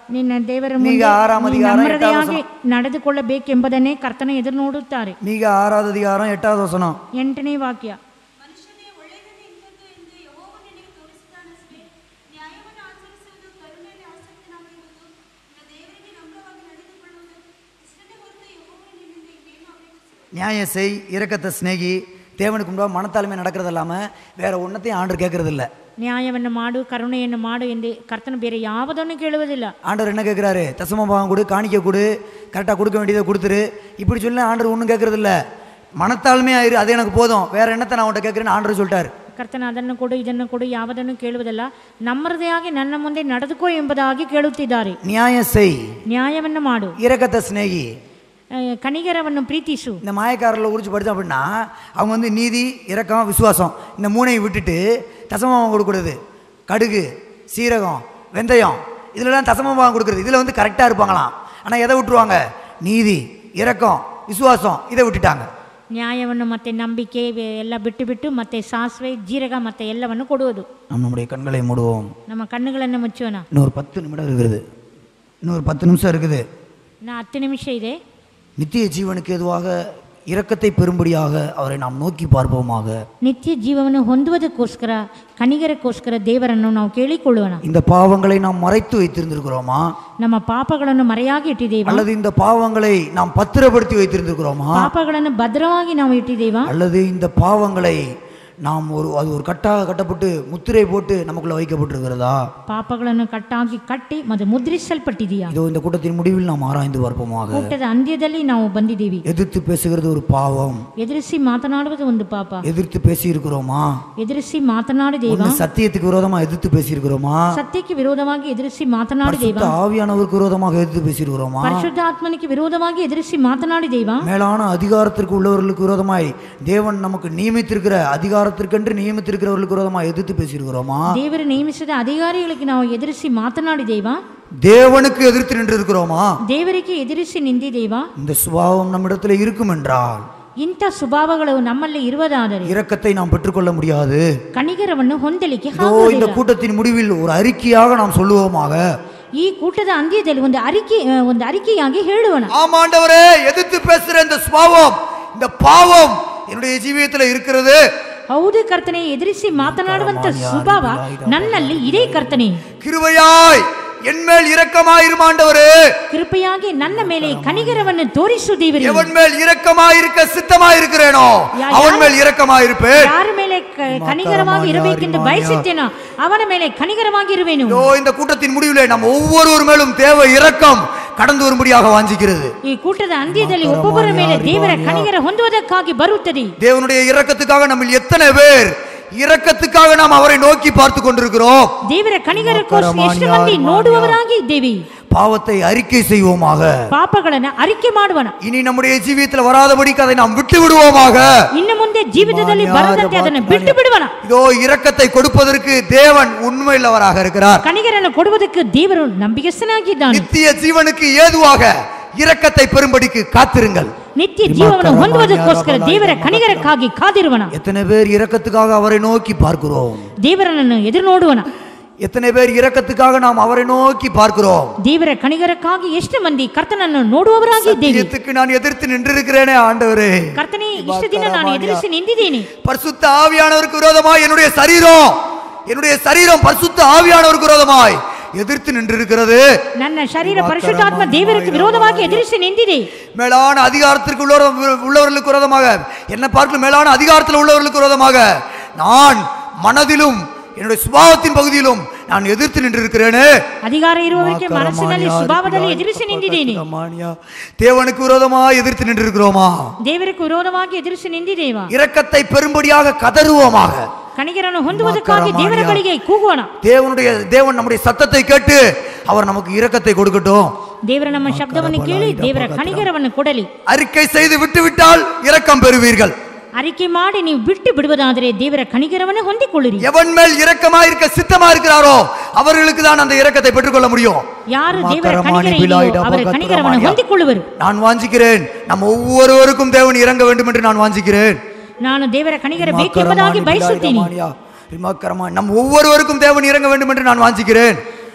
ನಿನ್ನ ದೇವರ ಈಗ ಮುಂದೆ ಆರಾಮ ನೀ ಅಧಿಕಾರ ನಮ್ರತೆಯಾಗಿ ನಡೆದುಕೊಳ್ಳಬೇಕೆಂಬುದನ್ನೇ ಕರ್ತನ ಎದುರು ನೋಡುತ್ತಾರೆ மீக ஆறாவது அதிகாரம் எட்டாவது வசனம் ಎಂಟನೇ ವಾಕ್ಯ ಮನುಷ್ಯನೇ ಒಳ್ಳೆಯದನ್ನು ಇಂಥದ್ದು ಎಂದು ಯೆಹೋವನು ನಿನಗೆ ತೋರಿಸಿದ್ದಾನಷ್ಟೇ ನ್ಯಾಯವನ್ನು ಆಚರಿಸುವುದು ಕರುಣೆಯಲ್ಲಿ ಆಸಕ್ತನಾಗಿರುವುದು ನಿನ್ನ ದೇವರಿಗೆ ನಮ್ರವಾಗಿ ನಡೆದುಕೊಳ್ಳುವುದು ಇಷ್ಟನ್ನೇ ಹೊರತು ಯೆಹೋವನು ನಿನ್ನಿಂದ ಇನ್ನೇನು ಅಪೇಕ್ಷಿಸುವುದು நியாயம் செய் இரக்கத்தை சிநேகி தேவனுக்கு முன்பாக மனத்தாழ்மை நடக்கிறது இல்லாமல் வேற ஒன்றத்தையும் ஆண்டர் கேட்கறது இல்லை ನ್ಯಾಯವನ್ನು ಮಾಡು ಕರುಣೆಯನ್ನು ಮಾಡು ಎಂದು ಕರ್ತನು ಬೇರೆ ಯಾವುದನ್ನು ಕೇಳುವುದಿಲ್ಲ ஆண்டவர் என்ன கேட்குறாரு தசம பாகம் கொடு காணிக்க கொடு கரெக்டாக கொடுக்க வேண்டியதை கொடுத்துரு இப்படி சொல்லி ஆண்டவர் ஒன்றும் கேட்கறது இல்லை மனத்தாழ்மையாக இரு அது எனக்கு போதும் வேற என்னத்தை நான் உன்ட்ட கேட்குறேன்னு ஆண்டவர் சொல்லிட்டாரு ಕರ್ತನ ಅದನ್ನು ಕೊಡು ಇದನ್ನು ಕೊಡು ಯಾವುದನ್ನು ಕೇಳುವುದಲ್ಲ ನಮ್ಮರದೆಯಾಗಿ ನನ್ನ ಮುಂದೆ ನಡೆದುಕೋ ಎಂಬುದಾಗಿ ಕೇಳುತ್ತಿದ್ದಾರೆ நியாயம் செய் ನ್ಯಾಯವನ್ನು ಮಾಡು இரக்கத்தை சிநேகி ಆ, ಕನಿಗರವನ್ನು ಪ್ರೀತಿಸು இந்த மாயக்காரில் உரிச்சு படித்தோம் அப்படின்னா அவங்க வந்து நீதி இரக்கம் விசுவாசம் இந்த மூணையும் விட்டுட்டு தசமபாகம் கொடுக்குறது கடுகு சீரகம் வெந்தயம் இதுலலாம் தசமபாகம் கொடுக்குறது இதில் வந்து கரெக்டாக இருப்பாங்களாம் ஆனால் எதை விட்டுருவாங்க நீதி இரக்கம் விசுவாசம் இதை விட்டுட்டாங்க ನ್ಯಾಯವನ್ನು ಮತ್ತೆ ನಂಬಿಕೆ ಇವೆ ಎಲ್ಲ ಬಿಟ್ಟು ಬಿಟ್ಟು ಮತ್ತೆ ಸಾಸಿವೆ ಜೀರಗ ಮತ್ತೆ ಎಲ್ಲವನ್ನು ಕೊಡುವುದು நாம் நம்முடைய கண்களை மூடுவோம் ನಮ್ಮ ಕಣ್ಣುಗಳನ್ನು ಮುಚ್ಚೋಣ இன்னொரு பத்து நிமிடம் இருக்குது இன்னொரு பத்து நிமிஷம் இருக்குது ನಾ ಹತ್ತು ನಿಮಿಷ ಇದೆ நித்திய ஜீவனுக்கு எதுவாக இரக்கத்தை பெறும்படியாக அவரை நாம் நோக்கி பார்ப்போமாக ನಿತ್ಯ ಜೀವವನ್ನು ಹೊಂದುವುದಕ್ಕೋಸ್ಕರ ಕಣಿಗರಕ್ಕೋಸ್ಕರ ದೇವರನ್ನು ನಾವು ಕೇಳಿಕೊಳ್ಳೋಣ இந்த பாவங்களை நாம் மறைத்து வைத்திருந்திருக்கிறோமா ನಮ್ಮ ಪಾಪಗಳನ್ನು ಮರೆಯಾಗಿ ಇಟ್ಟಿದ್ದೇವಾ அல்லது இந்த பாவங்களை நாம் பத்திரப்படுத்தி வைத்திருந்திருக்கிறோமா ಪಾಪಗಳನ್ನು ಭದ್ರವಾಗಿ ನಾವು ಇಟ್ಟಿದ್ದೇವಾ அல்லது இந்த பாவங்களை நாம் ஒரு அது ஒரு கட்டாக கட்டப்பட்டு முத்திரை போட்டு நமக்குள்ள வைக்கப்பட்டிருக்கிறதா ಪಾಪಗಳನ್ನು ಕಟ್ಟಾಗಿ ಕಟ್ಟಿ ಮತ್ತು ಮುದ್ರಿಸಲ್ಪಟ್ಟಿದೆಯಾ இதோ இந்த கூட்டத்தின் முடிவில் நாம் ஆராய்ந்து பார்ப்போமாக ಊಟದ ಅಂತ್ಯದಲ್ಲಿ ನಾವು ಬಂದಿದ್ದೀವಿ எதிர்த்து பேசுகிறது ஒரு பாவம் ಎದುರಿಸಿ ಮಾತನಾಡುವುದು ಒಂದು ಪಾಪ எதிர்த்து பேசியிருக்கிறோமா ಎದುರಿಸಿ ಮಾತನಾಡಿದೇವಾ ஒன்று சத்தியத்துக்கு விரோதமா எதிர்த்து பேசியிருக்கிறோமா ಸತ್ಯಕ್ಕೆ ವಿರೋಧವಾಗಿ ಎದುರಿಸಿ ಮಾತನಾಡಿದೇವಾ பரிசுத்த ஆவியானவருக்கு விரோதமாக எதிர்த்து பேசியிருக்கிறோமா ಪರಿಶುದ್ಧಾತ್ಮನಿಗೆ ವಿರೋಧವಾಗಿ ಎದುರಿಸಿ ಮಾತನಾಡಿದೇವಾ மேலான அதிகாரத்திற்கு உள்ளவர்களுக்கு விரோதமாய் தேவன் நமக்கு நியமித்திருக்கிற அதிகாரத்திற்கென்று நியமித்திருக்கிறவர்களுக்கு விரோதமாய் எதிர்த்து பேசியிருக்கிறோமா ದೇವರು ನೇಮಿಸಿದ ಅಧಿಕಾರಿಗಳಿಗೆ ನಾವು ಎದುರಿಸಿ ಮಾತನಾಡಿದೇವಾ தேவனுக்கு எதிர்த்து நின்று இருக்கிறோமா ದೇವರಿಗೆ ಎದುರಿಸಿ ನಿಂದಿದೇವಾ இந்த சுபாவம் நம்மிடத்தில் இருக்கும் என்றால் ಇಂಥ ಸ್ವಭಾವಗಳು ನಮ್ಮಲ್ಲಿ ಇರುವುದಾದರೆ இரக்கத்தை நாம் பெற்றுக்கொள்ள முடியாது ಕಣಿಗರವನ್ನು ಹೊಂದಲಿಕ್ಕೆ இதோ இந்த ಆಗುವುದಿಲ್ಲ கூட்டத்தின் முடிவில் ஒரு அறிக்கையாக நாம் சொல்லுவோமாக ಈ ಕೂಟದ ಅಂತ್ಯದಲ್ಲಿ ಒಂದು ಅರಿಕೆ ಆ, ಒಂದು ಅರಿಕೆಯಾಗಿ ಹೇಳುವಣ ஆமாண்டவரே எதிர்த்து பேசுற இந்த சுபாவம் இந்த பாவம் என்னுடைய ஜீவியத்தில் இருக்கிறது ಹೌದು ಕರ್ತನೆ ಎದುರಿಸಿ ಮಾತನಾಡುವಂತ ಸ್ವಭಾವ ನನ್ನಲ್ಲಿ ಇದೇ ಕರ್ತನೆ கிருபையாய் என்மேல் இரக்கமாயிருமாண்டவரே ಕೃಪೆಯಾಗಿ ನನ್ನ ಮೇಲೆ ಕನಿಗರವನ್ನು ತೋರಿಸು ದೇವರೇ எவன் மேல் இரக்கமாயிருக்க சித்தமாயிருக்கிறேனோ யா- அவன் மேல் இரக்கமாயிருப்பேன் ಯಾರ ಮೇಲೆ ಕ- ಕನಿಗರವಾಗಿ ಇರಬೇಕೆಂದು ಬಯಸುತ್ತೇನೋ ಅವನ ಮೇಲೆ ಕನಿಗರವಾಗಿ ಇರುವೆನು இதோ இந்த கூட்டத்தின் முடிவிலே நம்ம ஒவ்வொருவர் மேலும் தேவ இரக்கம் கடந்து வரும்படியாக வாஞ்சிக்கிறது ಈ ಕೂಟದ ಅಂತ್ಯದಲ್ಲಿ ಒಬ್ಬೊಬ್ಬರ ಮೇಲೆ ದೇವರ ಕನಿಗರ ಹೊಂದುವುದಕ್ಕಾಗಿ ಬರುತ್ತದೆ தேவனுடைய இரக்கத்துக்காக நம்ம எத்தனை பேர் இரக்கத்துக்காக நாம் அவரை நோக்கி பார்த்து கொண்டிருக்கிறோம் ದೇವರ ಕನಿಗರಕ್ಕೋಸ್ಕರ ಎಷ್ಟು ಮಂದಿ ನೋಡುವವರಾಗಿ ಇದ್ದೇವೆ பாவத்தை அறிக்கை செய்வோமாக ಪಾಪಗಳನ್ನ ಅರಿಕೆ ಮಾಡುವಣ இனி நம்முடைய ஜீவியத்தில் வராதபடிக்கு அதை நாம் விட்டு விடுவோமாக ಇನ್ನು ಮುಂದೆ ಜೀವಿತದಲ್ಲಿ ಬರದಂತೆ ಅದನ್ನು ಬಿಟ್ಟು ಬಿಡುವಣ இதோ இரக்கத்தை கொடுப்பதற்கு தேவன் உண்மையுள்ளவராக இருக்கிறார் ಕಣಿಗರನ್ನು ಕೊಡುವುದಕ್ಕೆ ದೇವರು ನಂಬಿಕೆಸ್ತನಾಗಿದ್ದಾನೆ நித்திய ஜீவனுக்கு ஏதுவாக இரக்கத்தை பெறும்படிக்கு காத்திருங்கள் ನಿತ್ಯ ಜೀವವನ್ನು ಹೊಂದುವುದಕ್ಕೋಸ್ಕರ ದೇವರ ಕಣಿಗರಕ್ಕಾಗಿ ಕಾದಿರುವಣ எத்தனை பேர் இரக்கத்துக்காக அவரை நோக்கி பார்க்கிறோம் ದೇವರನ್ನು ಎದುರು ನೋಡುವಣ எத்தனை பேர் இரக்கத்துக்காக நாம் அவரை நோக்கி பார்க்கிறோம் ದೇವರ ಕಣಿಗರಕ್ಕಾಗಿ ಎಷ್ಟು ಮಂದಿ ಕರ್ತನನ್ನು ನೋಡುವವರಾಗಿದ್ದೇವೆ சத்தியத்துக்கு நான் எதிர்த்து நின்றிருக்கிறேனே ஆண்டவரே ಕರ್ತನೆ ಇಷ್ಟು ದಿನ ನಾನು ಎದುರಿಸಿ ನಿಂತಿದ್ದೇನೆ பரிசுத்த ஆவியானவருக்கு விரோதமாய் என்னுடைய சரீரம் என்னுடைய சரீரம் பரிசுத்த ஆவியானவருக்கு விரோதமாய் எதிர்த்து நின்றிருக்கிறது ನನ್ನ ಶರೀರ ಪರಿಶುದ್ಧಾತ್ಮ ದೇವರಿಗೆ ವಿರೋಧವಾಗಿ ಎದುರಿಸಿ ನಿಂತಿದೆ மேலான அதிகாரத்திற்கு உள்ளவர் உள்ளவர்களுக்கு விரோதமாக என்ன பார்க்கல மேலான அதிகாரத்தில் உள்ளவர்களுக்கு விரோதமாக நான் மனதிலும் என்னுடைய சுபாவத்தின் பகுதியிலும் நான் எதிர்த்து நின்றிருக்கிறேனே ಅಧಿಕಾರ ಇರುವವರಿಗೆ ಮನಸ್ಸಿನಲ್ಲಿ ಸ್ವಭಾವದಲ್ಲಿ ಎದುರಿಸಿ ನಿಂತಿದ್ದೇನೆ தேவனுக்கு விரோதமாக எதிர்த்து நின்றிருக்கிறோமா ದೇವರಿಗೆ ವಿರೋಧವಾಗಿ ಎದುರಿಸಿ ನಿಂತಿದ್ದೇವಾ இரக்கத்தை பெரும்படியாக கதறுவோமாக ಕಣಿಗರನ್ನು ಹೊಂದುವುದಕ್ಕಾಗಿ ದೇವರ ಬಳಿಗೆ ಕೂಗೋಣ தேவனுடைய தேவன் நம்முடைய சத்தத்தை கேட்டு அவர் நமக்கு இரக்கத்தை கொடுக்கட்டும் ದೇವರ ನಮ್ಮ ಶಬ್ದವನ್ನು ಕೇಳಿ ದೇವರ ಕಣಿಗರವನ್ನು ಕೊಡಲಿ அறிக்கை செய்து விட்டுவிட்டால் இரக்கம் பெறுவீர்கள் ಅರಿಕೆ ಮಾಡಿ ನೀವು ಬಿಟ್ಟು ಬಿಡುವುದಾದರೆ ದೇವರ ಕಣಿಗರವನ್ನು ಹೊಂದಿಕೊಳ್ಳಿರಿ எவன் மேல் இரக்கமா இருக்க சித்தமா இருக்கிறாரோ அவர்களுக்கு தான் அந்த இரக்கத்தை பெற்றுக்கொள்ள முடியும் ಯಾರು ದೇವರ ಕಣಿಗರ ಇದೆಯೋ ಅವರ ಕಣಿಗರವನ್ನು ಹೊಂದಿಕೊಳ್ಳುವರು நான் வாஞ்சிக்கிறேன் நம்ம ஒவ்வொருவருக்கும் தேவன் இறங்க வேண்டும் என்று நான் வாஞ்சிக்கிறேன் ನಾನು ದೇವರ ಕಣಿಗರ ಬೇಕೆಂಬುದಾಗಿ ಬಯಸುತ್ತೀನಿ ரிமாக்கரமா நம் ஒவ்வொருவருக்கும் தேவன் இறங்க வேண்டும் என்று நான் வாஞ்சிக்கிறேன்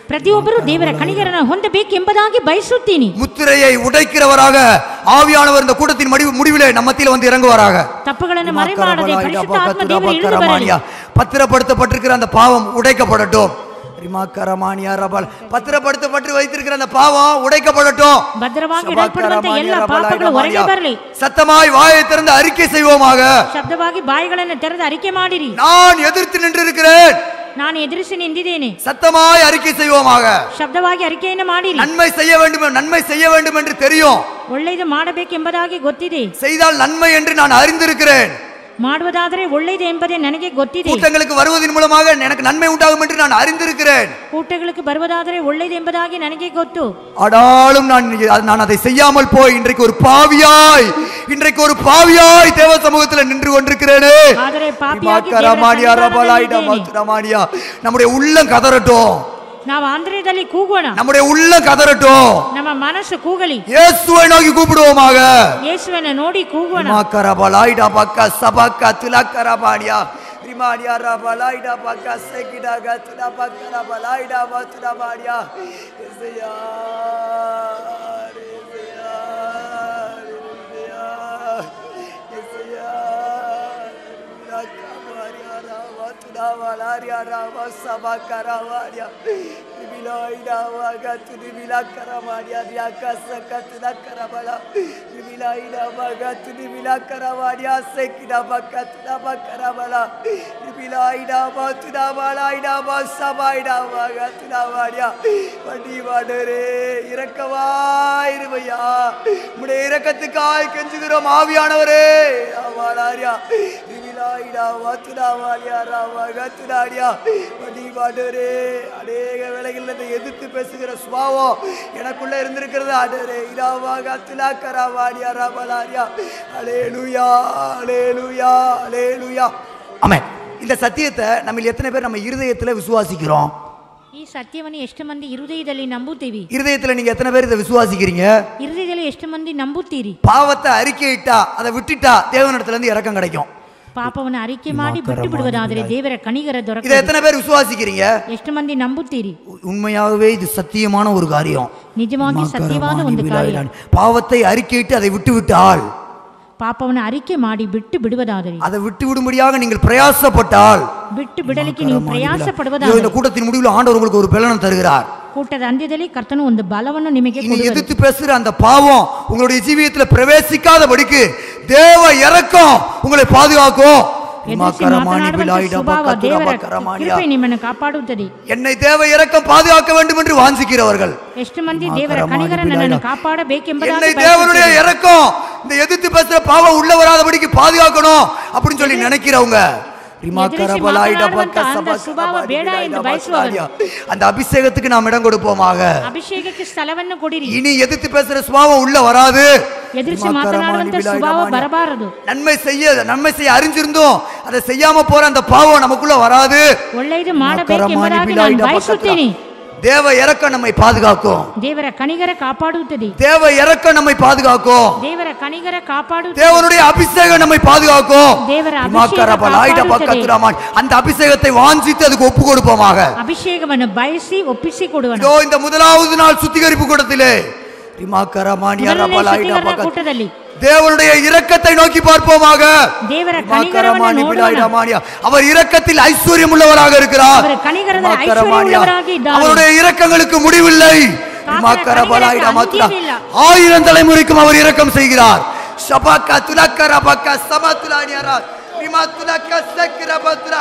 ಪ್ರತಿಯೊಬ್ಬರು ದೇವರ ಕಣಿಗರನ್ನು ಹೊಂದಬೇಕೆಂಬುದಾಗಿ ಬಯಸುತ್ತೀನಿ முத்திரையை உடைக்கிறவராக ஆவியானவர் இந்த கூட்டத்தின் முடிவு முடிவிலே நம்ம மத்தியில வந்து இறங்குவாராக ತಪ್ಪುಗಳನ್ನು ಮರೆಮಾಡದೆ ಪರಿಶುದ್ಧ ಆತ್ಮ ದೇವರು ಇಳಿದು ಬರಲಿ பத்திரப்படுத்தப்பட்டிருக்கிற அந்த பாவம் உடைக்கப்படட்டும் ரிமாக்கரமானியா ரபால் பத்திரப்படுத்தப்பட்டு வைத்திருக்கிற அந்த பாவம் உடைக்கப்படட்டும் ಭದ್ರವಾಗಿ ಇಡಲ್ಪಡುವಂತ ಎಲ್ಲ ಪಾಪಗಳು ಹೊರಗೆ ಬರಲಿ சத்தமாய் வாயை திறந்து அறிக்கை செய்வோமாக ಶಬ್ದವಾಗಿ ಬಾಯಿಗಳನ್ನು ತೆರೆದು ಅರಿಕೆ ಮಾಡಿರಿ நான் எதிர்த்து நின்றிருக்கிறேன் ನಾನು ಎದುರಿಸಿ ನಿಂತಿದ್ದೇನೆ சத்தமாய் அறிக்கை செய்வோமாக ಶಬ್ದವಾಗಿ ಅರಿಕೆಯನ್ನು ಮಾಡಿರಿ நன்மை செய்ய வேண்டும் நன்மை செய்ய வேண்டும் என்று தெரியும் ಒಳ್ಳೆಯದು ಮಾಡಬೇಕೆಂಬುದಾಗಿ ಗೊತ್ತಿದೆ செய்தால் நன்மை என்று நான் அறிந்திருக்கிறேன் ಮಾಡುವುದಾದರೆ ಒಳ್ಳೆಯದು ಎಂಬುದೇ ನನಗೆ ಗೊತ್ತಿದೆ கூட்டங்களுக்கு வருவதன் மூலமாக எனக்கு நன்மை உண்டாகும் என்று நான் அறிந்திருக்கிறேன் ಕೂಟಗಳಿಗೆ ಬರುವುದಾದರೆ ಒಳ್ಳೆಯದು ಎಂಬುದಾಗಿ ನನಗೆ ಗೊತ್ತು ஆனாலும் நான் நான் அதை செய்யாமல் போய் இன்றைக்கு ஒரு பாவியாய் இன்றைக்கு ஒரு பாவியாய் தேவ சமூகத்தில் நின்று கொண்டிருக்கிறேனே ಆದರೆ ಪಾಪಿಯಾಗಿ ದೇವರ ரமானியா ரபலாயிடா ಸನ್ನಿಧಾನದಲ್ಲಿ ரமானியா நம்முடைய உள்ளம் கதறட்டும் ನಾವು ಆಂಧ್ರದಲ್ಲಿ ಕೂಗೋಣ நம்முடைய உள்ளம் கதறட்டும் ನಮ್ಮ ಮನಸ್ಸು ಕೂಗಲಿ இயேசுவை நோக்கி கூப்பிடுவோமாக ಯೇಸುವನ್ನು ನೋಡಿ ಕೂಗೋಣ ரமாக்கரபலாயிடா பக்க சபக்க துலக்கரபானியா ரிமானியா ரபலாயிடா பக்க செகிடாக துலபக்கரபலாயிடா பத்துலபானியா இசையா இசையா இசையா ரக்கமாரியா ராவா துலாவலாரியா ராவா சபக்கரவாரியா ரிமிலாயிடா வாகத்து ரிமிலாக்கரமாரியா ரியாக்கசக்கத்துலக்கரபலா ரிமிலாயிடா வாகத்து ரிமிலாக்கரவாரியா செக்கிடா பக்கத்துலா பக்கரபலா ரிமிலாயிடா பாத்துடாவாலாயிடா பாசபாயிடா வாகத்துலாவாரியா வண்டி வாடரே இரக்கவாயிருவையா உடைய இரக்கத்துக்காய் கெஞ்சுகிறோம் ஆவியானவரே ஆவாலாரியா ரிமிலாயிடா வாத்துடாவாலியா ராவா கத்துடாடியா வண்டி வாடரே அநேக வேளைகளில் இதை எதிர்த்து பேசுகிற சுபாவம் எனக்குள்ள இருந்திருக்கிறது அடரே இராவா கத்துலா கராவாடியா ராபலாரியா அலேலுயா அலேலுயா அலேலுயா ஆமே இந்த சத்தியத்தை நம்ம எத்தனை பேர் நம்ம இருதயத்துல விசுவாசிக்கிறோம் ಈ ಸತ್ಯವನ್ನು ಎಷ್ಟು ಮಂದಿ ಹೃದಯದಲ್ಲಿ ನಂಬುತ್ತೀವಿ இருதயத்துல நீங்க எத்தனை பேர் இதை விசுவாசிக்கிறீங்க ಹೃದಯದಲ್ಲಿ ಎಷ್ಟು ಮಂದಿ ನಂಬುತ್ತೀರಿ பாவத்தை அறிக்கையிட்டா அதை விட்டுட்டா தேவனிடத்துல இருந்து இறக்கம் கிடைக்கும் ಪಾಪವನ್ನು ಅರಿಕೆ ಮಾಡಿ ಬಿಟ್ಟು ಬಿಡುವುದಾದರೆ ದೇವರ ಕಣಿಗರ இதை ದೊರಕ எத்தனை பேர் விசுவாசிக்கிறீங்க ಎಷ್ಟು ಮಂದಿ ನಂಬುತ್ತೀರಿ உண்மையாகவே இது சத்தியமான ஒரு காரியம் ನಿಜವಾಗಿ ಸತ್ಯವಾದ ಒಂದು ಕಾರ್ಯ பாவத்தை அறிக்கையிட்டு அதை விட்டு விட்டால் ಪಾಪವನ್ನು ಅರಿಕೆ ಮಾಡಿ ಬಿಟ್ಟು ಬಿಡುವುದಾದರೆ அதை விட்டு விடும்படியாக நீங்கள் பிரயாசப்பட்டால் ಬಿಟ್ಟು ಬಿಡಲಿಕ್ಕೆ ನೀವು ಪ್ರಯಾಸ இதோ ಪಡುವುದಾದರೆ இந்த கூட்டத்தின் முடிவில் ஆண்டவர் உங்களுக்கு ஒரு பலனம் தருகிறார் ಕೂಟದ ಅಂತ್ಯದಲ್ಲಿ ಕರ್ತನು ಒಂದು ಬಲವನ್ನು ನಿಮಗೆ இனி ಕೊಡುವರು. எதிர்த்து பேசுற அந்த பாவம் உங்களுடைய ஜீவியத்துல பிரவேசிக்காதபடிக்கு தேவ இறக்கம் உங்களை பாதுகாக்கும் ಎದುರಿಸಿ ಮಾತನಾಡುವಂತ ಸ್ವಭಾವ ದೇವರ ಕೃಪೆ ನಿಮ್ಮನ್ನು ಕಾಪಾಡುತ್ತದೆ என்னை தேவ இறக்கம் பாதுகாக்க வேண்டும் என்று வாஞ்சிக்கிறவர்கள் ಎಷ್ಟು ಮಂದಿ ದೇವರ ಕಣಿಗರ ನನ್ನನ್ನು ಕಾಪಾಡಬೇಕೆಂಬುದಾಗಿ என்னை ಬಯಸುತ್ತಾರೆ. தேவனுடைய இறக்கம் இந்த எதிர்த்து பேசுற பாவம் உள்ள வராதபடிக்கு பாதுகாக்கணும் அப்படின்னு சொல்லி நினைக்கிறவங்க எதிரிசி மாತನಾಡುವಂತ அந்த சுபாವ ಬೇಡ ಎಂದು ಬಯಸುವವರು. அந்த அபிஷேகத்துக்கு நாம் இடம் கொடுப்போமாக ಅಭಿಷೇಕಕ್ಕೆ ಸ್ಥಳವನ್ನು ಕೊಡಿರಿ இனி எதிர்த்து பேசுற சுபாவம் உள்ள வராது ಎದುರಿಸಿ ಮಾತನಾಡುವಂತ ಸ್ವಭಾವ ಬರಬಾರದು நன்மை செய்ய நன்மை செய்ய அறிஞ்சிருந்தோம் அதை செய்யாம போற அந்த பாவம் நமக்குள்ள வராது ಒಳ್ಳೆಯದು ಮಾಡಬೇಕೆಂಬುದಾಗಿ ನಾನು ಬಯಸುತ್ತೇನೆ தேவ இறக்கம் நம்மை பாதுகாக்கும் ದೇವರ ಕಣಿಗರ ಕಾಪಾಡುತ್ತದೆ தேவ இறக்கம் நம்மை பாதுகாக்கும் ದೇವರ ಕಣಿಗರ ಕಾಪಾಡುತ್ತದೆ தேவனுடைய அபிஷேகம் நம்மை பாதுகாக்கும் ದೇವರ இமாக்கர ಅಭಿಷೇಕ பலாயிட ಕಾಪಾಡುತ್ತದೆ. பக்கத்துராமான். அந்த அபிஷேகத்தை வாஞ்சித்து அதுக்கு ஒப்பு கொடுப்போமாக ಅಭಿಷೇಕವನ್ನು ಬಯಸಿ ಒಪ್ಪಿಸಿಕೊಡುವನು இதோ இந்த முதலாவது நாள் சுத்திகரிப்பு கூட்டத்திலே ரிமாக்கர மானியா ಮೊದಲನೇ ரபலாயிட ಶುದ್ಧೀಕರಣ பக்கத்து- ಕೂಟದಲ್ಲಿ தேவனுடைய இரக்கத்தை நோக்கி பார்ப்போமாக ದೇವರ ரிமாக்கர ಕಣಿಗರವನ್ನು மானி ನೋಡೋಣ பிலாயிட மானியா. அவர் இரக்கத்தில் ஐஸ்வர்யம் உள்ளவராக இருக்கிறார் அவர் கனிகரத்தில் ரிமாக்கர ஐஸ்வர்யம் மானியா. உள்ளவராக இದ್ದಾர். அவருடைய இரக்கங்களுக்கு முடிவில்லை ரிமாக்கர கனிகரக்கு பலாயிட மாத்துரா. அந்தியம் இல்ல. ஆயிரம் தலைமுறைக்கும் அவர் இரக்கம் செய்கிறார் ஷபாக்கா துலக்கர பக்கா சமத்துலானியரா ரிமா துலக்க சக்கர பத்ரா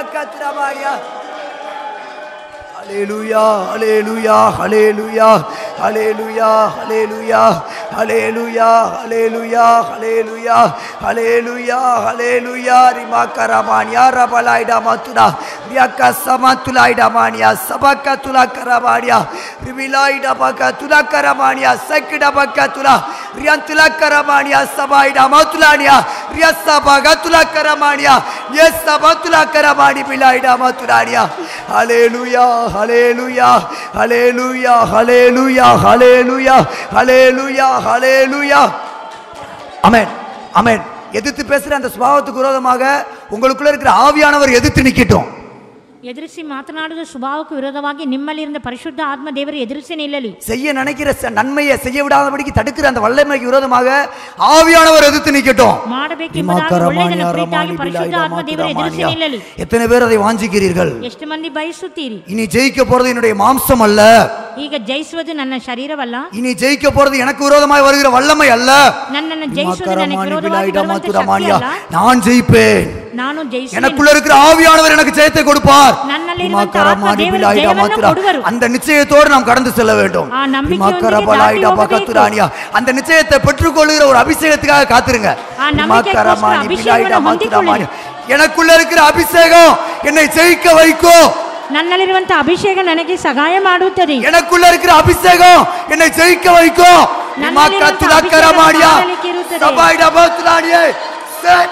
ஹalleluya ஹalleluya ஹalleluya ஹalleluya ஹalleluya ஹalleluya ஹalleluya ஹalleluya ஹalleluya ஹalleluya ரிமா கரமானியா ரபலாய்டா மத்துடா வியக்க சமத்துலாய்டா மானியா சபக்க துலா கரமானியா ரிவிலாய்டா பக்க துலா கரமானியா சக்கிடா பக்க துலா ரியந்துலா கரமானியா சபாய்டா மத்துலானியா ரியசா பக துலா கரமானியா எஸ் சபத்துலா கரமானி பிலாய்டா மத்துலானியா ஹalleluya ஹalleluya ஹalleluya ஹalleluya ஹalleluya ஹalleluya ஹalleluya அமேன் அமேன் எதிர்த்து பேசுற அந்த சுபாவத்துக்கு விரோதமாக உங்களுக்குள்ள இருக்கிற ஆவியானவர் எதிர்த்து நிக்கட்டும் ಎದುರಿಸಿ ಮಾತನಾಡುವ ಸ್ವಭಾವಕ್ಕೆ ವಿರೋಧವಾಗಿ ನಿಮ್ಮಲ್ಲಿರುವ ಪರಿಶುದ್ಧ ಆತ್ಮ ದೇವರು ಎದುರಿಸಿ ನಿಲ್ಲಲಿ செய்ய நினைக்கிற ச- நன்மையை செய்ய விடாதபடிக்கு தடுக்கிற அந்த வல்லமைக்கு விரோதமாக ஆவியானவர் எதிர்த்து நிக்கட்டும் ಮಾಡಬೇಕೆಂಬುದಾಗಿ ಒಳ್ಳೆಯದನ್ನು ಪ್ರೀತಿಯಾಗಿ ಪರಿಶುದ್ಧ ಆತ್ಮ ದೇವರು ಎದುರಿಸಿ ನಿಲ್ಲಲಿ எத்தனை பேர் அதை வாஞ்சிக்கிறீர்கள் ಎಷ್ಟು ಮಂದಿ ಬಯಸುತ್ತೀರಿ இனி ஜெயிக்க போறது என்னுடைய மாம்சம் அல்ல ಈಗ ಜಯಿಸುವುದು ನನ್ನ ಶರೀರವಲ್ಲ இனி ஜெயிக்க போறது எனக்கு விரோதமாய் வருகிற வல்லமை அல்ல ನನ್ನನ್ನು ಜಯಿಸುವುದು ನನಗೆ மகரமாணி ವಿರೋಧವಾಗಿ விலாயிடா ಬರುವಂತ ಶಕ್ತಿ மாத்துடமானியா. ಅಲ್ಲ நான் ஜெயிப்பேன் ನಾನು ಜಯಿಸುವೆನು எனக்குள்ள இருக்கிற ஆவியானவர் எனக்கு ஜெயத்தை கொடுப்பார் ನನ್ನಲ್ಲಿರುವಂತಹ மகரமாணி ಆತ್ಮ ದೇವರು விலாயிடா ಜಯವನ್ನು மாத்துடா. ಕೊಡುವರು. அந்த நிச்சயத்தோடு நாம் கடந்து செல்ல வேண்டும் ಆ ನಂಬಿಕೆಯೊಂದಿಗೆ மகரபலாயிடா ದಾಟಿ ಹೋಗಬೇಕು. பகத்துரானியா. அந்த நிச்சயத்தை பெற்றுக்கொள்கிற ஒரு அபிஷேகத்துக்காக காத்திருங்க ಆ ನಂಬಿಕೆಗೋಸ್ಕರ மகரமாணி ಅಭಿಷೇಕವನ್ನು விலாயிடா ಹೊಂದಿಕೊಳ್ಳಿ. மாத்துடமானியா. எனக்குள்ள இருக்கிற அபிஷேகம் என்னை ஜெயிக்க வைக்கும் ನನ್ನಲ್ಲಿರುವಂತಹ ಅಭಿಷೇಕ ನನಗೆ ಸಹಾಯ ಮಾಡುತ್ತದೆ எனக்குள்ள இருக்கிற அபிஷேகம் என்னை ஜெயிக்க வைக்கும் நன்னலிருந்த மகத்துலா அபிஷேகம் கரமாடியா காதலிக்கு இருந்தது. சபாயிடா பகத்துரானியே சே-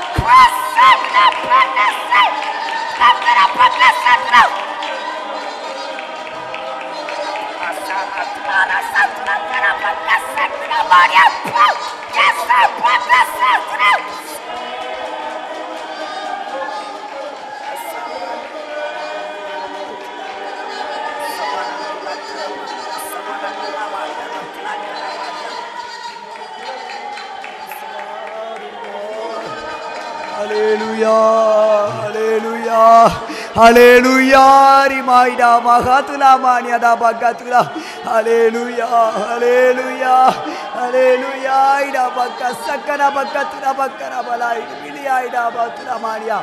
ஹalleluya ஹalleluya ஹalleluya ரிமாய்டா மகாதுலா மானியதா பகத்துலா ஹalleluya ஹalleluya ஹalleluya ஐடா பக்க சக்கர பக்கத்துலா பக்கர பலாய் பிலியாய்டா பத்துலா மானியா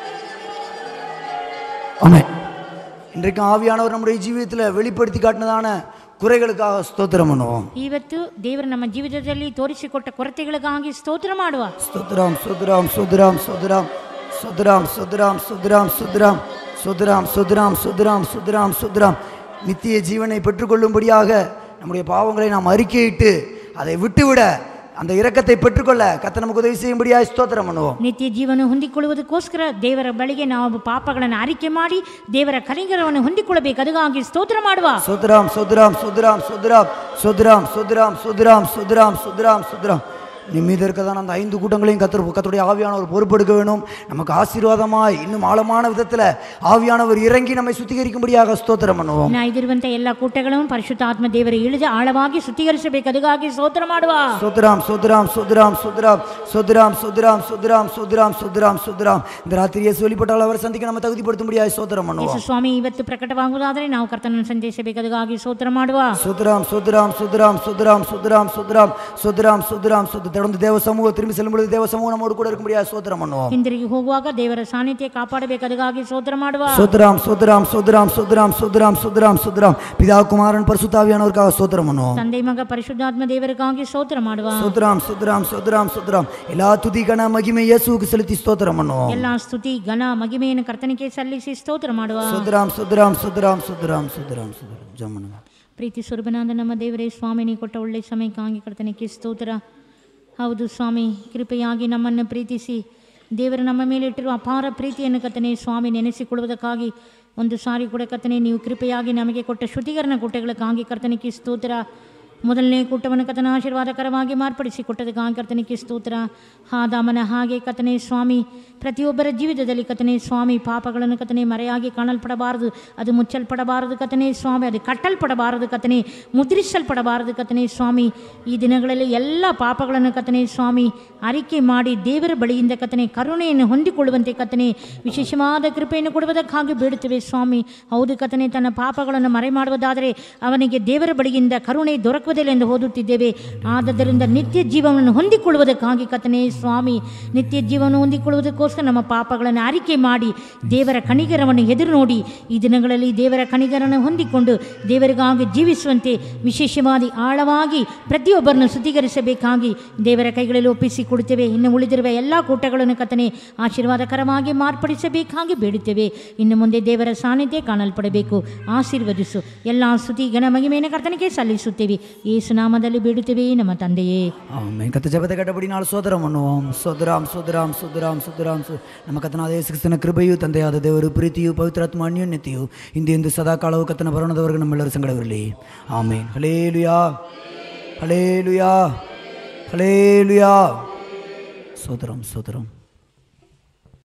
ஆமென் இன்றைக்கு ஆவியானவர் நம்முடைய ஜீவிதத்தில் வெளிப்படுத்தி காட்டினதான குறைகளுக்காக ஸ்தோத்திரம் பண்ணுவோம் ಇವತ್ತು ದೇವರು ನಮ್ಮ ಜೀವಿತದಲ್ಲಿ ತೋರಿಸಿಕೊಟ್ಟ ಕೊರತೆಗಳಿಗಾಗಿ ಸ್ತೋತ್ರ ಮಾಡುವ சுத்ராம் சுத்ராம் சுத்ராம் சுத்ராம் சுத்ராம் சுத்ராம் சுத்ராம் சுத்ராம் சுத்ராம் சுத்ராம் சுத்ராம் சுத்ராம் சுத்ராம் நித்திய ஜீவனை பெற்றுக்கொள்ளும்படியாக நம்முடைய பாவங்களை நாம் அறிக்கையிட்டு அதை விட்டுவிட அந்த இரக்கத்தை பெற்றுக்கொள்ள கத்த நமக்கு உதவி செய்யும்படியாக ஸ்தோத்திரம் பண்ணுவோம் ನಿತ್ಯ ಜೀವನ ಹೊಂದಿಕೊಳ್ಳುವುದಕ್ಕೋಸ್ಕರ ದೇವರ ಬಳಿಗೆ ನಾವು ಪಾಪಗಳನ್ನು ಅರಿಕೆ ಮಾಡಿ ದೇವರ ಕನಿಕರವನ್ನು ಹೊಂದಿಕೊಳ್ಳಬೇಕು ಅದಕ್ಕಾಗಿ ಸ್ತೋತ್ರ ಮಾಡುವ சுத்ராம் சுத்ராம் சுத்ராம் சுத்ராம் சுத்ராம் சுத்ராம் சுத்ராம் சுத்ராம் சுத்ராம் சுத்ராம் நிம்மீது இருக்கதான அந்த ஐந்து கூட்டங்களையும் கத்தர் கத்தருடைய ஆவியானவர் பொறுப்பெடுக்க வேணும் நமக்கு ஆசீர்வாதமாய் இன்னும் ஆழமான விதத்தில் ஆவியானவர் இறங்கி நம்மை சுத்திகரிக்கும்படியாக ஸ்தோத்திரம் பண்ணுவோம் ನಾ ಇದಿರುವಂಥ ಎಲ್ಲ ಕೂಟಗಳನ್ನು ಪರಿಶುದ್ಧ ಆತ್ಮ ದೇವರ ಇಳಿದು ಆಳವಾಗಿ ಶುದ್ಧೀಕರಿಸಬೇಕು ಅದಕ್ಕಾಗಿ ಸ್ತೋತ್ರ ಮಾಡುವ சுத்ராம் சுத்ராம் சுத்ராம் சுத்ராம் சுத்ராம் சுத்ராம் சுத்ராம் சுத்ராம் சுத்ராம் சுத்ராம் இந்த ராத்திரியை வெளிப்பட்டால் அவர் சந்திக்க நம்ம தகுதிப்படுத்தும்படியாக ஸ்தோத்திரம் பண்ணுவோம் ಯೇಸು ಸ್ವಾಮಿ ಇವತ್ತು ಪ್ರಕಟವಾಗುವುದಾದರೆ ನಾವು ಕರ್ತನನ್ನು ಸಂದೇಶಬೇಕು ಅದಕ್ಕಾಗಿ ಸ್ತೋತ್ರ ಮಾಡುವ சுத்ராம் சுத்ராம் சுத்ராம் சுத்ராம் சுத்ராம் சுத்ராம் சுத்ராம் சுத்ராம் சுத் தொடர்ந்து தேவ சமூகம் திரும்பி செல்லும் பொழுது தேவ சமூகம் நம்மோடு கூட இருக்கும்படியாக ஸ்தோத்திரம் பண்ணுவோம் ಹಿಂದಿರುಗಿ ಹೋಗುವಾಗ ದೇವರ ಸಾನ್ನಿಧ್ಯ ಕಾಪಾಡಬೇಕು ಅದಕ್ಕಾಗಿ ಸ್ತೋತ್ರ ಮಾಡುವ சுத்ராம் சுத்ராம் சுத்ராம் சுத்ராம் சுத்ராம் சுத்ராம் சுத்ராம் பிதா குமாரன் பரிசுத்தாவியானவருக்காக ஸ்தோத்திரம் பண்ணுவோம் ತಂದೆ ಮಗ ಪರಿಶುದ್ಧಾತ್ಮ ದೇವರಿಗಾಗಿ ಸ್ತೋತ್ರ ಮಾಡುವ சுத்ராம் சுத்ராம் சுத்ராம் சுத்ராம் எல்லா துதி கன மகிமை இயேசுவுக்கு செலுத்தி ஸ்தோத்திரம் பண்ணுவோம் ಎಲ್ಲ ಸ್ತುತಿ ಘನ ಮಗಿಮೆಯನ್ನು ಕರ್ತನಿಗೆ ಸಲ್ಲಿಸಿ ಸ್ತೋತ್ರ ಮಾಡುವ சுத்ராம் சுத்ராம் சுத்ராம் சுத்ராம் சுத்ராம் சுத்ராம் ஜம்மனுங்க ಪ್ರೀತಿ ಸ್ವರೂಪನಾದ ನಮ್ಮ ದೇವರೇ ಸ್ವಾಮಿ ನೀ ಕೊಟ್ಟ ಒಳ್ಳೆಯ ಸಮಯಕ್ಕಾಗಿ ಕರ್ತನಿಗೆ ಸ್ತೋತ್ರ ಹೌದು ಸ್ವಾಮಿ ಕೃಪೆಯಾಗಿ ನಮ್ಮನ್ನು ಪ್ರೀತಿಸಿ ದೇವರು ನಮ್ಮ ಮೇಲೆ ಇಟ್ಟಿರುವ ಅಪಾರ ಪ್ರೀತಿಯನ್ನು ಕತ್ತನೆ ಸ್ವಾಮಿ ನೆನೆಸಿಕೊಳ್ಳುವುದಕ್ಕಾಗಿ ಒಂದು ಸಾರಿ ಕೂಡ ಕರ್ತನೆ ನೀವು ಕೃಪೆಯಾಗಿ ನಮಗೆ ಕೊಟ್ಟ ಶುದ್ಧೀಕರಣ ಕೂಟಗಳಕ್ಕಾಗಿ ಕರ್ತನಿಗೆ ಸ್ತೋತ್ರ ಮೊದಲನೇ ಕೂಟವನ್ನು ಕತನ ಆಶೀರ್ವಾದಕರವಾಗಿ ಮಾರ್ಪಡಿಸಿ ಕೊಟ್ಟದಕ್ಕಾಗಿ ಕರ್ತನಿಗೆ ಸ್ತೋತ್ರ ಹಾದಾಮನ ಹಾಗೆ ಕತನೆ ಸ್ವಾಮಿ ಪ್ರತಿಯೊಬ್ಬರ ಜೀವಿತದಲ್ಲಿ ಕತನೆ ಸ್ವಾಮಿ ಪಾಪಗಳನ್ನು ಕತನೆ ಮರೆಯಾಗಿ ಕಾಣಲ್ಪಡಬಾರದು ಅದು ಮುಚ್ಚಲ್ಪಡಬಾರದು ಕತನೆ ಸ್ವಾಮಿ ಅದು ಕಟ್ಟಲ್ಪಡಬಾರದು ಕತನೆ ಮುದ್ರಿಸಲ್ಪಡಬಾರದು ಕತನೆ ಸ್ವಾಮಿ ಈ ದಿನಗಳಲ್ಲಿ ಎಲ್ಲ ಪಾಪಗಳನ್ನು ಕತನೆ ಸ್ವಾಮಿ ಅರಿಕೆ ಮಾಡಿ ದೇವರ ಬಳಿಯಿಂದ ಕತನೆ ಕರುಣೆಯನ್ನು ಹೊಂದಿಕೊಳ್ಳುವಂತೆ ಕತನೆ ವಿಶೇಷವಾದ ಕೃಪೆಯನ್ನು ಕೊಡುವುದಕ್ಕಾಗಿ ಬೇಡುತ್ತೇವೆ ಸ್ವಾಮಿ ಹೌದು ಕತನೆ ತನ್ನ ಪಾಪಗಳನ್ನು ಮರೆ ಮಾಡುವುದಾದರೆ ಅವನಿಗೆ ದೇವರ ಬಳಿಯಿಂದ ಕರುಣೆ ದೊರಕುವುದಕ್ಕೆ ಸಿಕ್ಕುವುದಿಲ್ಲ ಎಂದು ಓದುತ್ತಿದ್ದೇವೆ ಆದ್ದರಿಂದ ನಿತ್ಯ ಜೀವನವನ್ನು ಹೊಂದಿಕೊಳ್ಳುವುದಕ್ಕಾಗಿ ಕತನೇ ಸ್ವಾಮಿ ನಿತ್ಯ ಜೀವನ ಹೊಂದಿಕೊಳ್ಳುವುದಕ್ಕೋಸ್ಕರ ನಮ್ಮ ಪಾಪಗಳನ್ನು ಅರಿಕೆ ಮಾಡಿ ದೇವರ ಕಣಿಗರವನ್ನು ಎದುರು ನೋಡಿ ಈ ದಿನಗಳಲ್ಲಿ ದೇವರ ಕಣಿಗರನ್ನು ಹೊಂದಿಕೊಂಡು ದೇವರಿಗಾಗಿ ಜೀವಿಸುವಂತೆ ವಿಶೇಷವಾದಿ ಆಳವಾಗಿ ಪ್ರತಿಯೊಬ್ಬರನ್ನು ಶುದ್ಧೀಕರಿಸಬೇಕಾಗಿ ದೇವರ ಕೈಗಳಲ್ಲಿ ಒಪ್ಪಿಸಿ ಕೊಡುತ್ತೇವೆ ಇನ್ನು ಉಳಿದಿರುವ ಎಲ್ಲ ಕೂಟಗಳನ್ನು ಕತನೆ ಆಶೀರ್ವಾದಕರವಾಗಿ ಮಾರ್ಪಡಿಸಬೇಕಾಗಿ ಬೇಡುತ್ತೇವೆ ಇನ್ನು ಮುಂದೆ ದೇವರ ಸಾನ್ನಿಧ್ಯ ಕಾಣಲ್ಪಡಬೇಕು ಆಶೀರ್ವದಿಸು ಎಲ್ಲ ಸ್ತುತಿ ಗಣ ಮಹಿಮೆಯನ್ನು ಕರ್ತನಿಗೆ சல்லிசுத்தேவி இயேசு நாமದಲ್ಲಿ ಬೇಡುತ್ತೇವೆ ನಮ್ಮ ತಂದೆಯೇ ஆமென் கத்த ஜபத்தை கட்டபடினால் சோதரம் பண்ணுவோம் சோதராம் சோதராம் சோதராம் சோதராம் ಸೋ- ನಮ್ಮ ಕತನಾದ ಯೇಸು ಕ್ರಿಸ್ತನ ಕೃಪೆಯು ತಂದೆಯಾದ ದೇವರು ಪ್ರೀತಿಯು ಪವಿತ್ರಾತ್ಮ ಅನ್ಯೋನ್ಯತೆಯು ಇಂದು ಎಂದು ಸದಾ ಕಾಲವು ಕತ್ತನ ಬರೋಣದವರೆಗೂ ನಮ್ಮೆಲ್ಲರ ಸಂಗಡವಿರಲಿ ಆಮೇನ್ ಹಲೇಲುಯಾ ಹಲೇಲುಯಾ ಹಲೇಲುಯಾ ಸೋದರಂ ಸೋದರಂ